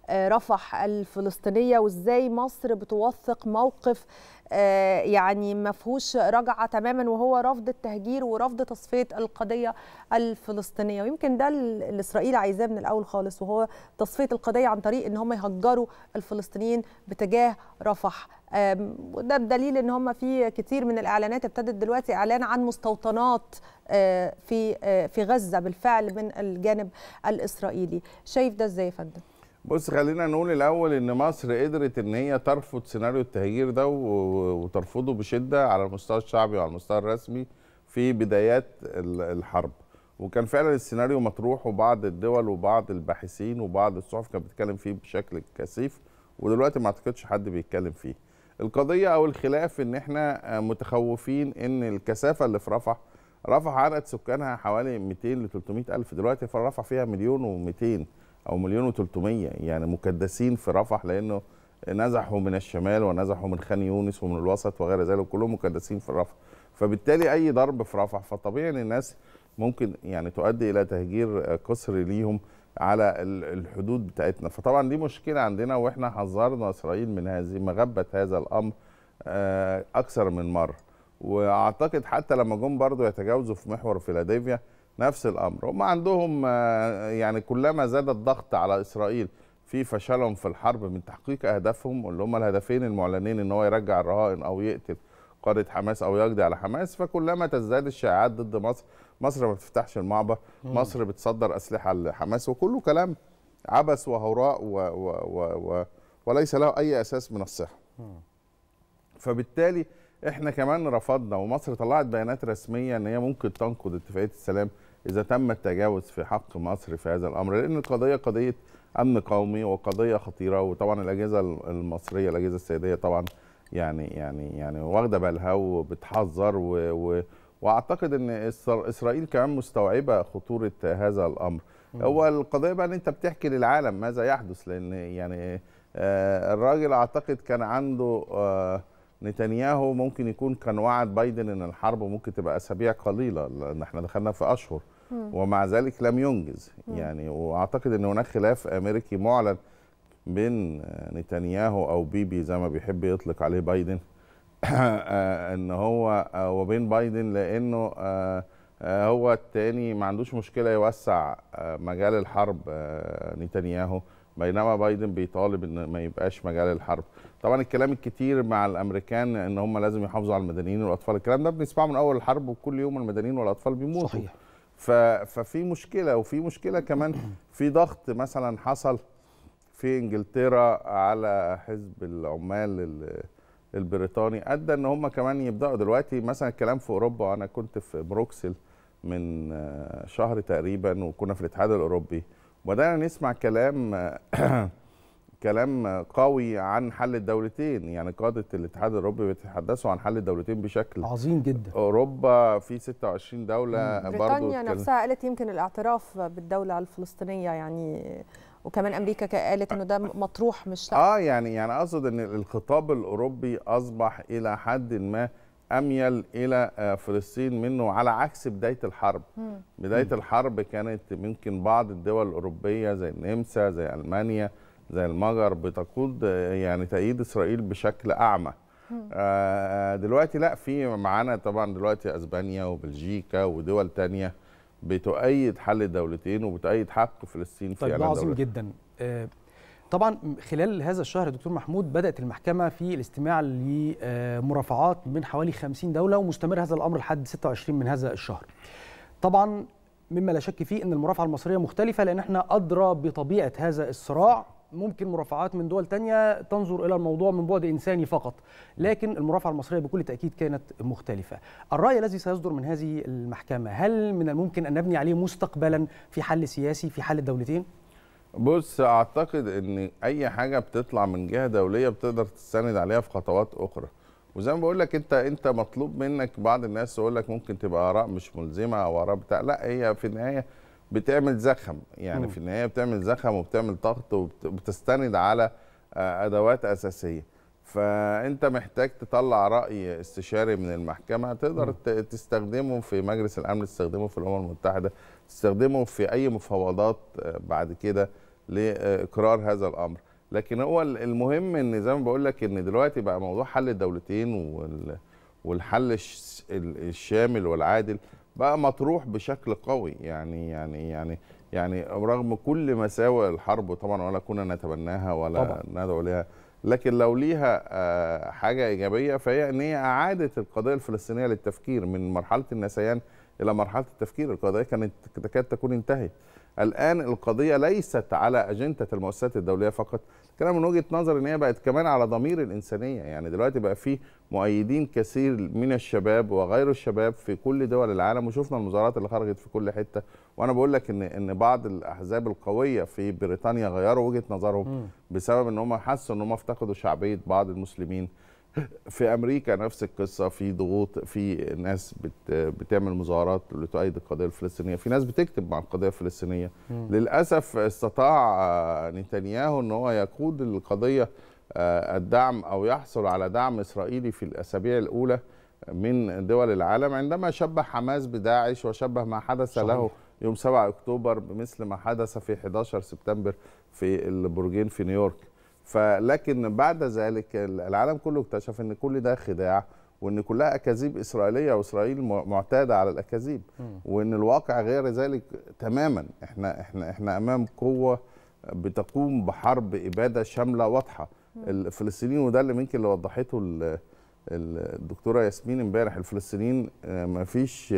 رفح الفلسطينيه وازاي مصر بتوثق موقف يعني ما فيهوش رجعه تماما وهو رفض التهجير ورفض تصفيه القضيه الفلسطينيه ويمكن ده اللي اسرائيل عايزاه من الاول خالص وهو تصفيه القضيه عن طريق ان هم يهجروا الفلسطينيين باتجاه رفح وده بدليل ان هم في كتير من الاعلانات ابتدت دلوقتي اعلان عن مستوطنات في في غزه بالفعل من الجانب الاسرائيلي شايف ده ازاي يا فندم بص خلينا نقول الاول ان مصر قدرت ان هي ترفض سيناريو التهجير ده وترفضه بشده على المستوى الشعبي وعلى المستوى الرسمي في بدايات الحرب وكان فعلا السيناريو مطروح وبعض الدول وبعض الباحثين وبعض الصحف كانت بتتكلم فيه بشكل كثيف ودلوقتي ما اعتقدش حد بيتكلم فيه القضيه او الخلاف ان احنا متخوفين ان الكثافه اللي في رفح رفح عدد سكانها حوالي 200 ل 300 الف دلوقتي في رفح فيها مليون و200 او مليون و300 يعني مكدسين في رفح لانه نزحوا من الشمال ونزحوا من خان يونس ومن الوسط وغير ذلك كلهم مكدسين في رفح فبالتالي اي ضرب في رفح فطبيعي ان الناس ممكن يعني تؤدي الى تهجير قسري ليهم على الحدود بتاعتنا فطبعا دي مشكله عندنا واحنا حذرنا اسرائيل من هذه مغبه هذا الامر اكثر من مره واعتقد حتى لما جم برضو يتجاوزوا في محور فيلادلفيا نفس الامر هم عندهم يعني كلما زاد الضغط على اسرائيل في فشلهم في الحرب من تحقيق اهدافهم اللي هم الهدفين المعلنين ان هو يرجع الرهائن او يقتل قاده حماس او يقضي على حماس فكلما تزداد الشائعات ضد مصر مصر ما بتفتحش المعبر مصر بتصدر اسلحه لحماس وكله كلام عبث وهراء و و و و وليس له اي اساس من الصحه فبالتالي احنا كمان رفضنا ومصر طلعت بيانات رسميه ان هي ممكن تنقض اتفاقيه السلام اذا تم التجاوز في حق مصر في هذا الامر لان القضيه قضيه امن قومي وقضيه خطيره وطبعا الاجهزه المصريه الاجهزه السياديه طبعا يعني يعني يعني واخده بالها وبتحذر و, و واعتقد ان اسرائيل كمان مستوعبه خطوره هذا الامر هو القضيه بقى ان انت بتحكي للعالم ماذا يحدث لان يعني آه الراجل اعتقد كان عنده آه نتنياهو ممكن يكون كان وعد بايدن ان الحرب ممكن تبقى اسابيع قليله لان احنا دخلنا في اشهر ومع ذلك لم ينجز يعني واعتقد ان هناك خلاف امريكي معلن بين نتنياهو او بيبي زي ما بيحب يطلق عليه بايدن ان هو وبين بايدن لانه هو التاني ما عندوش مشكله يوسع مجال الحرب نتنياهو بينما بايدن بيطالب ان ما يبقاش مجال الحرب طبعا الكلام الكتير مع الامريكان ان هم لازم يحافظوا على المدنيين والاطفال الكلام ده بنسمعه من اول الحرب وكل يوم المدنيين والاطفال بيموتوا صحيح ففي مشكله وفي مشكله كمان في ضغط مثلا حصل في انجلترا على حزب العمال البريطاني ادى ان هم كمان يبداوا دلوقتي مثلا الكلام في اوروبا انا كنت في بروكسل من شهر تقريبا وكنا في الاتحاد الاوروبي وبدانا نسمع كلام كلام قوي عن حل الدولتين يعني قاده الاتحاد الاوروبي بيتحدثوا عن حل الدولتين بشكل عظيم جدا اوروبا في 26 دوله برضه بريطانيا نفسها قالت يمكن الاعتراف بالدوله الفلسطينيه يعني وكمان امريكا قالت انه ده مطروح مش لا. اه يعني يعني اقصد ان الخطاب الاوروبي اصبح الى حد ما اميل الى فلسطين منه على عكس بدايه الحرب مم. بدايه الحرب كانت ممكن بعض الدول الاوروبيه زي النمسا زي المانيا زي المجر بتقود يعني تأييد اسرائيل بشكل اعمى آه دلوقتي لا في معانا طبعا دلوقتي اسبانيا وبلجيكا ودول تانية بتؤيد حل الدولتين وبتؤيد حق فلسطين في طيب ده عظيم جدا آه طبعا خلال هذا الشهر دكتور محمود بدات المحكمه في الاستماع لمرافعات من حوالي 50 دوله ومستمر هذا الامر لحد 26 من هذا الشهر. طبعا مما لا شك فيه ان المرافعه المصريه مختلفه لان احنا ادرى بطبيعه هذا الصراع ممكن مرافعات من دول تانية تنظر إلى الموضوع من بعد إنساني فقط لكن المرافعة المصرية بكل تأكيد كانت مختلفة الرأي الذي سيصدر من هذه المحكمة هل من الممكن أن نبني عليه مستقبلا في حل سياسي في حل الدولتين؟ بص اعتقد ان اي حاجه بتطلع من جهه دوليه بتقدر تستند عليها في خطوات اخرى وزي ما بقول لك انت انت مطلوب منك بعض الناس يقول لك ممكن تبقى اراء مش ملزمه او اراء بتاع لا هي في النهايه بتعمل زخم يعني م. في النهايه بتعمل زخم وبتعمل ضغط وبتستند على ادوات اساسيه فانت محتاج تطلع راي استشاري من المحكمه تقدر م. تستخدمه في مجلس الامن تستخدمه في الامم المتحده تستخدمه في اي مفاوضات بعد كده لاقرار هذا الامر لكن هو المهم ان زي ما بقول لك ان دلوقتي بقى موضوع حل الدولتين وال والحل الش- ال- الشامل والعادل بقى مطروح بشكل قوي يعني يعني يعني يعني رغم كل مساوئ الحرب طبعا ولا كنا نتبناها ولا طبعاً. ندعو لها لكن لو ليها آه، حاجه ايجابيه فهي ان هي اعادت القضيه الفلسطينيه للتفكير من مرحله النسيان الى مرحله التفكير القضيه كانت تكاد تكون انتهت الان القضيه ليست على اجنده المؤسسات الدوليه فقط كلام من وجهه نظر ان هي بقت كمان على ضمير الانسانيه يعني دلوقتي بقى في مؤيدين كثير من الشباب وغير الشباب في كل دول العالم وشفنا المظاهرات اللي خرجت في كل حته وانا بقول لك ان ان بعض الاحزاب القويه في بريطانيا غيروا وجهه نظرهم بسبب ان هم حسوا ان هم افتقدوا شعبيه بعض المسلمين في امريكا نفس القصه في ضغوط في ناس بت بتعمل مظاهرات لتؤيد القضيه الفلسطينيه في ناس بتكتب مع القضيه الفلسطينيه مم. للاسف استطاع آه، نتنياهو ان هو يقود القضيه آه، الدعم او يحصل على دعم اسرائيلي في الاسابيع الاولى من دول العالم عندما شبه حماس بداعش وشبه ما حدث صحيح. له يوم 7 اكتوبر بمثل ما حدث في 11 سبتمبر في البرجين في نيويورك فلكن بعد ذلك العالم كله اكتشف ان كل ده خداع وان كلها اكاذيب اسرائيليه واسرائيل م- معتاده على الاكاذيب وان الواقع غير ذلك تماما احنا احنا احنا امام قوه بتقوم بحرب اباده شامله واضحه الفلسطينيين وده اللي يمكن اللي وضحته ال- ال- الدكتوره ياسمين امبارح الفلسطينيين ما فيش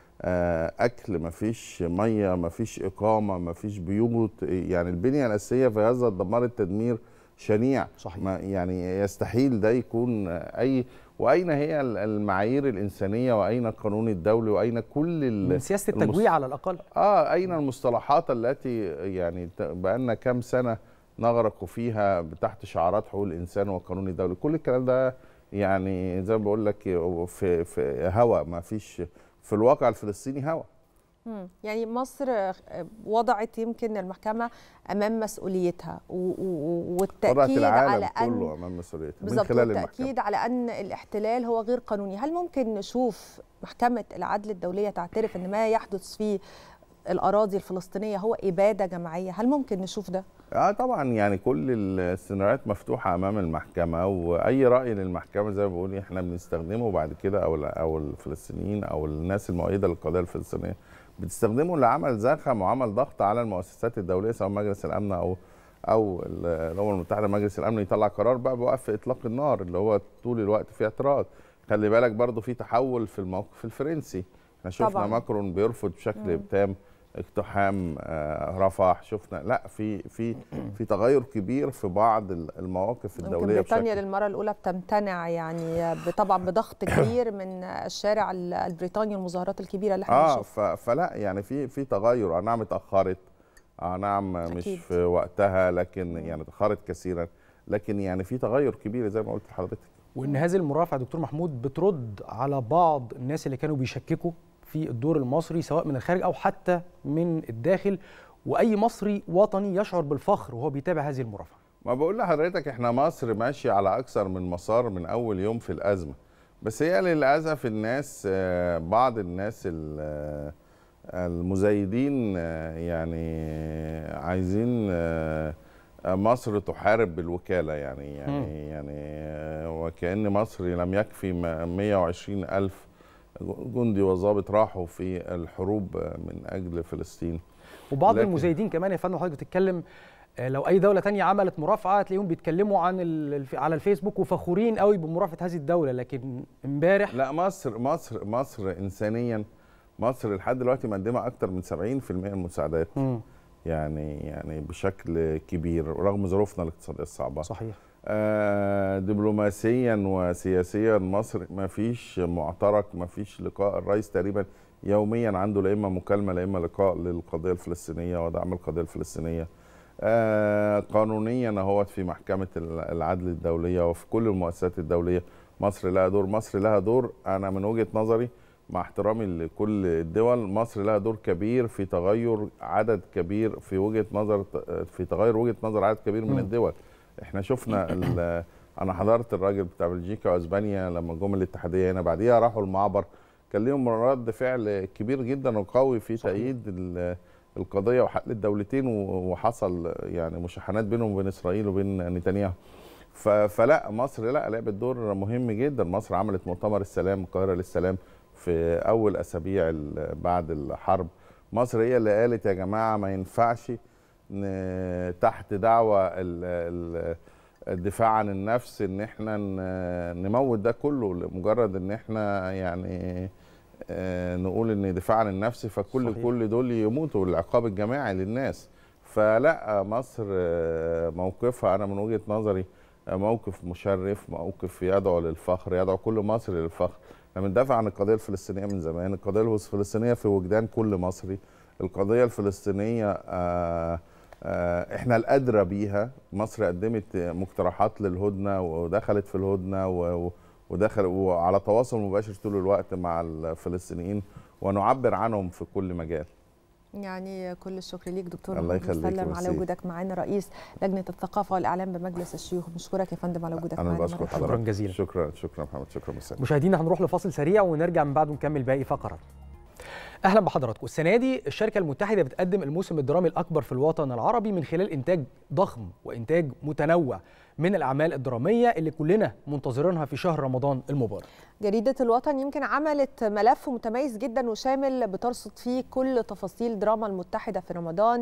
اكل ما فيش ميه ما فيش اقامه ما فيش بيوت يعني البنيه الاساسيه في غزه اتدمرت تدمير شنيع صحيح. ما يعني يستحيل ده يكون اي واين هي المعايير الانسانيه واين القانون الدولي واين كل ال- من سياسه المس- التجويع على الاقل اه اين المصطلحات التي يعني ت- بقالنا كام سنه نغرق فيها تحت شعارات حقوق الانسان والقانون الدولي كل الكلام ده يعني زي ما بقول لك في في هوا ما فيش في الواقع الفلسطيني هوا مم. يعني مصر آه، وضعت يمكن المحكمة أمام مسؤوليتها و- و- وضعت والتأكيد العالم على أن كله امام مسؤوليتها من بالظبط خلال المحكمه والتأكيد على أن الاحتلال هو غير قانوني هل ممكن نشوف محكمة العدل الدولية تعترف أن ما يحدث في الأراضي الفلسطينية هو إبادة جماعية هل ممكن نشوف ده؟ اه طبعا يعني كل السيناريوهات مفتوحه امام المحكمه واي راي للمحكمه زي ما بقول احنا بنستخدمه بعد كده او او الفلسطينيين او الناس المؤيده للقضيه الفلسطينيه بتستخدمه لعمل زخم وعمل ضغط على المؤسسات الدوليه سواء مجلس الامن او او الامم المتحده مجلس الامن يطلع قرار بقى بوقف اطلاق النار اللي هو طول الوقت فيه اعتراض خلي بالك برضو في تحول في الموقف الفرنسي احنا شفنا طبعاً. ماكرون بيرفض بشكل مم. تام اقتحام آه، رفح شفنا لا في في في تغير كبير في بعض المواقف يمكن الدوليه بريطانيا بشكل للمرة الأولى بتمتنع يعني طبعا بضغط كبير من الشارع البريطاني المظاهرات الكبيرة اللي احنا اه بنشوفها ف- فلا يعني في في تغير آه، نعم اتاخرت اه نعم مش أكيد. في وقتها لكن يعني اتاخرت كثيرا لكن يعني في تغير كبير زي ما قلت لحضرتك وان هذه المرافعه دكتور محمود بترد على بعض الناس اللي كانوا بيشككوا في الدور المصري سواء من الخارج او حتى من الداخل واي مصري وطني يشعر بالفخر وهو بيتابع هذه المرافعه ما بقول لحضرتك احنا مصر ماشيه على اكثر من مسار من اول يوم في الازمه بس هي للاسف الناس آه، بعض الناس ال- آه، المزايدين آه، يعني عايزين آه، مصر تحارب بالوكاله يعني يعني يعني آه، وكأن مصر لم يكفي ما- 120 ألف جندي وضابط راحوا في الحروب آه، من أجل فلسطين وبعض لكن- المزايدين كمان يا فندم حضرتك بتتكلم آه، لو اي دوله تانية عملت مرافعه تلاقيهم بيتكلموا عن ال- الف- على الفيسبوك وفخورين قوي بمرافعه هذه الدوله لكن امبارح لا مصر مصر مصر انسانيا مصر لحد دلوقتي مقدمه اكتر من 70% من المساعدات مم. يعني يعني بشكل كبير رغم ظروفنا الاقتصاديه الصعبه صحيح آه دبلوماسيا وسياسيا مصر ما فيش معترك ما فيش لقاء الرئيس تقريبا يوميا عنده لا اما مكالمه لا اما لقاء للقضيه الفلسطينيه ودعم القضيه الفلسطينيه آه قانونيا اهوت في محكمه العدل الدوليه وفي كل المؤسسات الدوليه مصر لها دور مصر لها دور انا من وجهه نظري مع احترامي لكل الدول مصر لها دور كبير في تغير عدد كبير في وجهه نظر في تغير وجهه نظر عدد كبير من مم. الدول احنا شفنا ال- انا حضرت الراجل بتاع بلجيكا واسبانيا لما جم الاتحاديه هنا بعديها راحوا المعبر كان ليهم رد فعل كبير جدا وقوي في تأييد ال- القضيه وحل الدولتين وحصل يعني مشاحنات بينهم وبين اسرائيل وبين نتنياهو فلا مصر لا لعبت دور مهم جدا مصر عملت مؤتمر السلام القاهره للسلام في اول اسابيع بعد الحرب مصر هي اللي قالت يا جماعه ما ينفعش تحت دعوه الدفاع عن النفس ان احنا نموت ده كله لمجرد ان احنا يعني نقول ان دفاع عن النفس فكل صحيح. كل دول يموتوا العقاب الجماعي للناس فلا مصر موقفها انا من وجهه نظري موقف مشرف موقف يدعو للفخر يدعو كل مصري للفخر احنا بندافع عن القضيه الفلسطينيه من زمان القضيه الفلسطينيه في وجدان كل مصري القضيه الفلسطينيه آآ آآ احنا الادرى بيها مصر قدمت مقترحات للهدنه ودخلت في الهدنه ودخل وعلى تواصل مباشر طول الوقت مع الفلسطينيين ونعبر عنهم في كل مجال يعني كل الشكر ليك دكتور الله يخليك مسلم على وجودك معانا رئيس لجنه الثقافه والاعلام بمجلس الشيوخ بنشكرك يا فندم على وجودك انا معانا بشكر شكرا جزيلا شكرا شكرا محمد شكرا مسلم مشاهدينا هنروح لفاصل سريع ونرجع من بعده نكمل باقي فقرات اهلا بحضراتكم السنه دي الشركه المتحده بتقدم الموسم الدرامي الاكبر في الوطن العربي من خلال انتاج ضخم وانتاج متنوع من الاعمال الدراميه اللي كلنا منتظرينها في شهر رمضان المبارك جريدة الوطن يمكن عملت ملف متميز جدا وشامل بترصد فيه كل تفاصيل دراما المتحدة في رمضان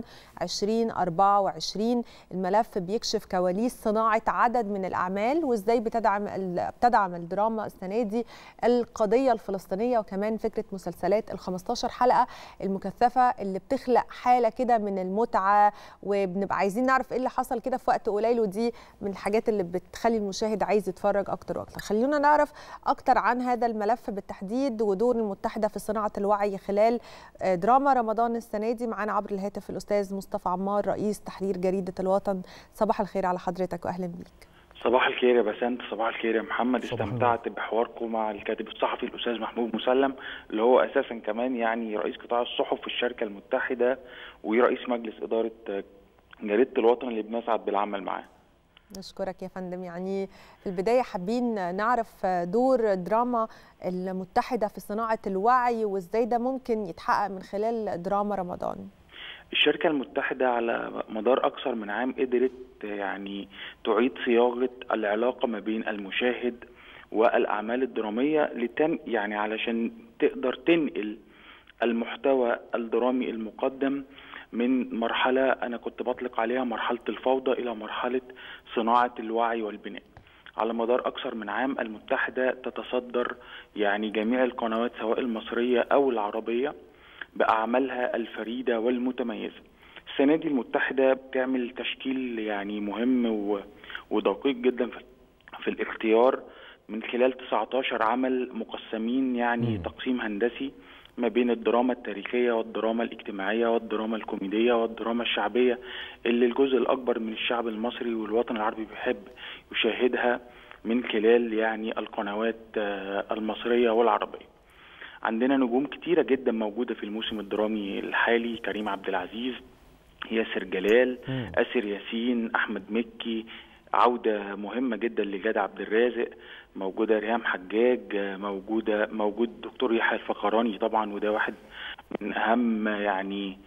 2024 الملف بيكشف كواليس صناعة عدد من الأعمال وإزاي بتدعم بتدعم الدراما السنة دي القضية الفلسطينية وكمان فكرة مسلسلات ال 15 حلقة المكثفة اللي بتخلق حالة كده من المتعة وبنبقى عايزين نعرف إيه اللي حصل كده في وقت قليل ودي من الحاجات اللي بتخلي المشاهد عايز يتفرج أكتر وأكتر خلينا نعرف أكتر عن هذا الملف بالتحديد ودور المتحدة في صناعة الوعي خلال دراما رمضان السنة دي معانا عبر الهاتف الأستاذ مصطفى عمار رئيس تحرير جريدة الوطن صباح الخير على حضرتك وأهلا بيك صباح الخير يا بسنت صباح الخير يا محمد استمتعت بحواركم مع الكاتب الصحفي الأستاذ محمود مسلم اللي هو أساسا كمان يعني رئيس قطاع الصحف في الشركة المتحدة ورئيس مجلس إدارة جريدة الوطن اللي بنسعد بالعمل معاه نشكرك يا فندم يعني في البداية حابين نعرف دور دراما المتحدة في صناعة الوعي وازاي ده ممكن يتحقق من خلال دراما رمضان الشركة المتحدة على مدار أكثر من عام قدرت يعني تعيد صياغة العلاقة ما بين المشاهد والأعمال الدرامية لتن يعني علشان تقدر تنقل المحتوى الدرامي المقدم من مرحلة أنا كنت بطلق عليها مرحلة الفوضى إلى مرحلة صناعة الوعي والبناء على مدار أكثر من عام المتحدة تتصدر يعني جميع القنوات سواء المصرية أو العربية بأعمالها الفريدة والمتميزة السنة دي المتحدة بتعمل تشكيل يعني مهم ودقيق جدا في الاختيار من خلال 19 عمل مقسمين يعني م. تقسيم هندسي ما بين الدراما التاريخية والدراما الاجتماعية والدراما الكوميدية والدراما الشعبية اللي الجزء الأكبر من الشعب المصري والوطن العربي بيحب يشاهدها من خلال يعني القنوات المصرية والعربية عندنا نجوم كتيرة جدا موجودة في الموسم الدرامي الحالي كريم عبد العزيز ياسر جلال م. أسر ياسين أحمد مكي عودة مهمة جدا لجاد عبد الرازق موجودة ريهام حجاج موجودة موجود دكتور يحيى الفخراني طبعا وده واحد من أهم يعني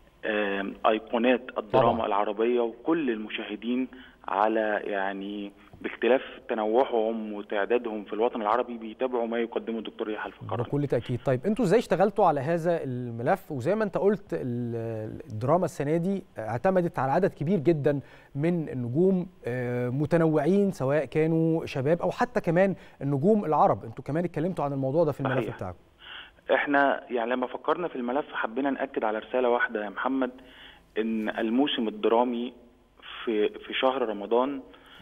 أيقونات الدراما طبعا. العربية وكل المشاهدين على يعني باختلاف تنوعهم وتعدادهم في الوطن العربي بيتابعوا ما يقدمه الدكتور يحيى الفخراني بكل تاكيد طيب انتوا ازاي اشتغلتوا على هذا الملف وزي ما انت قلت الدراما السنه دي اعتمدت على عدد كبير جدا من النجوم متنوعين سواء كانوا شباب او حتى كمان النجوم العرب انتوا كمان اتكلمتوا عن الموضوع ده في الملف صحيح. بتاعكم احنا يعني لما فكرنا في الملف حبينا ناكد على رساله واحده يا محمد ان الموسم الدرامي في في شهر رمضان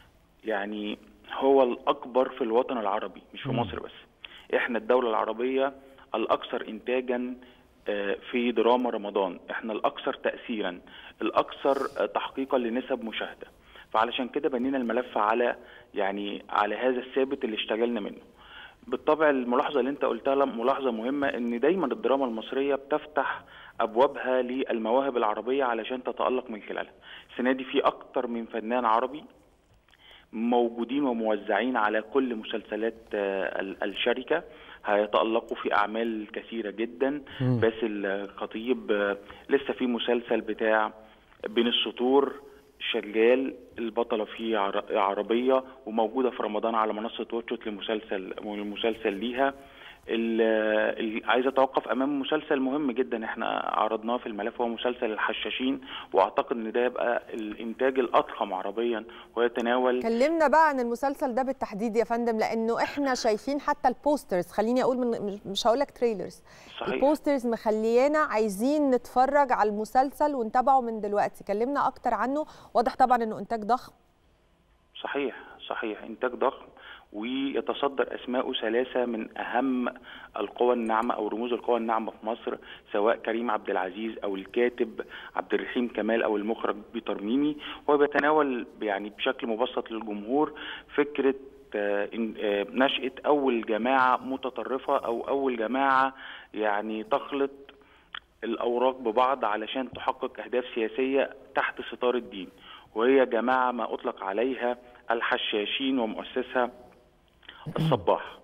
يعني هو الأكبر في الوطن العربي مش في مصر بس احنا الدولة العربية الأكثر إنتاجا في دراما رمضان احنا الأكثر تأثيرا الأكثر تحقيقا لنسب مشاهدة فعلشان كده بنينا الملف على يعني على هذا الثابت اللي اشتغلنا منه بالطبع الملاحظة اللي انت قلتها ملاحظة مهمة ان دايما الدراما المصرية بتفتح ابوابها للمواهب العربية علشان تتألق من خلالها السنة دي في اكتر من فنان عربي موجودين وموزعين على كل مسلسلات الشركة هيتالقوا في اعمال كثيره جدا مم. باسل الخطيب آه، لسه في مسلسل بتاع بين السطور شغال البطلة فيه عر- عربية وموجودة في رمضان على منصة واتشوت لمسلسل المسلسل ليها ال- ال- عايز اتوقف امام مسلسل مهم جدا احنا عرضناه في الملف هو مسلسل الحشاشين واعتقد ان ده يبقى الانتاج الاضخم عربيا ويتناول كلمنا بقى عن المسلسل ده بالتحديد يا فندم لانه احنا شايفين حتى البوسترز خليني اقول من مش- مش هقول لك تريلرز صحيح. البوسترز مخليانا عايزين نتفرج على المسلسل ونتابعه من دلوقتي كلمنا اكتر عنه واضح طبعا انه انتاج ضخم صحيح صحيح انتاج ضخم ويتصدر اسماءه ثلاثه من اهم القوى الناعمه او رموز القوى الناعمه في مصر سواء كريم عبد العزيز او الكاتب عبد الرحيم كمال او المخرج بيتر ميمي هو بيتناول يعني بشكل مبسط للجمهور فكره آه، إن- آه، نشأة أول جماعة متطرفة أو أول جماعة يعني تخلط الأوراق ببعض علشان تحقق أهداف سياسية تحت ستار الدين وهي جماعة ما أطلق عليها الحشاشين ومؤسسها الصباح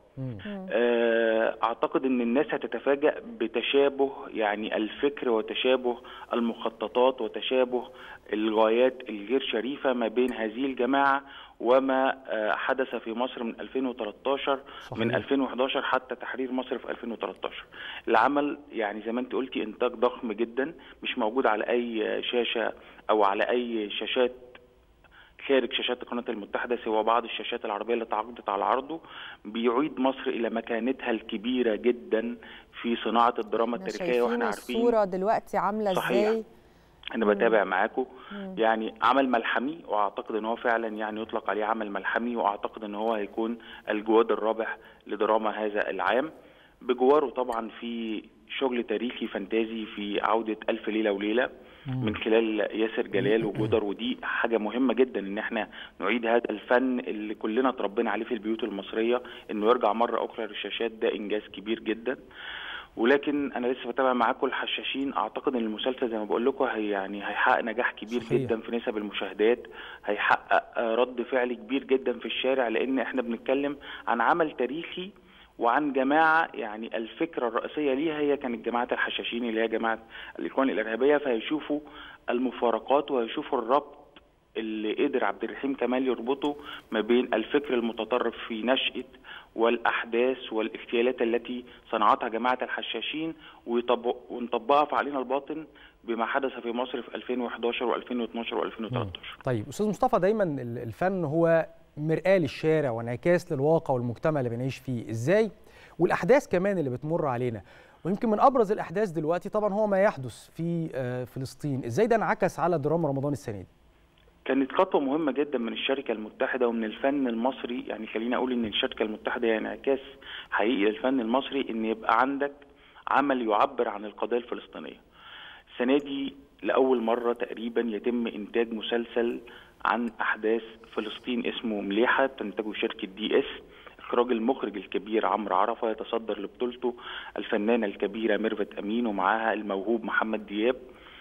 آه، اعتقد ان الناس هتتفاجأ بتشابه يعني الفكر وتشابه المخططات وتشابه الغايات الغير شريفة ما بين هذه الجماعة وما آه، حدث في مصر من 2013 من 2011 حتى تحرير مصر في 2013 العمل يعني زي ما انت قلتي انتاج ضخم جدا مش موجود على اي شاشة او على اي شاشات خارج شاشات القناة المتحدة سوى بعض الشاشات العربية اللي تعاقدت على عرضه بيعيد مصر إلى مكانتها الكبيرة جدا في صناعة الدراما احنا التاريخية شايفين واحنا عارفين الصورة دلوقتي عاملة صحيح. ازاي انا مم. بتابع معاكم مم. يعني عمل ملحمي واعتقد ان هو فعلا يعني يطلق عليه عمل ملحمي واعتقد ان هو هيكون الجواد الرابح لدراما هذا العام بجواره طبعا في شغل تاريخي فانتازي في عودة ألف ليلة وليلة من خلال ياسر جلال وجودر ودي حاجة مهمة جدا ان احنا نعيد هذا الفن اللي كلنا اتربينا عليه في البيوت المصرية انه يرجع مرة اخرى للشاشات ده انجاز كبير جدا ولكن انا لسه بتابع معاكم الحشاشين اعتقد ان المسلسل زي ما بقول لكم هي يعني هيحقق نجاح كبير صحيح. جدا في نسب المشاهدات هيحقق آه، رد فعل كبير جدا في الشارع لان احنا بنتكلم عن عمل تاريخي وعن جماعه يعني الفكره الرئيسيه ليها هي كانت جماعه الحشاشين اللي هي جماعه الاخوان الارهابيه فهيشوفوا المفارقات وهيشوفوا الربط اللي قدر عبد الرحيم كمال يربطه ما بين الفكر المتطرف في نشأة والأحداث والاغتيالات التي صنعتها جماعة الحشاشين ويطبق ونطبقها في علينا الباطن بما حدث في مصر في 2011 و2012 و2013 طيب استاذ مصطفى دايما ال- الفن هو مرآة للشارع وانعكاس للواقع والمجتمع اللي بنعيش فيه ازاي والاحداث كمان اللي بتمر علينا ويمكن من ابرز الاحداث دلوقتي طبعا هو ما يحدث في آه، فلسطين ازاي ده انعكس على دراما رمضان السنه دي كانت خطوة مهمة جدا من الشركة المتحدة ومن الفن المصري يعني خليني أقول إن الشركة المتحدة هي انعكاس حقيقي للفن المصري إن يبقى عندك عمل يعبر عن القضية الفلسطينية. السنة دي لأول مرة تقريبا يتم إنتاج مسلسل عن أحداث فلسطين اسمه مليحة تنتجه شركة دي اس إخراج المخرج الكبير عمرو عرفة يتصدر لبطولته الفنانة الكبيرة ميرفت أمين ومعاها الموهوب محمد دياب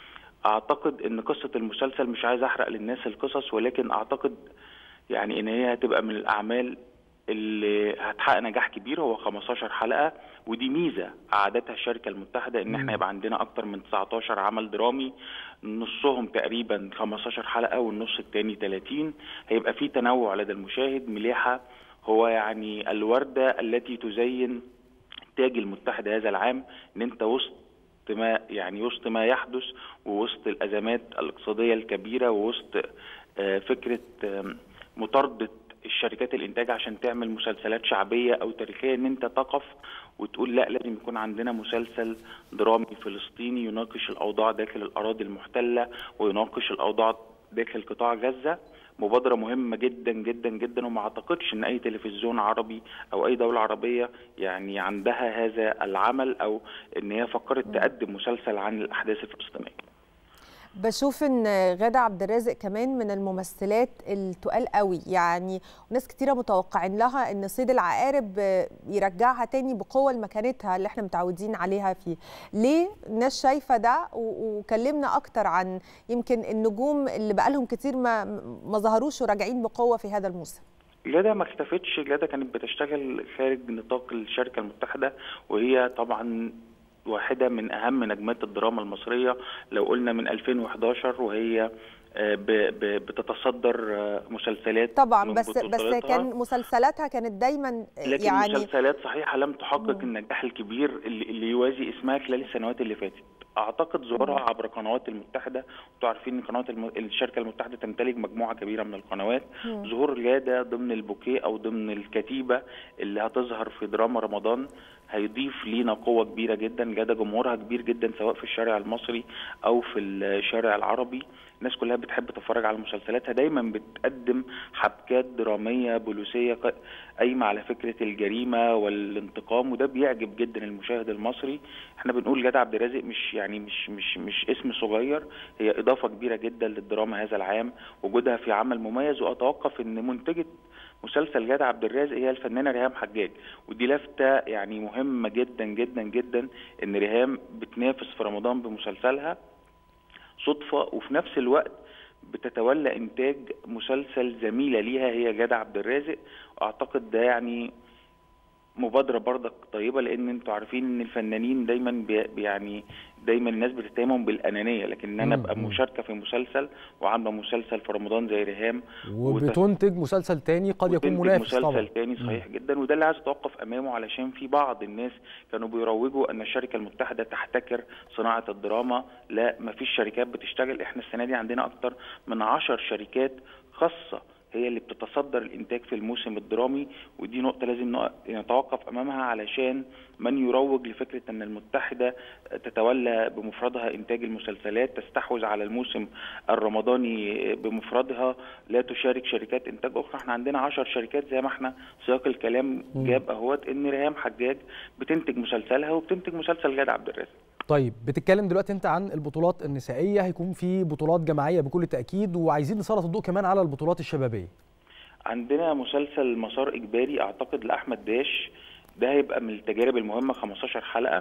اعتقد ان قصه المسلسل مش عايز احرق للناس القصص ولكن اعتقد يعني ان هي هتبقى من الاعمال اللي هتحقق نجاح كبير هو 15 حلقه ودي ميزه قعدتها الشركه المتحده ان احنا يبقى عندنا اكتر من 19 عمل درامي نصهم تقريبا 15 حلقه والنص التاني 30 هيبقى في تنوع لدى المشاهد مليحه هو يعني الورده التي تزين تاج المتحده هذا العام ان انت وسط ما يعني وسط ما يحدث ووسط الازمات الاقتصاديه الكبيره ووسط آه، فكره آم، مطارده الشركات الانتاج عشان تعمل مسلسلات شعبيه او تاريخيه ان انت تقف وتقول لا لازم يكون عندنا مسلسل درامي فلسطيني يناقش الاوضاع داخل الاراضي المحتله ويناقش الاوضاع داخل قطاع غزه مبادرة مهمة جدا جدا جدا وما اعتقدش ان اي تلفزيون عربي او اي دولة عربية يعني عندها هذا العمل او ان هي فكرت تقدم مسلسل عن الاحداث الفلسطينية بشوف ان غادة عبد الرازق كمان من الممثلات التقال قوي يعني وناس كتيره متوقعين لها ان صيد العقارب يرجعها تاني بقوه لمكانتها اللي احنا متعودين عليها فيه ليه الناس شايفه ده و- وكلمنا اكتر عن يمكن النجوم اللي بقالهم كتير ما ما ظهروش وراجعين بقوه في هذا الموسم جادا ما اختفتش جادا كانت بتشتغل خارج نطاق الشركه المتحده وهي طبعا واحده من اهم نجمات الدراما المصريه لو قلنا من 2011 وهي آه، ب- ب- بتتصدر آه، مسلسلات طبعا من بس بس بطولتها. كان مسلسلاتها كانت دايما لكن يعني مسلسلات صحيحه لم تحقق النجاح الكبير اللي, اللي يوازي اسمها خلال السنوات اللي فاتت اعتقد ظهورها عبر قنوات المتحده انتوا عارفين ان قنوات الم... الشركه المتحده تمتلك مجموعه كبيره من القنوات مم. ظهور جاده ضمن البوكيه او ضمن الكتيبه اللي هتظهر في دراما رمضان هيضيف لينا قوه كبيره جدا جاده جمهورها كبير جدا سواء في الشارع المصري او في الشارع العربي الناس كلها بتحب تتفرج على مسلسلاتها دايما بتقدم حبكات دراميه بوليسيه ق- قايمه على فكره الجريمه والانتقام وده بيعجب جدا المشاهد المصري احنا بنقول جدع عبد الرازق مش يعني مش مش مش اسم صغير هي اضافه كبيره جدا للدراما هذا العام وجودها في عمل مميز واتوقف ان منتجه مسلسل جدع عبد الرازق هي الفنانه ريهام حجاج ودي لافته يعني مهمه جدا جدا جدا ان ريهام بتنافس في رمضان بمسلسلها صدفه وفي نفس الوقت بتتولى انتاج مسلسل زميله ليها هي جدع عبد الرازق اعتقد ده يعني مبادره برضك طيبه لان انتوا عارفين ان الفنانين دايما بي يعني دايما الناس بتتهمهم بالانانيه لكن ان انا مم، ابقى مم. مشاركه في مسلسل وعامله مسلسل في رمضان زي ريهام وت- وبتنتج مسلسل تاني قد يكون وتنتج منافس مسلسل طبعا تاني صحيح جدا وده اللي عايز اتوقف امامه علشان في بعض الناس كانوا بيروجوا ان الشركه المتحده تحتكر صناعه الدراما لا مفيش شركات بتشتغل احنا السنه دي عندنا اكتر من عشر شركات خاصه هي اللي بتتصدر الانتاج في الموسم الدرامي ودي نقطه لازم نق- نتوقف امامها علشان من يروج لفكره ان المتحده تتولى بمفردها انتاج المسلسلات تستحوذ على الموسم الرمضاني بمفردها لا تشارك شركات انتاج اخرى احنا عندنا عشر شركات زي ما احنا سياق الكلام مم. جاب اهوت ان ريهام حجاج بتنتج مسلسلها وبتنتج مسلسل جدع عبد الرازق طيب بتتكلم دلوقتي انت عن البطولات النسائيه هيكون في بطولات جماعيه بكل تاكيد وعايزين نسلط الضوء كمان على البطولات الشبابيه عندنا مسلسل مسار اجباري اعتقد لاحمد داش ده هيبقى من التجارب المهمه 15 حلقه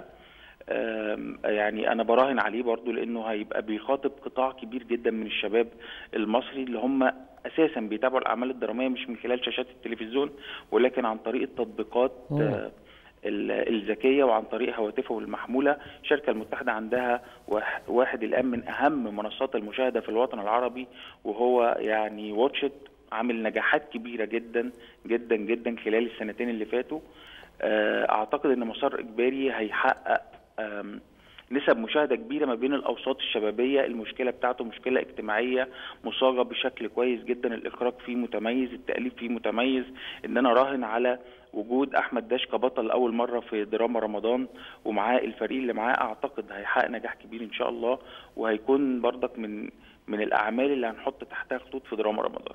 آم، يعني انا براهن عليه برضو لانه هيبقى بيخاطب قطاع كبير جدا من الشباب المصري اللي هم اساسا بيتابعوا الاعمال الدراميه مش من خلال شاشات التلفزيون ولكن عن طريق التطبيقات مم. آه، ال- الذكيه وعن طريق هواتفهم المحموله الشركه المتحده عندها واح- واحد الان من اهم منصات المشاهده في الوطن العربي وهو يعني واتشت عامل نجاحات كبيره جدا جدا جدا خلال السنتين اللي فاتوا آه، اعتقد ان مسار اجباري هيحقق آم، نسب مشاهده كبيره ما بين الاوساط الشبابيه المشكله بتاعته مشكله اجتماعيه مصاغه بشكل كويس جدا الاخراج فيه متميز التاليف فيه متميز ان انا راهن على وجود احمد داش كبطل لاول مره في دراما رمضان ومعاه الفريق اللي معاه اعتقد هيحقق نجاح كبير ان شاء الله وهيكون برضك من من الاعمال اللي هنحط تحتها خطوط في دراما رمضان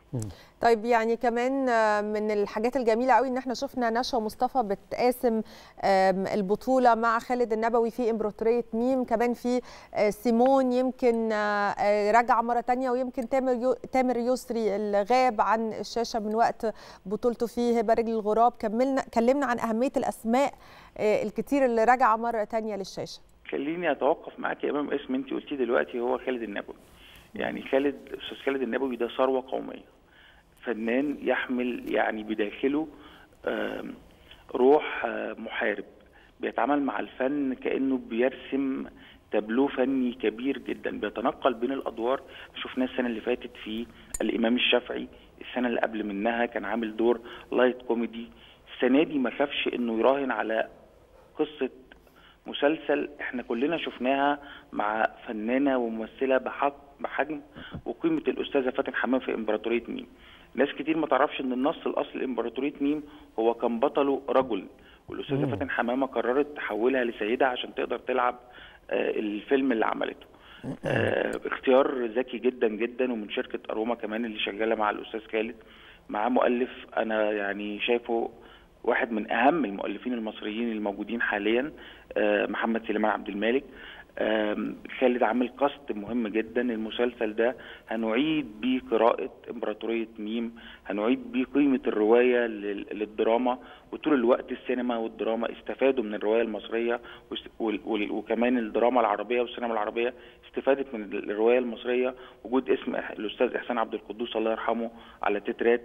طيب يعني كمان آه، من الحاجات الجميله قوي ان احنا شفنا نشوى مصطفى بتقاسم آم، البطوله مع خالد النبوي في امبراطوريه ميم كمان في آه، سيمون يمكن آه، آه، راجعه مره تانية ويمكن تامر يو تامر يسري اللي غاب عن الشاشه من وقت بطولته في هبه رجل الغراب كملنا كلمنا عن اهميه الاسماء آه، الكتير اللي راجعه مره تانية للشاشه خليني اتوقف معاك يا امام اسم انت قلتيه دلوقتي هو خالد النبوي يعني خالد استاذ خالد النبوي ده ثروه قوميه فنان يحمل يعني بداخله آم، روح آه، محارب بيتعامل مع الفن كانه بيرسم تابلو فني كبير جدا بيتنقل بين الادوار شفناه السنه اللي فاتت في الامام الشافعي السنه اللي قبل منها كان عامل دور لايت كوميدي السنه دي ما خافش انه يراهن على قصه مسلسل احنا كلنا شفناها مع فنانه وممثله بحق بحجم وقيمه الاستاذه فاتن حمام في امبراطوريه ميم ناس كتير ما تعرفش ان النص الاصلي لامبراطوريه ميم هو كان بطله رجل والاستاذه مم. فاتن حمامه قررت تحولها لسيده عشان تقدر تلعب آه، الفيلم اللي عملته آه، اختيار ذكي جدا جدا ومن شركه اروما كمان اللي شغاله مع الاستاذ خالد معاه مؤلف انا يعني شايفه واحد من اهم المؤلفين المصريين الموجودين حاليا آه، محمد سليمان عبد المالك آم، خالد عامل قصد مهم جدا المسلسل ده هنعيد بيه قراءة إمبراطورية ميم هنعيد بيه قيمة الرواية لل- للدراما وطول الوقت السينما والدراما استفادوا من الرواية المصرية واست- وال- وال- وكمان الدراما العربية والسينما العربية استفادت من الرواية المصرية وجود اسم إح- الأستاذ إحسان عبد القدوس الله يرحمه على تترات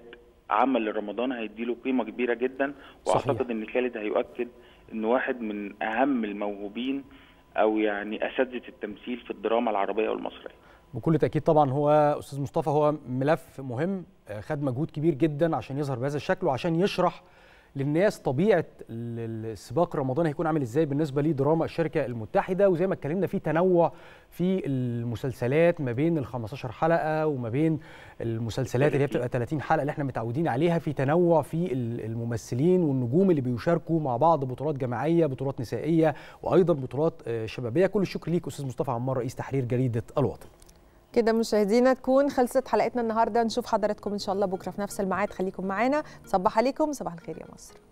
عمل لرمضان هيديله قيمه كبيره جدا واعتقد صحيح. ان خالد هيؤكد ان واحد من اهم الموهوبين او يعني اساتذه التمثيل في الدراما العربيه والمصريه بكل تاكيد طبعا هو استاذ مصطفى هو ملف مهم آه، خد مجهود كبير جدا عشان يظهر بهذا الشكل وعشان يشرح للناس طبيعه ال- السباق رمضان هيكون عامل ازاي بالنسبه لدراما الشركه المتحده وزي ما اتكلمنا في تنوع في المسلسلات ما بين ال 15 حلقه وما بين المسلسلات اللي هي بتبقى 30 حلقه اللي احنا متعودين عليها في تنوع في ال- الممثلين والنجوم اللي بيشاركوا مع بعض بطولات جماعيه بطولات نسائيه وايضا بطولات آه، شبابيه كل الشكر ليك استاذ مصطفى عمار رئيس تحرير جريده الوطن كده مشاهدينا تكون خلصت حلقتنا النهارده نشوف حضراتكم ان شاء الله بكره في نفس الميعاد خليكم معانا صباح عليكم صباح الخير يا مصر